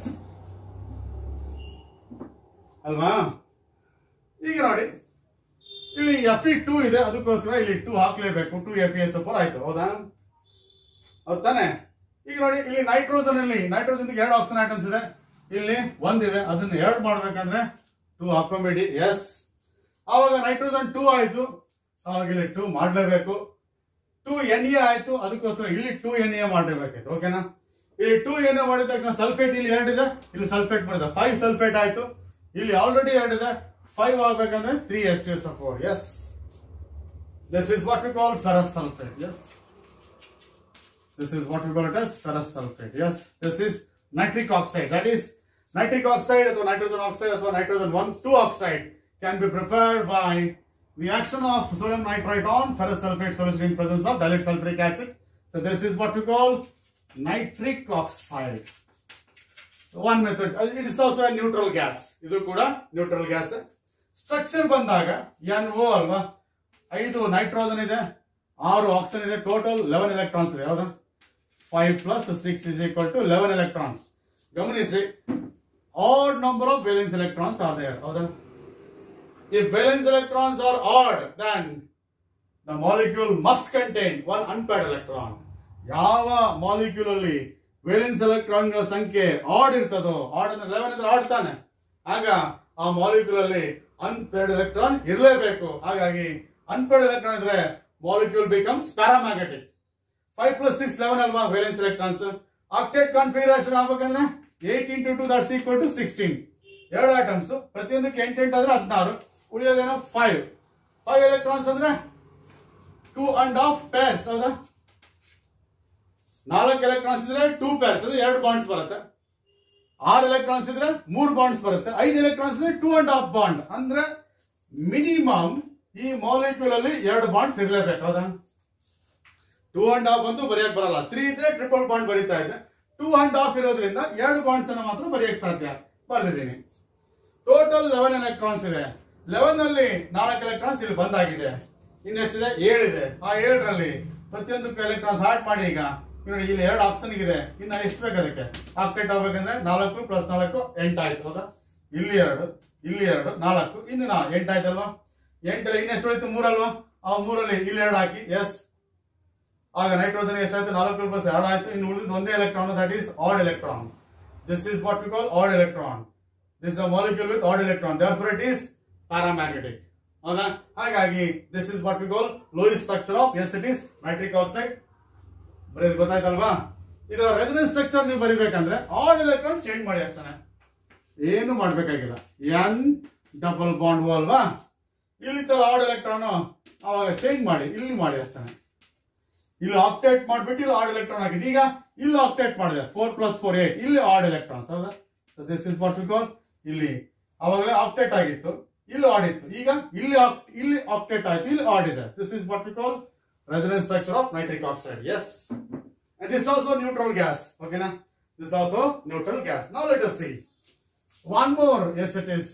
ಅಲ್ವಾ ಈಗ ನೋಡಿ ಇಲ್ಲಿ ಎಫ್ ಇ ಟೂ ಇದೆ ಅದಕ್ಕೋಸ್ಕರ ಇಲ್ಲಿ ಟೂ ಹಾಕ್ಲೇಬೇಕು ಟೂ ಎಫ್ ಎಸ್ ಫೋರ್ ಆಯ್ತು ಹೌದಾ ಹೌದ್ ತಾನೆ ಈಗ ನೋಡಿ ಇಲ್ಲಿ ನೈಟ್ರೋಜನ್ ಅಲ್ಲಿ ನೈಟ್ರೋಜನ್ ಎರಡು ಆಕ್ಸಿಜನ್ ಐಟಮ್ಸ್ ಇದೆ ಇಲ್ಲಿ ಒಂದಿದೆ ಅದನ್ನ ಎರಡು ಮಾಡ್ಬೇಕಂದ್ರೆ ಟೂ ಹಾಕೊಂಬೇಡಿ ಎಸ್ ಆವಾಗ ನೈಟ್ರೋಜನ್ ಟೂ ಆಯ್ತು ಆವಾಗ ಇಲ್ಲಿ ಟೂ ಮಾಡ್ಲೇಬೇಕು ಟೂ ಎನ್ ಎ ಆಯ್ತು ಅದಕ್ಕೋಸ್ಕರ ಇಲ್ಲಿ ಟೂ ಎನ್ ಎ ಮಾಡಲೇಬೇಕಾಯ್ತು ಓಕೆನಾ ಇಲ್ಲಿ ಟೂ ಎನ್ ಎ ಮಾಡಿದ ತಕ್ಷಣ ಸಲ್ಫೇಟ್ ಇಲ್ಲಿ ಎರಡಿದೆ ಇಲ್ಲಿ ಸಲ್ಫೇಟ್ ಮಾಡಿದೆ ಫೈವ್ ಸಲ್ಫೇಟ್ ಆಯ್ತು ಇಲ್ಲಿ ಆಲ್ರೆಡಿ ಎರಡಿದೆ ಫೈವ್ ಆಗ್ಬೇಕಂದ್ರೆ three yes T yes four yes this is what we call ferrous sulphate yes This is what we call it as ferrous sulfate. Yes, this is nitric oxide. That is nitric oxide or nitrogen oxide or nitrogen 1 2 oxide can be prepared by the action of sodium nitrite on ferrous sulfate solution in presence of dilute sulfuric acid. So this is what we call nitric oxide. So one method. Uh, It is also a neutral gas. ಇದು ಕೂಡ neutral gas. ಸ್ಟ್ರಕ್ಚರ್ ಬಂದಾಗ ಎನ್ ಓ ಅಲ್ವಾ ಐದು ನೈಟ್ರೋಜನ್ ಇದೆ ಆರು ಆಕ್ಸಿಜನ್ ಇದೆ ಟೋಟಲ್ ಲೆವೆನ್ ಎಲೆಕ್ಟ್ರಾನ್ಸ್ ಇದೆ ಹೌದಾ five plus six is equal to eleven electrons ಗಮನಿಸಿ odd number of valence electrons are there ಹೌದಾ If valence electrons are odd, then the molecule must contain one unpaired electron. ಯಾವ ಮಾಲಿಕ್ಯೂಲ್ ಅಲ್ಲಿ ವೇಲೆನ್ಸ್ ಎಲೆಕ್ಟ್ರಾನ್ ಗಳ ಸಂಖ್ಯೆ ಆಡ್ ಇರ್ತದೋ ಆಡ್ ಅಂದ್ರೆ ಲೆವೆನ್ ಅಂದ್ರೆ ಆಡ್ ತಾನೆ ಆಗ ಆ ಮಾಲಿಕ್ಯೂಲ್ ಅಲ್ಲಿ ಅನ್ಪೇರ್ಡ್ ಎಲೆಕ್ಟ್ರಾನ್ ಇರಲೇಬೇಕು ಹಾಗಾಗಿ ಅನ್ಪೇರ್ಡ್ ಎಲೆಕ್ಟ್ರಾನ್ ಇದ್ರೆ molecule becomes paramagnetic five plus six eleven ಅಲ್ವಾ ವೇಲೆನ್ಸ್ ಎಲೆಕ್ಟ್ರಾನ್ಸ್ ಆಕ್ಟೇಟ್ ಕಾನ್ಫಿಗರೇಷನ್ ಆಗ್ಬೇಕಂದ್ರೆ eight into two that's equal to sixteen ಎರಡು ಐಟಮ್ಸ್ ಪ್ರತಿಯೊಂದಕ್ಕೆ ಎಂಟು ಎಂಟು ಆದ್ರೆ ಹದಿನಾರು ಉಳಿಯೋದೇನೋ ಫೈವ್ ಫೈವ್ ಎಲೆಕ್ಟ್ರಾನ್ಸ್ ಅಂದ್ರೆ ಟೂ ಅಂಡ್ ಹಾಫ್ ಪೇರ್ಸ್ ಹೌದಾ ನಾಲ್ಕು ಎಲೆಕ್ಟ್ರಾನ್ಸ್ ಇದ್ರೆ ಟೂ ಪೇರ್ಸ್ ಅಂದ್ರೆ ಎರಡು ಬಾಂಡ್ಸ್ ಬರುತ್ತೆ ಆರು ಎಲೆಕ್ಟ್ರಾನ್ಸ್ ಇದ್ರೆ ಮೂರು ಬಾಂಡ್ಸ್ ಬರುತ್ತೆ ಐದು ಎಲೆಕ್ಟ್ರಾನ್ಸ್ ಇದ್ರೆ ಟೂ ಅಂಡ್ ಹಾಫ್ ಬಾಂಡ್ ಅಂದ್ರೆ ಮಿನಿಮಮ್ ಈ ಮಾಲಿಕ್ಯೂಲ್ ಅಲ್ಲಿ ಎರಡು ಬಾಂಡ್ಸ್ ಇರಲೇಬೇಕು ಹೌದಾ ಟೂ ಅಂಡ್ ಹಾಫ್ ಅಂತೂ ಬರೆಯಕ್ ಬರಲ್ಲ ತ್ರೀ ಇದ್ರೆ ಟ್ರಿಪಲ್ ಬಾಂಡ್ ಬರೀತಾ ಇದೆ ಟೂ ಅಂಡ್ ಹಾಫ್ ಇರೋದ್ರಿಂದ ಎರಡು ಬಾಂಡ್ಸ್ ಅನ್ನ ಮಾತ್ರ ಬರೆಯಕ್ ಸಾಧ್ಯ ಬರ್ದಿದ್ದೀನಿ ಟೋಟಲ್ ಲೆವೆನ್ ಎಲೆಕ್ಟ್ರಾನ್ಸ್ ಇದೆ ಲೆವೆನ್ ಅಲ್ಲಿ ನಾಲ್ಕು ಎಲೆಕ್ಟ್ರಾನ್ಸ್ ಇಲ್ಲಿ ಬಂದಾಗಿದೆ ಇನ್ನೆಷ್ಟಿದೆ ಏಳಿದೆ ಆ ಏಳರಲ್ಲಿ ಪ್ರತಿಯೊಂದಕ್ಕೂ ಎಲೆಕ್ಟ್ರಾನ್ಸ್ ಆಡ್ ಮಾಡಿ ಈಗ ನೋಡಿ ಇಲ್ಲಿ ಎರಡು ಆಪ್ಷನ್ ಇದೆ ಇನ್ನ ಎಷ್ಟು ಬೇಕು ಅದಕ್ಕೆ ಆಕ್ಟೇಟ್ ಆಗ್ಬೇಕಂದ್ರೆ ನಾಲ್ಕು ಪ್ಲಸ್ ನಾಲ್ಕು ಎಂಟಾಯ್ತು ಹೌದಾ ಇಲ್ಲಿ ಎರಡು ಇಲ್ಲಿ ಎರಡು ನಾಲ್ಕು ಇನ್ನು ನಾ ಎಂಟಾಯ್ತಲ್ವಾ ಎಂಟಲ್ಲಿ ಇನ್ನೆಷ್ಟು ಉಳಿತು ಮೂರಲ್ವಾ ಆ ಮೂರಲ್ಲಿ ಇಲ್ಲಿ ಎರಡು ಹಾಕಿ ಎಸ್ ಆಗ ನೈಟ್ರೋಜನ್ ಎಷ್ಟಾಯ್ತು ನಾಲ್ಕು ಪ್ಲಸ್ ಎರಡು ಆಯ್ತು ಇನ್ನು ಉಳಿದಿದ್ದು ಒಂದೇ electron that is odd electron this is what we call odd electron this is a molecule with odd electron therefore it is paramagnetic ಹೌದಾ ಹಾಗಾಗಿ this is what we call Lewis structure of yes it is nitric oxide ಬರೀದು ಗೊತ್ತಾಯ್ತಲ್ವಾ ಇದರ ರೆಸನೆನ್ಸ್ ಸ್ಟ್ರಕ್ಚರ್ ನೀವು ಬರಿಬೇಕಂದ್ರೆ ಆಡ್ ಎಲೆಕ್ಟ್ರಾನ್ ಚೇಂಜ್ ಮಾಡಿ ಅಷ್ಟೇ ಏನು ಮಾಡ್ಬೇಕಾಗಿಲ್ಲ ಎನ್ ಡಬಲ್ ಬಾಂಡ್ ಅಲ್ವಾ ಇಲ್ಲಿ ತರ ಆಡ್ ಎಲೆಕ್ಟ್ರಾನ್ ಅವಾಗ ಚೇಂಜ್ ಮಾಡಿ ಇಲ್ಲಿ ಮಾಡಿ ಅಷ್ಟೇ ಇಲ್ಲಿ ಆಕ್ಟೇಟ್ ಮಾಡ್ಬಿಟ್ಟು ಇಲ್ಲಿ ಆಡ್ ಎಲೆಕ್ಟ್ರಾನ್ ಹಾಕಿದ್ ಈಗ ಇಲ್ಲಿ ಆಕ್ಟೇಟ್ ಮಾಡಿದೆ ಫೋರ್ ಪ್ಲಸ್ ಫೋರ್ ಏಟ್ ಇಲ್ಲಿ ಆಡ್ ಎಲೆಕ್ಟ್ರಾನ್ಸ್ ಹೌದಾ this is what we call ಇಲ್ಲಿ ಅವಾಗಲೇ ಆಕ್ಟೇಟ್ ಆಗಿತ್ತು ಇಲ್ಲಿ ಆಡ್ ಇತ್ತು ಈಗ ಇಲ್ಲಿ oct- ಇಲ್ಲಿ ಆಕ್ಟೇಟ್ ಆಯ್ತು ಇಲ್ಲಿ ಆಡ್ ಇದೆ this is what we call resonance structure of nitric oxide yes and this also neutral gas ಓಕೆನಾ this also neutral gas now let us see one more yes it is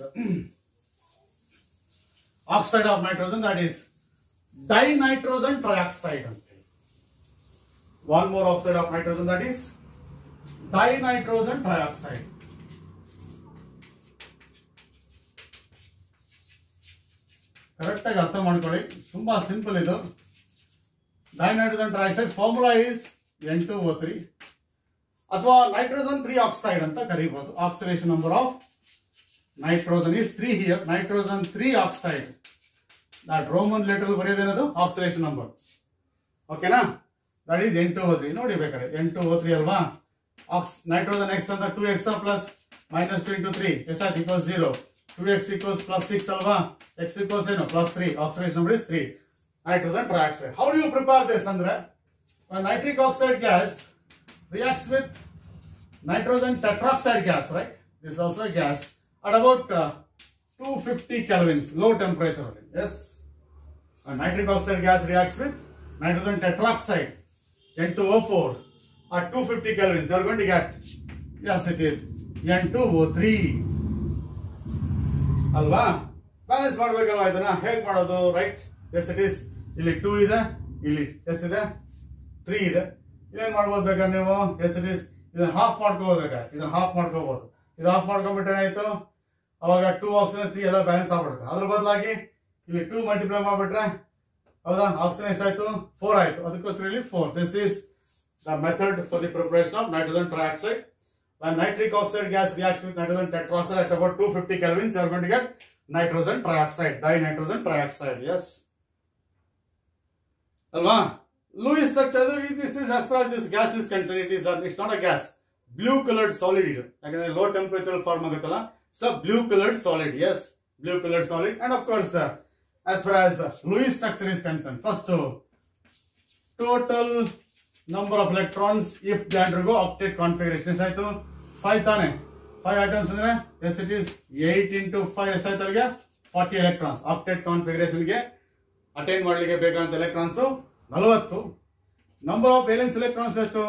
oxide of nitrogen that is dinitrogen trioxide ಅಂತ one more oxide of nitrogen that is dinitrogen trioxide. Correct ಆಗಿ ಅರ್ಥ ಮಾಡ್ಕೊಳ್ಳಿ ತುಂಬಾ ಸಿಂಪಲ್ ಇದು dinitrogen trioxide formula is N two O three ಅಥವಾ ನೈಟ್ರೋಜನ್ ತ್ರೀ ಆಕ್ಸೈಡ್ ಅಂತ ಕರೀಬಹುದು oxidation number of nitrogen is three here nitrogen three oxide that Roman letter ಬರೆಯೋದೇನದು ಆಕ್ಸಿಡೇಷನ್ ನಂಬರ್ ಓಕೆನಾ ದಟ್ ಈಸ್ ಎಂಟು ಓ ತ್ರೀ ನೋಡಿ ಬೇಕಾದ್ರೆ ಎಂಟು ಓ ತ್ರೀ ಅಲ್ವಾ ಆಕ್ಸ್ ನೈಟ್ರೋಜನ್ ಎಕ್ಸ್ ಅಂತ two x plus minus two into three ಎಷ್ಟಾಯ್ತು equals zero two x equals plus six ಅಲ್ವಾ ಎಕ್ಸ್ ಈಕ್ವಲ್ಸ್ ಏನು plus three oxidation number is three nitrogen trioxide. How do you prepare this, Andre? A nitric oxide gas reacts with nitrogen tetroxide gas, right? This is also a gas at about uh, 250 kelvins, low temperature. only. Yes. A nitric oxide gas reacts with nitrogen tetroxide, N2O4, at 250 kelvins. You are going to get, yes, it is N2O3. ಅಲ್ವಾ ಬ್ಯಾಲೆನ್ಸ್ ಮಾಡ್ಬೇಕಲ್ವಾ ಇದನ್ನ ಹೇಗ್ ಮಾಡೋದು ರೈಟ್ ಎಸ್ ಇಟ್ ಈಸ್ ಇಲ್ಲಿ ಟೂ ಇದೆ ಇಲ್ಲಿ ಎಸ್ ಇದೆ ತ್ರೀ ಇದೆ ಇಲ್ಲೇನ್ ಮಾಡ್ಬೋದು ಬೇಕಾದ್ರೆ ನೀವು ಎಸ್ ಇಟ್ ಈಸ್ ಇದನ್ನ ಹಾಫ್ ಮಾಡ್ಕೋಬೋದು ಬೇಕಾದ್ರೆ ಇದನ್ನ ಹಾಫ್ ಮಾಡ್ಕೋಬಹುದು ಇದು ಹಾಫ್ ಮಾಡ್ಕೊಂಡ್ಬಿಟ್ರೆ ಏನಾಯ್ತು ಅವಾಗ ಟೂ ಆಕ್ಸಿಜನ್ ತ್ರೀ ಎಲ್ಲ ಬ್ಯಾಲೆನ್ಸ್ ಆಗ್ಬಿಡುತ್ತೆ ಅದ್ರ ಬದಲಾಗಿ ಇಲ್ಲಿ ಟೂ ಮಲ್ಟಿಪ್ಲೈ ಮಾಡ್ಬಿಟ್ರೆ ಹೌದಾ ಆಕ್ಸಿಜನ್ ಎಷ್ಟಾಯ್ತು ಫೋರ್ ಆಯ್ತು ಅದಕ್ಕೋಸ್ಕರ ಇಲ್ಲಿ four this is the method for the preparation of nitrogen trioxide When nitric oxide gas reacts with nitrogen tetroxide at about 250 kelvins, you are going to get nitrogen trioxide, dinitrogen trioxide. Yes. Alva, Lewis structure, this is as far as this gas is concerned, it is, a- it's not a gas. Blue colored solid ಇದು ಯಾಕಂದ್ರೆ ಲೋ ಟೆಂಪರೇಚರ್ ಫಾರ್ಮ್ ಆಗುತ್ತಲ್ಲ so blue coloured solid yes blue coloured solid and of course as far as Lewis structure is concerned, first total number of electrons if they undergo octet configuration ಎಷ್ಟಾಯ್ತು ಫೈವ್ ತಾನೆ ಫೈವ್ ಐಟಮ್ಸ್ ಅಂದ್ರೆ yes it is eight into five ಎಷ್ಟಾಯ್ತು ಅಲ್ಲಿಗೆ ಫಾರ್ಟಿ ಎಲೆಕ್ಟ್ರಾನ್ಸ್ ಆಕ್ಟೆಟ್ ಕಾನ್ಫಿಗರೇಷನ್ಗೆ ಅಟೈನ್ ಮಾಡಲಿಕ್ಕೆ ಬೇಕಾದಂತ ಎಲೆಕ್ಟ್ರಾನ್ಸ್ ನಲವತ್ತು ನಂಬರ್ ಆಫ್ ವೇಲೆನ್ಸ್ ಎಲೆಕ್ಟ್ರಾನ್ಸ್ ಎಷ್ಟು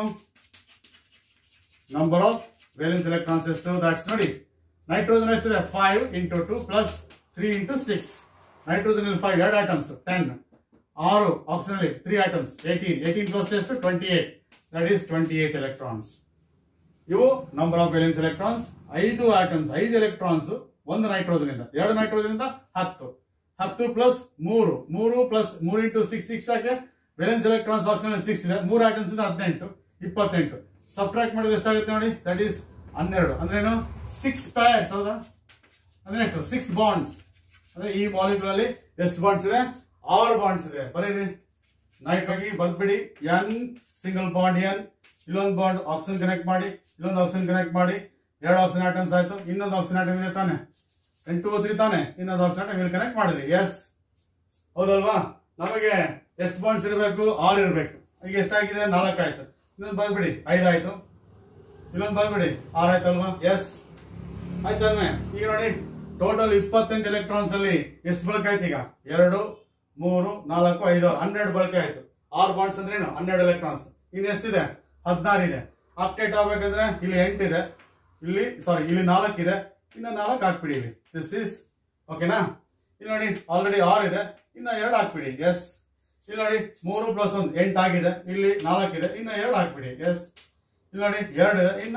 ನಂಬರ್ ಆಫ್ ವೇಲೆನ್ಸ್ ಎಲೆಕ್ಟ್ರಾನ್ಸ್ ಎಷ್ಟು ದಟ್ಸ್ ನೋಡಿ ನೈಟ್ರೋಜನ್ ಎಷ್ಟಿದೆ five into two plus three into six nitrogen ಇಲ್ಲಿ ಫೈವ್ ಎರಡು ಐಟಮ್ಸ್ ಟೆನ್ ಆರು ಆಕ್ಸಿಜನ್ ಅಲ್ಲಿ three atoms eighteen eighteen plus ಎಷ್ಟು twenty eight that is twenty eight electrons ಇವು ನಂಬರ್ ಆಫ್ ವೇಲೆನ್ಸ್ ಎಲೆಕ್ಟ್ರಾನ್ಸ್ ಐದು ಆಟಮ್ಸ್ ಐದು ಎಲೆಕ್ಟ್ರಾನ್ಸ್ ಒಂದು ನೈಟ್ರೋಜನ್ ಇಂದ ಎರಡು ನೈಟ್ರೋಜನ್ ಇಂದ ಹತ್ತು ಹತ್ತು ಪ್ಲಸ್ ಮೂರು ಮೂರು ಪ್ಲಸ್ ಮೂರು ಇಂಟು ಸಿಕ್ಸ್ ಸಿಕ್ಸ್ ಯಾಕೆ ವೇಲೆನ್ಸ್ ಎಲೆಕ್ಟ್ರಾನ್ಸ್ ಆಪ್ಷನ್ ಸಿಕ್ಸ್ ಇದೆ ಮೂರು ಆಟಮ್ಸ್ ಇಂದ ಹದಿನೆಂಟು ಇಪ್ಪತ್ತೆಂಟು ಸಬ್ಟ್ರಾಕ್ಟ್ ಮಾಡಿದ್ರೆ ಎಷ್ಟಾಗುತ್ತೆ ನೋಡಿ ದಟ್ ಈಸ್ ಹನ್ನೆರಡು ಅಂದ್ರೆ ಏನು ಸಿಕ್ಸ್ ಪ್ಯಾರ್ಸ್ ಹೌದಾ ಅಂದ್ರೆ ಎಷ್ಟು ಸಿಕ್ಸ್ ಬಾಂಡ್ಸ್ ಅಂದ್ರೆ ಈ ಮಾಲಿಕ್ಯೂಲ್ ಅಲ್ಲಿ ಎಷ್ಟು ಬಾಂಡ್ಸ್ ಇದೆ ಆರು ಬಾಂಡ್ಸ್ ಇದೆ ಬರೀರಿ ನೈಟ್ ಆಗಿ ಬರ್ದ್ಬಿಡಿ ಎನ್ ಸಿಂಗಲ್ ಬಾಂಡ್ ಎನ್ ಇಲ್ಲೊಂದು ಬಾಂಡ್ ಆಕ್ಸಿಜನ್ ಕನೆಕ್ಟ್ ಮಾಡಿ ಇಲ್ಲೊಂದು ಆಕ್ಸಿಜನ್ ಕನೆಕ್ಟ್ ಮಾಡಿ ಎರಡು ಆಕ್ಸಿಜನ್ ಐಟಮ್ಸ್ ಆಯ್ತು ಇನ್ನೊಂದು ಆಕ್ಸಿಜನ್ ಐಟಮ್ ಇದೆ ತಾನೆ ಎಂಟು ಓದ್ರಿ ತಾನೆ ಇನ್ನೊಂದು ಆಕ್ಸಿಜನ್ ಐಟಮ್ ಇಲ್ಲಿ ಕನೆಕ್ಟ್ ಮಾಡಿದ್ರಿ ಎಸ್ ಹೌದಲ್ವಾ ನಮಗೆ ಎಷ್ಟು ಬಾಂಡ್ಸ್ ಇರಬೇಕು ಆರು ಇರಬೇಕು ಈಗ ಎಷ್ಟಾಗಿದೆ ನಾಲ್ಕು ಆಯ್ತು ಇನ್ನೊಂದು ಬರ್ದ್ಬಿಡಿ ಐದು ಆಯ್ತು ಇಲ್ಲೊಂದು ಬರ್ದ್ಬಿಡಿ ಆರು ಆಯ್ತಲ್ವಾ ಎಸ್ ಆಯ್ತಲ್ವೇ ಈಗ ನೋಡಿ ಟೋಟಲ್ ಇಪ್ಪತ್ತೆಂಟು ಎಲೆಕ್ಟ್ರಾನ್ಸ್ ಅಲ್ಲಿ ಎಷ್ಟು ಬಳಕೆ ಆಯ್ತು ಈಗ ಎರಡು ಮೂರು ನಾಲ್ಕು ಐದು ಆರು ಹನ್ನೆರಡು ಬಳಕೆ ಆಯ್ತು ಆರು ಬಾಂಡ್ಸ್ ಅಂದ್ರೆ ಏನು ಹನ್ನೆರಡು ಎಲೆಕ್ಟ್ರಾನ್ಸ್ ಇನ್ನು ಎಷ್ಟಿದೆ ಹದಿನಾರು ಇದೆ ಅಪ್ಡೇಟ್ ಆಗ್ಬೇಕಂದ್ರೆ ಇಲ್ಲಿ ಎಂಟಿದೆ ಇಲ್ಲಿ ಸಾರಿ ಇಲ್ಲಿ ನಾಲ್ಕು ಇದೆ ಇನ್ನು ನಾಲ್ಕು ಹಾಕ್ಬಿಡಿ ಇಲ್ಲಿ ದಿಸ್ ಇಸ್ ಓಕೆನಾ ಇಲ್ಲಿ ನೋಡಿ ಆಲ್ರೆಡಿ ಆರು ಇದೆ ಇನ್ನ ಎರಡು ಹಾಕ್ಬಿಡಿ ಎಸ್ ಇಲ್ಲಿ ನೋಡಿ ಮೂರು ಪ್ಲಸ್ ಒಂದು ಎಂಟು ಆಗಿದೆ ಇಲ್ಲಿ ನಾಲ್ಕು ಇದೆ ಇನ್ನ ಎರಡು ಹಾಕ್ಬಿಡಿ ಎಸ್ ಇಲ್ಲಿ ನೋಡಿ ಎರಡು ಇದೆ ಇನ್ನ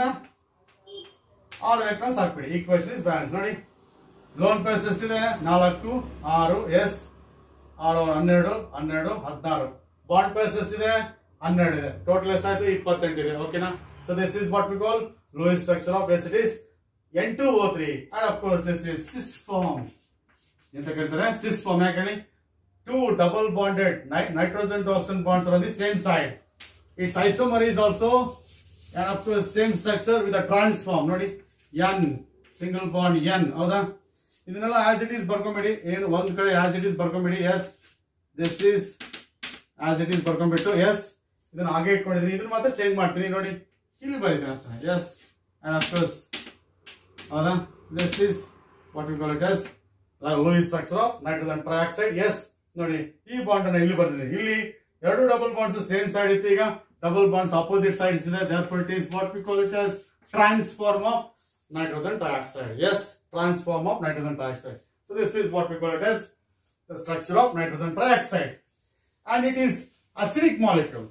ಆರು ಎಲೆಕ್ಟ್ರಾನ್ಸ್ ಹಾಕ್ಬಿಡಿ ಈಕ್ವೇಶನ್ ಇಸ್ ಬ್ಯಾಲೆನ್ಸ್ ನೋಡಿ ಲೋನ್ ಪೇಸ್ ಎಷ್ಟಿದೆ ನಾಲ್ಕು ಆರು ಎಸ್ ಆರು ಆರು ಹನ್ನೆರಡು ಹನ್ನೆರಡು ಹದಿನಾರು ಬಾಂಡ್ ಪೇಸ್ ಎಷ್ಟಿದೆ ಹನ್ನೆರಡು ಇದೆ ಟೋಟಲ್ ಎಷ್ಟಾಯ್ತು ಇಪ್ಪತ್ತೆಂಟು ಇದೆ ಓಕೆನಾ so this is what we call Lewis structure of yes it is N two O three and of course this is cis form ಎಂತ ಕರೀತಾರೆ ಸಿಸ್ ಫಾರ್ಮ್ ಯಾಕೆ ಹೇಳಿ two double bonded nitrogen to oxygen bonds on the same side it's isomer is also and of course same structure with trans form ನೋಡಿ ಎನ್ ಸಿಂಗಲ್ ಬಾಂಡ್ ಎನ್ ಹೌದಾ ಇದನ್ನೆಲ್ಲ ಆಸ್ ಇಟ್ ಈಸ್ ಬರ್ಕೊಂಬಿಡಿ ಏನು ಒಂದ್ ಕಡೆ ಆಸ್ ಇಟ್ ಈಸ್ ಬರ್ಕೊಂಬಿಡಿ yes this is as it is ಬರ್ಕೊಂಡ್ಬಿಟ್ಟು ಎಸ್ ಇದನ್ನ ಹಾಗೆ ಇಟ್ಕೊಂಡಿದ್ದೀನಿ ಇದನ್ನ ಮಾತ್ರ ಚೇಂಜ್ ಮಾಡ್ತೀನಿ ನೋಡಿ ಇಲ್ಲಿ ಬರೀತೀನಿ ಅಷ್ಟೇ ಎಸ್ ಅಂಡ್ ಆಫ್ ಕೋರ್ಸ್ ಹೌದಾ this is what you call it yes Lewis structure of nitrogen trioxide yes ನೋಡಿ ಈ ಬಾಂಡ್ ಅನ್ನ ಇಲ್ಲಿ ಬರ್ದಿದ್ದೀನಿ ಇಲ್ಲಿ ಎರಡು ಡಬಲ್ ಬಾಂಡ್ಸ್ ಸೇಮ್ ಸೈಡ್ ಇತ್ತು ಈಗ ಡಬಲ್ ಬಾಂಡ್ಸ್ ಅಪೋಸಿಟ್ ಸೈಡ್ಸ್ ಇದೆ therefore it is what we call it as transform of nitrogen trioxide yes transform of nitrogen trioxide so this is what we call it as the structure of nitrogen trioxide and it is acidic molecule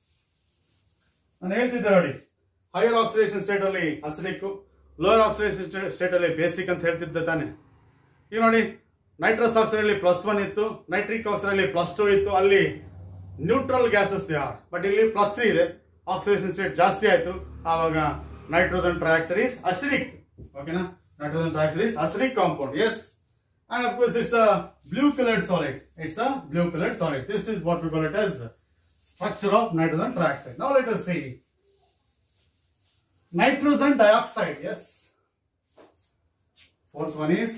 ನಾನು ಹೇಳ್ತಿದ್ದೆ ನೋಡಿ ಹೈಯರ್ ಆಕ್ಸಿಡೇಷನ್ ಸ್ಟೇಟ್ ಅಲ್ಲಿ ಅಸಿಡಿಕ್ ಲೋಯರ್ ಆಕ್ಸಿಡೇಷನ್ ಸ್ಟೇಟ್ ಅಲ್ಲಿ ಬೇಸಿಕ್ ಅಂತ ಹೇಳ್ತಿದ್ದೆ ತಾನೆ ಈಗ ನೋಡಿ ನೈಟ್ರಸ್ ಆಕ್ಸೈಡ್ ಅಲ್ಲಿ ಪ್ಲಸ್ ಒನ್ ಇತ್ತು ನೈಟ್ರಿಕ್ ಆಕ್ಸೈಡ್ ಅಲ್ಲಿ ಪ್ಲಸ್ ಟು ಇತ್ತು ಅಲ್ಲಿ neutral gases they are but ಇಲ್ಲಿ ಪ್ಲಸ್ ತ್ರೀ ಇದೆ ಆಕ್ಸಿಡೇಷನ್ ಸ್ಟೇಟ್ ಜಾಸ್ತಿ ಆಯ್ತು ಆವಾಗ ನೈಟ್ರೋಜನ್ ಟ್ರೈಆಕ್ಸೈಡ್ ಇಸ್ ಅಸಿಡಿಕ್ ಓಕೆನಾ nitrogen trioxide is acidic compound yes and of course it's a blue colored solid it's a blue colored solid this is what we call it as structure of nitrogen trioxide now let us see nitrogen dioxide yes fourth one is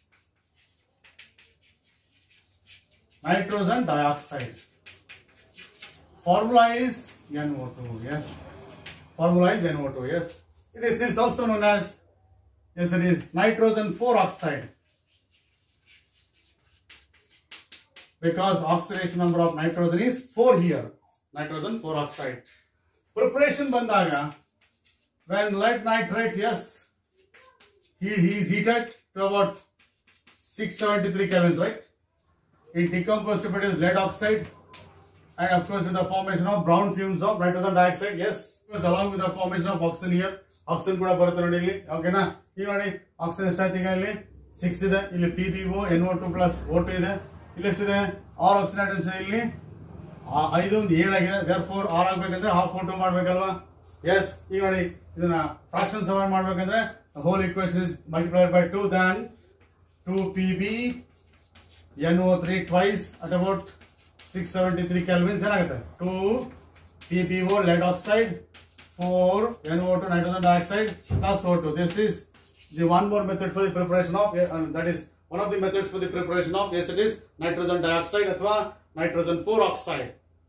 nitrogen dioxide formula is NO2 yes formula is NO2 yes this is also known as yes it is nitrogen 4 oxide because oxidation number of nitrogen is 4 here nitrogen 4 oxide preparation bandaga when lead nitrate yes he, he is heated to about 673 kelvins right it decomposes to produce lead oxide and of course with the formation of brown fumes of nitrogen dioxide yes because along with the formation of oxygen here oxygen ಕೂಡ ಬರುತ್ತೆ ನೋಡಿ ಇಲ್ಲಿ ಓಕೆನಾ ಈಗ ನೋಡಿ ಆಕ್ಸಿಜನ್ ಎಷ್ಟಾಯ್ತು ಈಗ ಇಲ್ಲಿ ಸಿಕ್ಸ್ ಇದೆ ಇಲ್ಲಿ P B O N O two plus O two ಇದೆ ಇಲ್ಲಿ ಎಷ್ಟಿದೆ ಆರ್ ಆಕ್ಸಿಜನ್ ಐಟಮ್ಸ್ ಇಲ್ಲಿ ಆ- ಐದು ಒಂದು ಏಳಾಗಿದೆ ದೇರ್ ಫೋರ್ ಆರ್ ಆಗ್ಬೇಕಂದ್ರೆ ಹಾಫ್ ಓ ಟು ಮಾಡ್ಬೇಕಲ್ವಾ ಎಸ್ ಈಗ ನೋಡಿ ಇದನ್ನ ಫ್ರಾಕ್ಷನ್ ಅವಾಯ್ಡ್ ಮಾಡ್ಬೇಕಂದ್ರೆ whole equation is multiplied by two then two P B NO3 twice at about 673 kelvins ಏನಾಗುತ್ತೆ 2 PPO lead oxide 4 NO2 nitrogen dioxide plus O2 this is the one more method for the preparation of uh, that is one of the methods for the preparation of yes it is nitrogen dioxide ಅಥವಾ nitrogen 4 oxide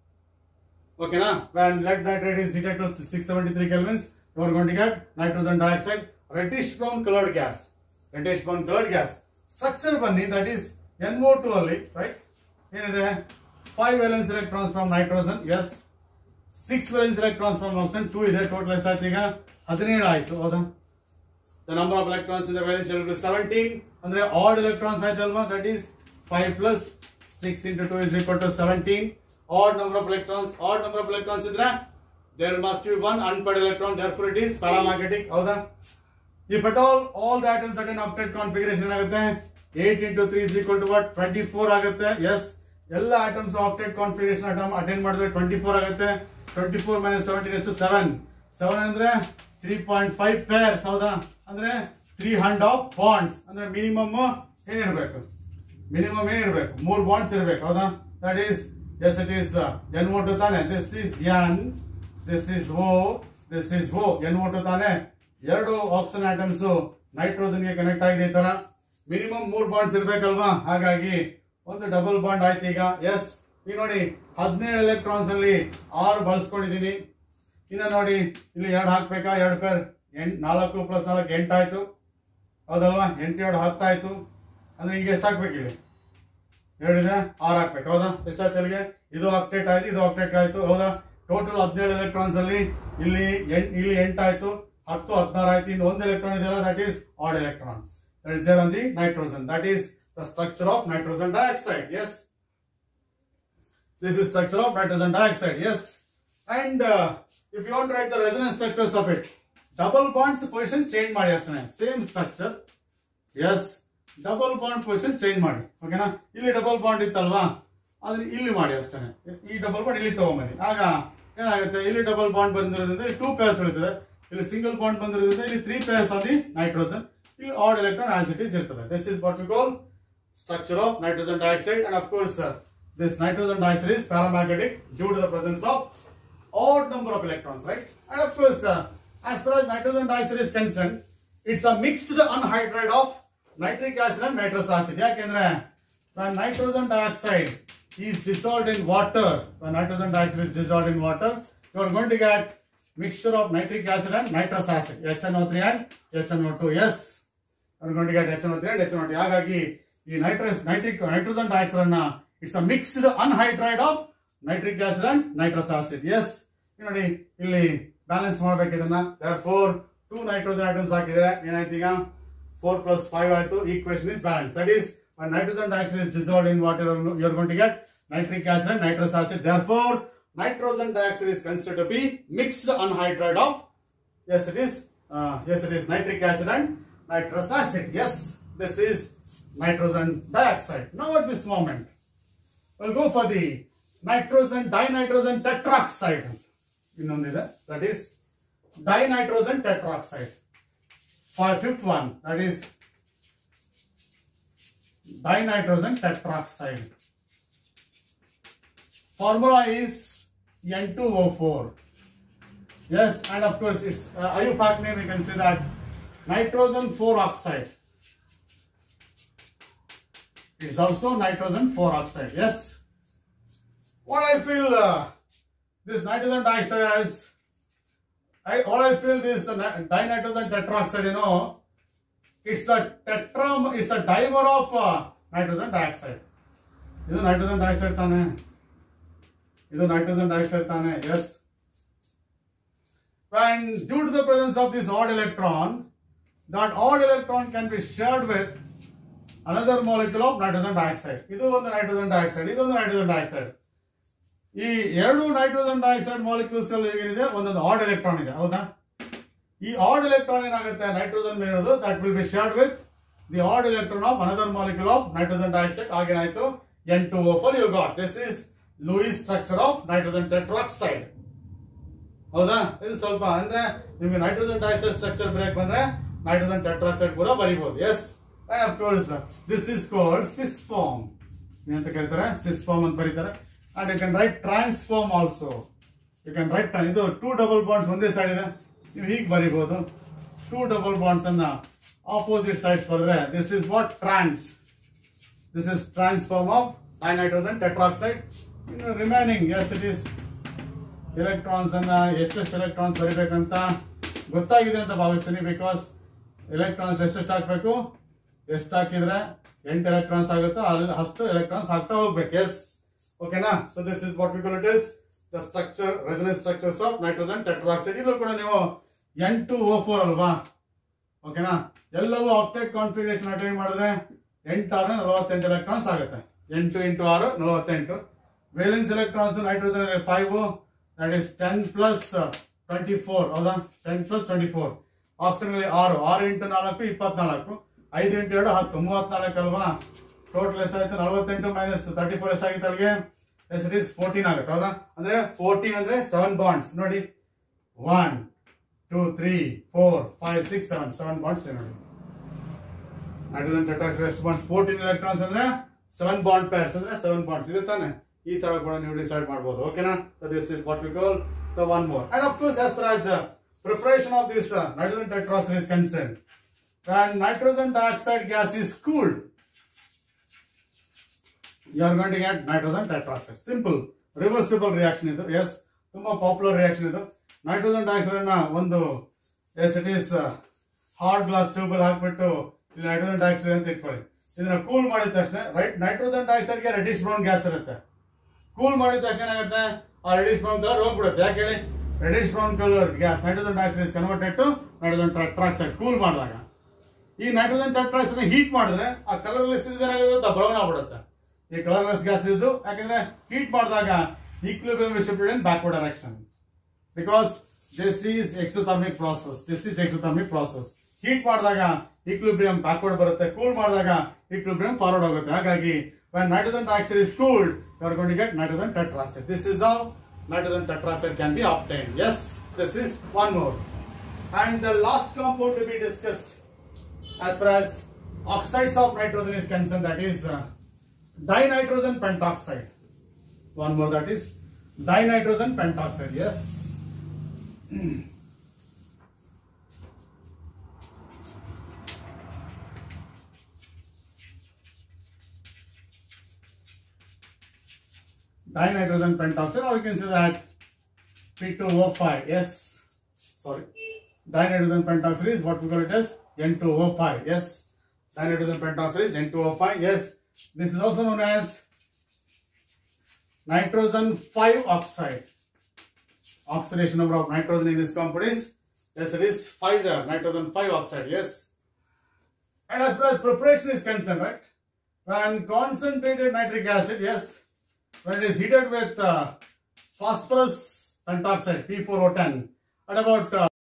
okay na when lead nitrate is heated to 673 kelvins you are going to get nitrogen dioxide reddish brown colored gas reddish brown colored gas structure ಬನ್ನಿ that is NO2 ಅಲ್ಲಿ right ಏನಿದೆ 5 valence electrons from nitrogen yes 6 valence electrons from oxygen 2 ಇದೆ ಟೋಟಲ್ ಎಷ್ಟಾಯ್ತು ಈಗ 17 ಆಯ್ತು ಹೌದಾ the number of electrons in the valence shell will be 17 ಅಂದ್ರೆ odd electrons ಆಯ್ತಲ್ವಾ that is 5 plus 6 into 2 is equal to 17 odd number of electrons odd number of electrons ಇದ್ರೆ there must be one unpaired electron therefore it is paramagnetic ಹೌದಾ if at all all the atoms at an octet configuration ಆಗುತ್ತೆ 8 into 3 is equal to what 24 ಆಗುತ್ತೆ yes ಎಲ್ಲ atoms octet configuration atom attend ಮಾಡಿದ್ರೆ 24 ಆಗುತ್ತೆ 24 minus 17 ಎಷ್ಟು 7 7 ಅಂದ್ರೆ 3.5 pairs ಹೌದಾ ಅಂದ್ರೆ 3 hand of bonds ಅಂದ್ರೆ ಮಿನಿಮಮ್ ಏನಿರಬೇಕು ಮಿನಿಮಮ್ ಏನಿರಬೇಕು ಮೂರು ಬಾಂಡ್ಸ್ ಇರಬೇಕು ಹೌದಾ that is yes it is N O two ತಾನೆ this is N this is O this is O N O two ತಾನೆ ಎರಡು ಆಕ್ಸಿಜನ್ ಆಟಮ್ಸ್ ನೈಟ್ರೋಜನ್ ಗೆ ಕನೆಕ್ಟ್ ಆಗಿದೆ ಈ ತರ ಮಿನಿಮಮ್ ಮೂರ್ ಬಾಂಡ್ಸ್ ಇರ್ಬೇಕಲ್ವಾ ಹಾಗಾಗಿ ಒಂದು ಡಬಲ್ ಬಾಂಡ್ ಆಯ್ತು ಈಗ ಎಸ್ ಈಗ ನೋಡಿ ಹದಿನೇಳು ಎಲೆಕ್ಟ್ರಾನ್ಸ್ ಅಲ್ಲಿ ಆರು ಬಳಸ್ಕೊಂಡಿದೀನಿ ಇನ್ನ ನೋಡಿ ಇಲ್ಲಿ ಎರಡು ಹಾಕ್ಬೇಕಾ ಎರಡು ಪೇರ್ ಎಂಟ್ ನಾಲ್ಕು ಪ್ಲಸ್ ನಾಲ್ಕು ಎಂಟಾಯ್ತು ಹೌದಲ್ವಾ ಎಂಟು ಎರಡು ಹತ್ತಾಯ್ತು ಅಂದ್ರೆ ಈಗ ಎಷ್ಟು ಹಾಕ್ಬೇಕು ಇಲ್ಲಿ ಎರಡಿದೆ ಆರು ಹಾಕ್ಬೇಕು ಹೌದಾ ಎಷ್ಟಾಯ್ತು ಇಲ್ಲಿಗೆ ಇದು ಆಕ್ಟೇಟ್ ಆಯ್ತು ಇದು ಆಕ್ಟೇಟ್ ಆಯ್ತು ಹೌದಾ ಟೋಟಲ್ ಹದಿನೇಳು ಎಲೆಕ್ಟ್ರಾನ್ಸ್ ಅಲ್ಲಿ ಇಲ್ಲಿ ಎಂಟ್ ಇಲ್ಲಿ ಎಂಟಾಯ್ತು ಹತ್ತು ಹದಿನಾರು ಆಯ್ತು ಇನ್ನು ಒಂದು ಎಲೆಕ್ಟ್ರಾನ್ ಇದೆಯಲ್ಲ that is odd electron that is there on the nitrogen that is the structure of nitrogen dioxide yes This is structure of nitrogen dioxide. Yes. And uh, if you want to write the resonance structures of it, double bonds position change ಮಾಡಿ ಅಷ್ಟೇ same structure yes double bond position change ಮಾಡಿ ಓಕೆನಾ ಇಲ್ಲಿ ಡಬಲ್ ಬಾಂಡ್ ಇತ್ತಲ್ವಾ ಆದ್ರೆ ಇಲ್ಲಿ ಮಾಡಿ ಅಷ್ಟೇ ಈ ಡಬಲ್ ಬಾಂಡ್ ಇಲ್ಲಿ ತಗೊಂಬನ್ನಿ ಆಗ ಏನಾಗುತ್ತೆ ಇಲ್ಲಿ ಡಬಲ್ ಬಾಂಡ್ ಬಂದಿರೋದ್ರಿಂದ ಟೂ ಪೇರ್ಸ್ ಉಳಿತದೆ ಇಲ್ಲಿ ಸಿಂಗಲ್ ಬಾಂಡ್ ಬಂದಿರೋದ್ರಿಂದ ಇಲ್ಲಿ three pairs on the nitrogen ಇಲ್ಲಿ odd electron as it is ಇರ್ತದೆ this is what we call structure of nitrogen dioxide and of course uh, this nitrogen dioxide is paramagnetic due to the presence of odd number of electrons right and of course uh, as far as nitrogen dioxide is concerned it's a mixed anhydride of nitric acid and nitrous acid ಯಾಕೆಂದ್ರೆ when nitrogen dioxide is dissolved in water when nitrogen dioxide is dissolved in water you are going to get mixture of nitric acid and nitrous acid HNO3 and HNO2 yes are going to get HNO3 and HNO2 ಹಾಗಾಗಿ ಈ ನೈಟ್ರಸ್ ನೈಟ್ರಿಕ್ ನೈಟ್ರೋಜನ್ ಡೈಆಕ್ಸೈಡ್ ಅನ್ನ it's a mixed anhydride of nitric acid and nitrous acid yes ನೋಡಿ ಇಲ್ಲಿ ಬ್ಯಾಲೆನ್ಸ್ ಮಾಡ್ಬೇಕು ಇದನ್ನ ಫೋರ್ ಟೂ ನೈಟ್ರೋಜನ್ ಐಟಮ್ಸ್ ಹಾಕಿದ್ರೆ ಏನಾಯ್ತು ಈಗ ಫೋರ್ ಪ್ಲಸ್ ಫೈವ್ ಆಯ್ತು equation is balance that is nitrogen dioxide is dissolved in water you are going to get nitric acid and nitrous acid. Therefore, nitrogen dioxide is considered to be mixed anhydride of yes it is uh, yes it is nitric acid and nitrous acid. Yes, this is nitrogen dioxide. Now at this moment, we'll go for the nitrogen dinitrogen tetroxide. ಇನ್ನೊಂದಿದೆ that is dinitrogen tetroxide fifth one that is dinitrogen tetroxide. Formula is N2O4. Yes, and of course it's uh, IUPAC name. We can say that nitrogen 4 oxide. It's also nitrogen 4 oxide. Yes. What I feel uh, this nitrogen dioxide has. I all I feel this uh, ni- dinitrogen tetroxide. You know, it's a tetram it's a dimer of uh, nitrogen dioxide ಇದು ನೈಟ್ರೋಜನ್ ಡೈಆಕ್ಸೈಡ್ ತಾನೆ ಇದು ನೈಟ್ರೋಜನ್ ಡೈಆಕ್ಸೈಡ್ ತಾನೆ yes and due to the presence of this odd electron that odd electron can be shared with another molecule of nitrogen dioxide ಇದು ಒಂದು ನೈಟ್ರೋಜನ್ ಡೈಆಕ್ಸೈಡ್ ಇದೊಂದು ನೈಟ್ರೋಜನ್ ಡೈಆಕ್ಸೈಡ್ ಈ ಎರಡು ನೈಟ್ರೋಜನ್ ಡೈಆಕ್ಸೈಡ್ ಮಾಲಿಕ್ಯೂಲ್ಸ್ ಅಲ್ಲಿ ಏನಿದೆ ಒಂದೊಂದು ಆಡ್ ಎಲೆಕ್ಟ್ರಾನ್ ಇದೆ ಹೌದಾ ಈ ಆಡ್ ಎಲೆಕ್ಟ್ರಾನ್ ಏನಾಗುತ್ತೆ ನೈಟ್ರೋಜನ್ ಮೇಲೆ ಇರೋದು that will B shared with the add electron of another molecule of nitrogen dioxide ಆಗೇನಾಯ್ತು N two O four you got this is Louis structure of nitrogen tetroxide ಹೌದಾ ಇದು ಸ್ವಲ್ಪ ಅಂದ್ರೆ ನಿಮ್ಗೆ ನೈಟ್ರೋಜನ್ ಡೈಆಕ್ಸೈಡ್ ಸ್ಟ್ರಕ್ಚರ್ ಬ್ರೇಕ್ ಬಂದ್ರೆ ನೈಟ್ರೋಜನ್ ಟೆಟ್ರಾಕ್ಸೈಡ್ ಕೂಡ ಬರೀಬಹುದು S and of course this is called ಸಿಸ್ form ಏನಂತ ಕರೀತಾರೆ ಸಿಸ್ ಫಾರ್ಮ್ ಅಂತ ಬರೀತಾರೆ and you can right transform also you can right ಇದು ಟೂ ಡಬಲ್ ಬಾಂಡ್ಸ್ ಒಂದೇ ಸೈಡ್ ಇದೆ ನೀವು ಹೀಗೆ ಬರೀಬಹುದು ಟೂ ಡಬಲ್ ಬಾಂಡ್ಸ್ ಅನ್ನ ಆಪೋಸಿಟ್ ಸೈಡ್ಸ್ ಬರೆದ್ರೆ this is what trans this is transform of dinitrogen tetroxide ಇನ್ನು remaining S it is electrons ಅನ್ನ ಎಷ್ಟೆಷ್ಟು ಎಲೆಕ್ಟ್ರಾನ್ಸ್ ಬರಿಬೇಕಂತ ಗೊತ್ತಾಗಿದೆ ಅಂತ ಭಾವಿಸ್ತೀನಿ ಬಿಕಾಸ್ ಎಲೆಕ್ಟ್ರಾನ್ಸ್ ಎಷ್ಟೆಷ್ಟು ಹಾಕ್ಬೇಕು ಎಷ್ಟು ಹಾಕಿದ್ರೆ ಎಂಟು ಎಲೆಕ್ಟ್ರಾನ್ಸ್ ಆಗುತ್ತೋ ಅಲ್ಲಿ ಅಷ್ಟು ಎಲೆಕ್ಟ್ರಾನ್ಸ್ ಹಾಕ್ತಾ ಹೋಗ್ಬೇಕು ಎಸ್ ಓಕೆನಾ so this is what we call it is the structure resonance structures of nitrogen tetroxide ಇಲ್ಲೂ ಕೂಡ ನೀವು ಎಂಟು ಓ ಫೋರ್ ಅಲ್ವಾ ಓಕೆನಾ ಎಲ್ಲವೂ ಆಕ್ಟೇಟ್ ಕಾನ್ಫಿಗರೇಷನ್ ಅಟೆಂಡ್ ಮಾಡಿದ್ರೆ ಎಂಟು ಆರು ನಲವತ್ತೆಂಟು ಎಲೆಕ್ಟ್ರಾನ್ಸ್ ಆಗುತ್ತೆ ಎಂಟು ಇಂಟು ಆರು ನಲವತ್ತೆಂಟು valence electrons nitrogen five that is ten plus twenty four ಹೌದಾ ten plus twenty four oxygen ಅಲ್ಲಿ ಆರು ಆರು ಇಂಟು ನಾಲ್ಕು ಇಪ್ಪತ್ನಾಲ್ಕು ಐದು ಇಂಟು ಎರಡು ಹತ್ತು ಮೂವತ್ನಾಲ್ಕು ಅಲ್ವಾ ಟೋಟಲ್ ಎಷ್ಟಾಯ್ತು ನಲವತ್ತೆಂಟು ಮೈನಸ್ ತರ್ಟಿ ಫೋರ್ ಎಷ್ಟಾಗಿತ್ತು ಅಲ್ಲಿಗೆ ಎಸ್ ಇಟ್ ಇಸ್ ಫೋರ್ಟೀನ್ ಆಗುತ್ತೆ ಹೌದಾ ಅಂದ್ರೆ ಫೋರ್ಟೀನ್ ಅಂದ್ರೆ ಸೆವೆನ್ ಬಾಂಡ್ಸ್ ನೋಡಿ one two three four five six seven seven bonds ನೋಡಿ ನೈಟ್ರೋಜನ್ ಟೆಟ್ರಾಕ್ಸೈಡ್ ಎಷ್ಟು ಬಾಂಡ್ಸ್ ಫೋರ್ಟೀನ್ ಎಲೆಕ್ಟ್ರಾನ್ಸ್ ಅಂದ್ರೆ ಸೆವೆನ್ ಬಾಂಡ್ ಪೇರ್ಸ್ ಅಂದ್ರೆ ಸೆವೆನ್ ಬಾಂಡ್ಸ್ ಇದೆ ತಾನೆ ಈ ತರ ಕೂಡ ನೀವು ಡಿಸೈಡ್ ಮಾಡಬಹುದು ಓಕೆನಾ this is what we call the one more and of course as far as preparation of this nitrogen tetroxide is concern when nitrogen dioxide gas is cooled you are going to get nitrogen tetroxide simple reversible reaction ಇದು ಎಸ್ ತುಂಬಾ ಪಾಪ್ಯುಲರ್ ರಿಯಾಕ್ಷನ್ ಇದು ನೈಟ್ರೋಜನ್ ಡೈಆಕ್ಸೈಡ್ ಅನ್ನ ಒಂದು yes it is hard glass tube ಅಲ್ಲಿ ಹಾಕ್ಬಿಟ್ಟು ಇಲ್ಲಿ ನೈಟ್ರೋಜನ್ ಡೈಆಕ್ಸೈಡ್ ಅಂತ ಇಟ್ಕೊಳ್ಳಿ ಇದನ್ನ ಕೂಲ್ ಮಾಡಿದ ತಕ್ಷಣ ರೈಟ್ ನೈಟ್ರೋಜನ್ ಡೈಆಕ್ಸೈಡ್ ಗೆ ರೆಡಿಶ್ ಬ್ರೌನ್ ಗ್ಯಾಸ್ ಇರುತ್ತೆ ಕೂಲ್ ಮಾಡಿದ ತಕ್ಷಣ ಏನಾಗುತ್ತೆ ಆ ರೆಡಿಶ್ ಬ್ರೌನ್ ಕಲರ್ ಹೋಗ್ಬಿಡುತ್ತೆ ಯಾಕೆ ಹೇಳಿ reddish brown colour gas nitrogen dioxide is converted to nitrogen tetroxide cool ಮಾಡಿದಾಗ ಈ ನೈಟ್ರೋಜನ್ ಟೆಟ್ರಾಕ್ಸೈಡ್ ಹೀಟ್ ಮಾಡಿದ್ರೆ ಆ ಕಲರ್ಲೆಸ್ ಏನಾಗುತ್ತೆ ಬ್ರೌನ್ ಆಗ್ಬಿಡುತ್ತೆ ಈ ಕಲರ್ಲೆಸ್ ಗ್ಯಾಸ್ ಇದ್ದು ಯಾಕಂದ್ರೆ ಹೀಟ್ ಮಾಡಿದಾಗ equilibrium is shifted in backward direction because this is exothermic process this is exothermic process heat ಮಾಡಿದಾಗ ಈಕ್ವಿಲಿಬ್ರಿಯಂ ಬ್ಯಾಕ್ವರ್ಡ್ ಬರುತ್ತೆ ಕೂಲ್ ಮಾಡಿದಾಗ ಈಕ್ವಿಲಿಬ್ರಿಯಂ ಫಾರ್ವರ್ಡ್ ಹೋಗುತ್ತೆ ಹಾಗಾಗಿ when nitrogen dioxide is cooled you are going to get nitrogen tetroxide this is how nitrogen tetroxide can be obtained yes this is one more and the last compound to be discussed as far as oxides of nitrogen is concerned that is uh, dinitrogen pentoxide one more that is dinitrogen pentoxide yes dinitrogen pentoxide or you can say that P2O5 yes sorry dinitrogen pentoxide is what we call it as N2O5 yes dinitrogen pentoxide is N2O5 yes this is also known as nitrogen 5 oxide oxidation number of nitrogen in this compound is yes it is 5 there nitrogen 5 oxide yes and as far as preparation is concerned right when concentrated nitric acid yes when it is heated with uh, phosphorus pentoxide P4O10 at about uh,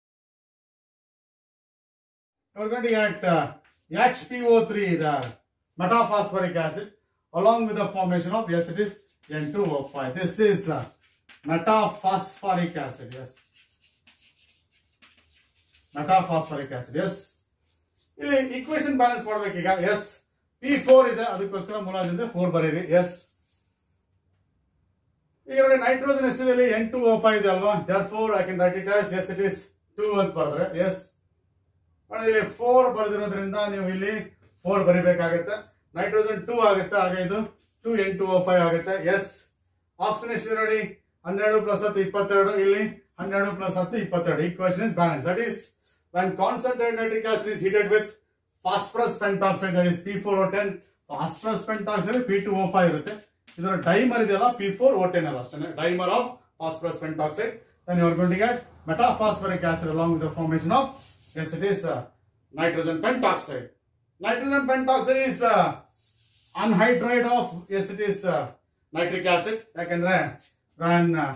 we're going to get uh, HPO3 the metaphosphoric acid along with the formation of yes it is N2O5 this is uh, metaphosphoric acid yes metaphosphoric acid yes ಇಲ್ಲಿ ಈಕ್ವೇಶನ್ ಬ್ಯಾಲೆನ್ಸ್ ಮಾಡ್ಬೇಕೀಗ ಎಸ್ ಪಿ ಫೋರ್ ಇದೆ ಅದಕ್ಕೋಸ್ಕರ ಮೂಲದಿಂದ ಫೋರ್ ಬರೀರಿ ಎಸ್ ಈಗ ನೋಡಿ ನೈಟ್ರೋಜನ್ ಎಷ್ಟಿದೆ ಇಲ್ಲಿ ಎನ್ ಟು ಓ ಫೈವ್ ಇದೆ ಅಲ್ವಾ therefore I can write it as yes it is two ಅಂತ ಬರೆದ್ರೆ ಎಸ್ ನೋಡಿ ಇಲ್ಲಿ ಫೋರ್ ಬರೆದಿರೋದ್ರಿಂದ ನೀವು ಇಲ್ಲಿ ಫೋರ್ ಬರಿಬೇಕಾಗುತ್ತೆ ನೈಟ್ರೋಜನ್ ಟೂ ಆಗುತ್ತೆ ಆಗ ಇದು two N two O five ಆಗುತ್ತೆ ಎಸ್ ಆಕ್ಸಿಜನ್ ಎಷ್ಟಿದೆ ನೋಡಿ ಹನ್ನೆರಡು ಪ್ಲಸ್ ಹತ್ತು ಇಪ್ಪತ್ತೆರಡು ಇಲ್ಲಿ ಹನ್ನೆರಡು ಪ್ಲಸ್ ಹತ್ತು ಇಪ್ಪತ್ತೆರಡು equation is balance that is when concentrated nitric acid is heated with phosphorus pentoxide that is P4O10 phosphorus pentoxide P2O5 ಇರುತ್ತೆ ಇದರ ಡೈಮರ್ ಇದೆಯಲ್ಲ P4O10 ಅಲ್ಲ ಅಷ್ಟೇ dimer of phosphorus pentoxide then you are going to get metaphosphoric acid along with the formation of yes it is uh, nitrogen pentoxide nitrogen pentoxide is uh, anhydride of yes it is uh, nitric acid ಯಾಕಂದ್ರೆ when uh,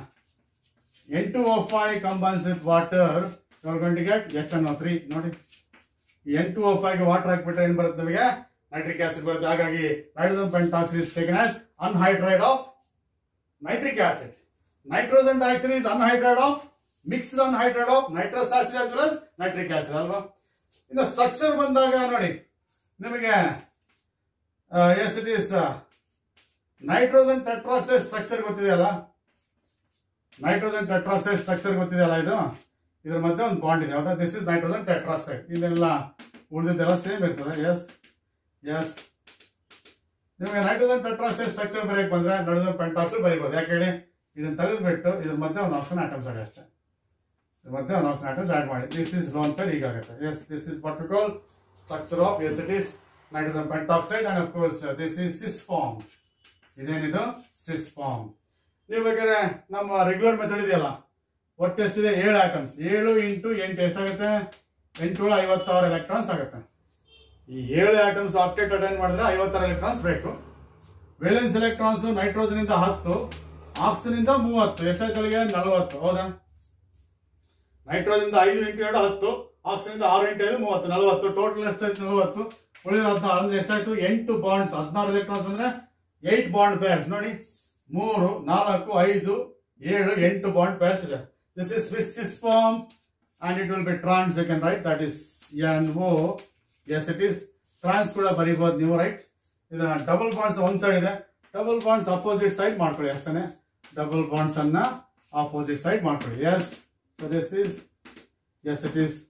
N2O5 combines with water, you are going to get HNO3 ನೋಡಿ N2O5 ಗೆ ವಾಟರ್ ಹಾಕ್ಬಿಟ್ರೆ ಏನ್ ಬರುತ್ತೆ ನಮಗೆ ನೈಟ್ರಿಕ್ ಆಸಿಡ್ ಬರುತ್ತೆ ಹಾಗಾಗಿ nitrogen pentoxide is taken as anhydride of nitric acid nitrogen dioxide is anhydride of mixed anhydride of nitrous acid as well nitric acid ಅಲ್ವಾ ಇನ್ನು ಸ್ಟ್ರಕ್ಚರ್ ಬಂದಾಗ ನೋಡಿ ನಿಮಗೆ yes it is nitrogen tetroxide structure ಗೊತ್ತಿದೆಯಲ್ಲ ನೈಟ್ರೋಜನ್ ಟೆಟ್ರಾಕ್ಸೈಡ್ ಸ್ಟ್ರಕ್ಚರ್ ಗೊತ್ತಿದೆಯಲ್ಲ ಇದು ಇದ್ರ ಮಧ್ಯೆ ಒಂದು ಬಾಂಡ್ ಇದೆ ಹೌದಾ ದಿಸ್ ಇಸ್ ನೈಟ್ರೋಜನ್ ಟೆಟ್ರಾಕ್ಸೈಡ್ ಇಲ್ಲೆಲ್ಲ ಉಳಿದಿದ್ದೆಲ್ಲ ಸೇಮ್ ಇರ್ತದೆ ಎಸ್ ಎಸ್ ನಿಮಗೆ ನೈಟ್ರೋಜನ್ ಟೆಟ್ರಾಕ್ಸೈಡ್ ಸ್ಟ್ರಕ್ಚರ್ ಬರೆಯಕ್ಕೆ ಬಂದ್ರೆ ನೈಟ್ರೋಜನ್ ಪೆಂಟಾಕ್ಸೈಡ್ ಬರೀಬಹುದು ಯಾಕೆ ಹೇಳಿ ಇದನ್ನ ತೆಗೆದ್ಬಿಟ್ಟು ಇದ್ರ ಮಧ್ಯೆ ಒಂದು ಆಪ್ಷನ್ ಆಟಮ್ಸ್ ಆಡಿ ಅಷ್ಟೇ ಇದ್ರ ಮಧ್ಯೆ ಒಂದು ಆಪ್ಷನ್ ಆಟಮ್ಸ್ ಆಡ್ ಮಾಡಿ ದಿಸ್ ಇಸ್ ಲೋನ್ ಪೇರ್ ಹೀಗಾಗುತ್ತೆ yes this is what call structure of yes it is nitrogen pentoxide and of course this is cis form ಇದೇನಿದು ಸಿಸ್ ಫಾರ್ಮ್ ನೀವು ಬೇಕಾದ್ರೆ ನಮ್ಮ ರೆಗ್ಯುಲರ್ ಮೆಥಡ್ ಇದೆಯಲ್ಲ ಒಟ್ಟು ಎಷ್ಟಿದೆ ಏಳು ಆಟಮ್ಸ್ ಏಳು ಇಂಟು ಎಂಟು ಎಷ್ಟಾಗುತ್ತೆ ಎಂಟು ಐವತ್ತಾರು ಎಲೆಕ್ಟ್ರಾನ್ಸ್ ಆಗುತ್ತೆ ಈ ಏಳು ಆಟಮ್ಸ್ ಆಕ್ಟೇಟ್ ಅಟೆಂಡ್ ಮಾಡಿದ್ರೆ ಐವತ್ತಾರು ಎಲೆಕ್ಟ್ರಾನ್ಸ್ ಬೇಕು ವೇಲೆನ್ಸ್ ಎಲೆಕ್ಟ್ರಾನ್ಸ್ ನೈಟ್ರೋಜನ್ ಇಂದ ಹತ್ತು ಆಕ್ಸಿಜನ್ ಇಂದ ಮೂವತ್ತು ಎಷ್ಟಾಯ್ತು ಅಲ್ಲಿಗೆ ನಲವತ್ತು ಹೌದಾ ನೈಟ್ರೋಜನ್ ಇಂದ ಐದು ಇಂಟು ಎರಡು ಹತ್ತು ಆಕ್ಸಿಜನ್ ಇಂದ ಆರು ಇಂಟು ಐದು ಮೂವತ್ತು ನಲವತ್ತು ಟೋಟಲ್ ಎಷ್ಟಾಯ್ತು ನಲವತ್ತು ಉಳಿದ ಹದಿನಾರು ಅಂದ್ರೆ ಎಷ್ಟಾಯ್ತು ಎಂಟು ಬಾಂಡ್ಸ್ ಹದಿನಾರು ಎಲೆಕ್ಟ್ರಾನ್ಸ್ ಅಂದ್ರೆ ಏಟ್ ಬಾಂಡ್ ಪೇರ್ಸ್ ನೋಡಿ ಮೂರು ನಾಲ್ಕು ಐದು ಏಳು ಎಂಟು ಬಾಂಡ್ ಪೇರ್ಸ್ ಇದೆ this is Swiss cis form and it will be trans you can write that is N O yes it is trans ಕೂಡ ಬರೀಬಹುದು ನೀವು ರೈಟ್ ಇದು ಡಬಲ್ ಬಾಂಡ್ಸ್ ಒಂದ್ ಸೈಡ್ ಇದೆ ಡಬಲ್ ಬಾಂಡ್ಸ್ ಅಪೋಸಿಟ್ ಸೈಡ್ ಮಾಡ್ಕೊಳ್ಳಿ ಅಷ್ಟೇ ಡಬಲ್ ಬಾಂಡ್ಸ್ ಅನ್ನ ಆಪೋಸಿಟ್ ಸೈಡ್ ಮಾಡ್ಕೊಳ್ಳಿ yes so this is yes it is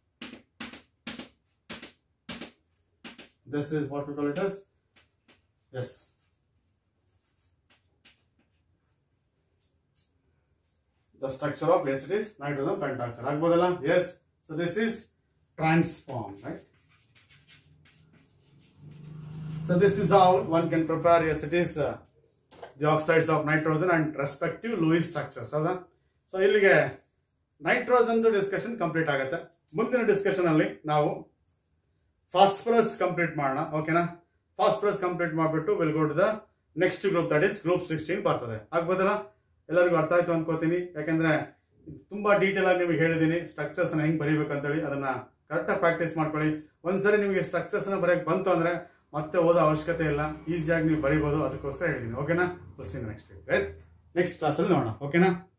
this is what we call it as yes the structure of yes it is nitrogen pentoxide ಆಗ್ಬೋದಲ್ಲ yes so this is transform right so this is how one can prepare yes it is uh, the oxides of nitrogen and respective Lewis structures ಹೌದಾ ಸೊ ಇಲ್ಲಿಗೆ ನೈಟ್ರೋಜನ್ ಡಿಸ್ಕಷನ್ ಕಂಪ್ಲೀಟ್ ಆಗುತ್ತೆ ಮುಂದಿನ ಡಿಸ್ಕಷನ್ ಅಲ್ಲಿ ನಾವು ಫಾಸ್ಫರಸ್ ಕಂಪ್ಲೀಟ್ ಮಾಡೋಣ ಓಕೆನಾ ಫಾಸ್ಫರಸ್ ಕಂಪ್ಲೀಟ್ ಮಾಡಿಬಿಟ್ಟು will go to the next group that is group sixteen ಬರ್ತದೆ ಆಗ್ಬೋದಲ್ಲ ಎಲ್ಲರಿಗೂ ಅರ್ಥ ಆಯ್ತು ಅನ್ಕೋತೀನಿ ಯಾಕಂದ್ರೆ ತುಂಬಾ ಡೀಟೇಲ್ ಆಗಿ ನಿಮಗೆ ಹೇಳಿದೀನಿ ಸ್ಟ್ರಕ್ಚರ್ಸ್ ಹೆಂಗ್ ಬರೀಬೇಕು ಅಂತೇಳಿ ಅದನ್ನ ಕರೆಕ್ಟಾಗಿ ಪ್ರಾಕ್ಟೀಸ್ ಮಾಡ್ಕೊಳ್ಳಿ ಒಂದ್ಸರಿ ನಿಮಗೆ ಸ್ಟ್ರಕ್ಚರ್ಸ್ ನ ಬರೆಯಕ್ ಬಂತು ಅಂದ್ರೆ ಮತ್ತೆ ಓದೋ ಅವಶ್ಯಕತೆ ಇಲ್ಲ ಈಸಿಯಾಗಿ ನೀವು ಬರೀಬಹುದು ಅದಕ್ಕೋಸ್ಕರ ಹೇಳಿದೀನಿ ಓಕೆನಾ ನೆಕ್ಸ್ಟ್ ನೆಕ್ಸ್ಟ್ ಕ್ಲಾಸಲ್ಲಿ ನೋಡೋಣ ಓಕೆನಾ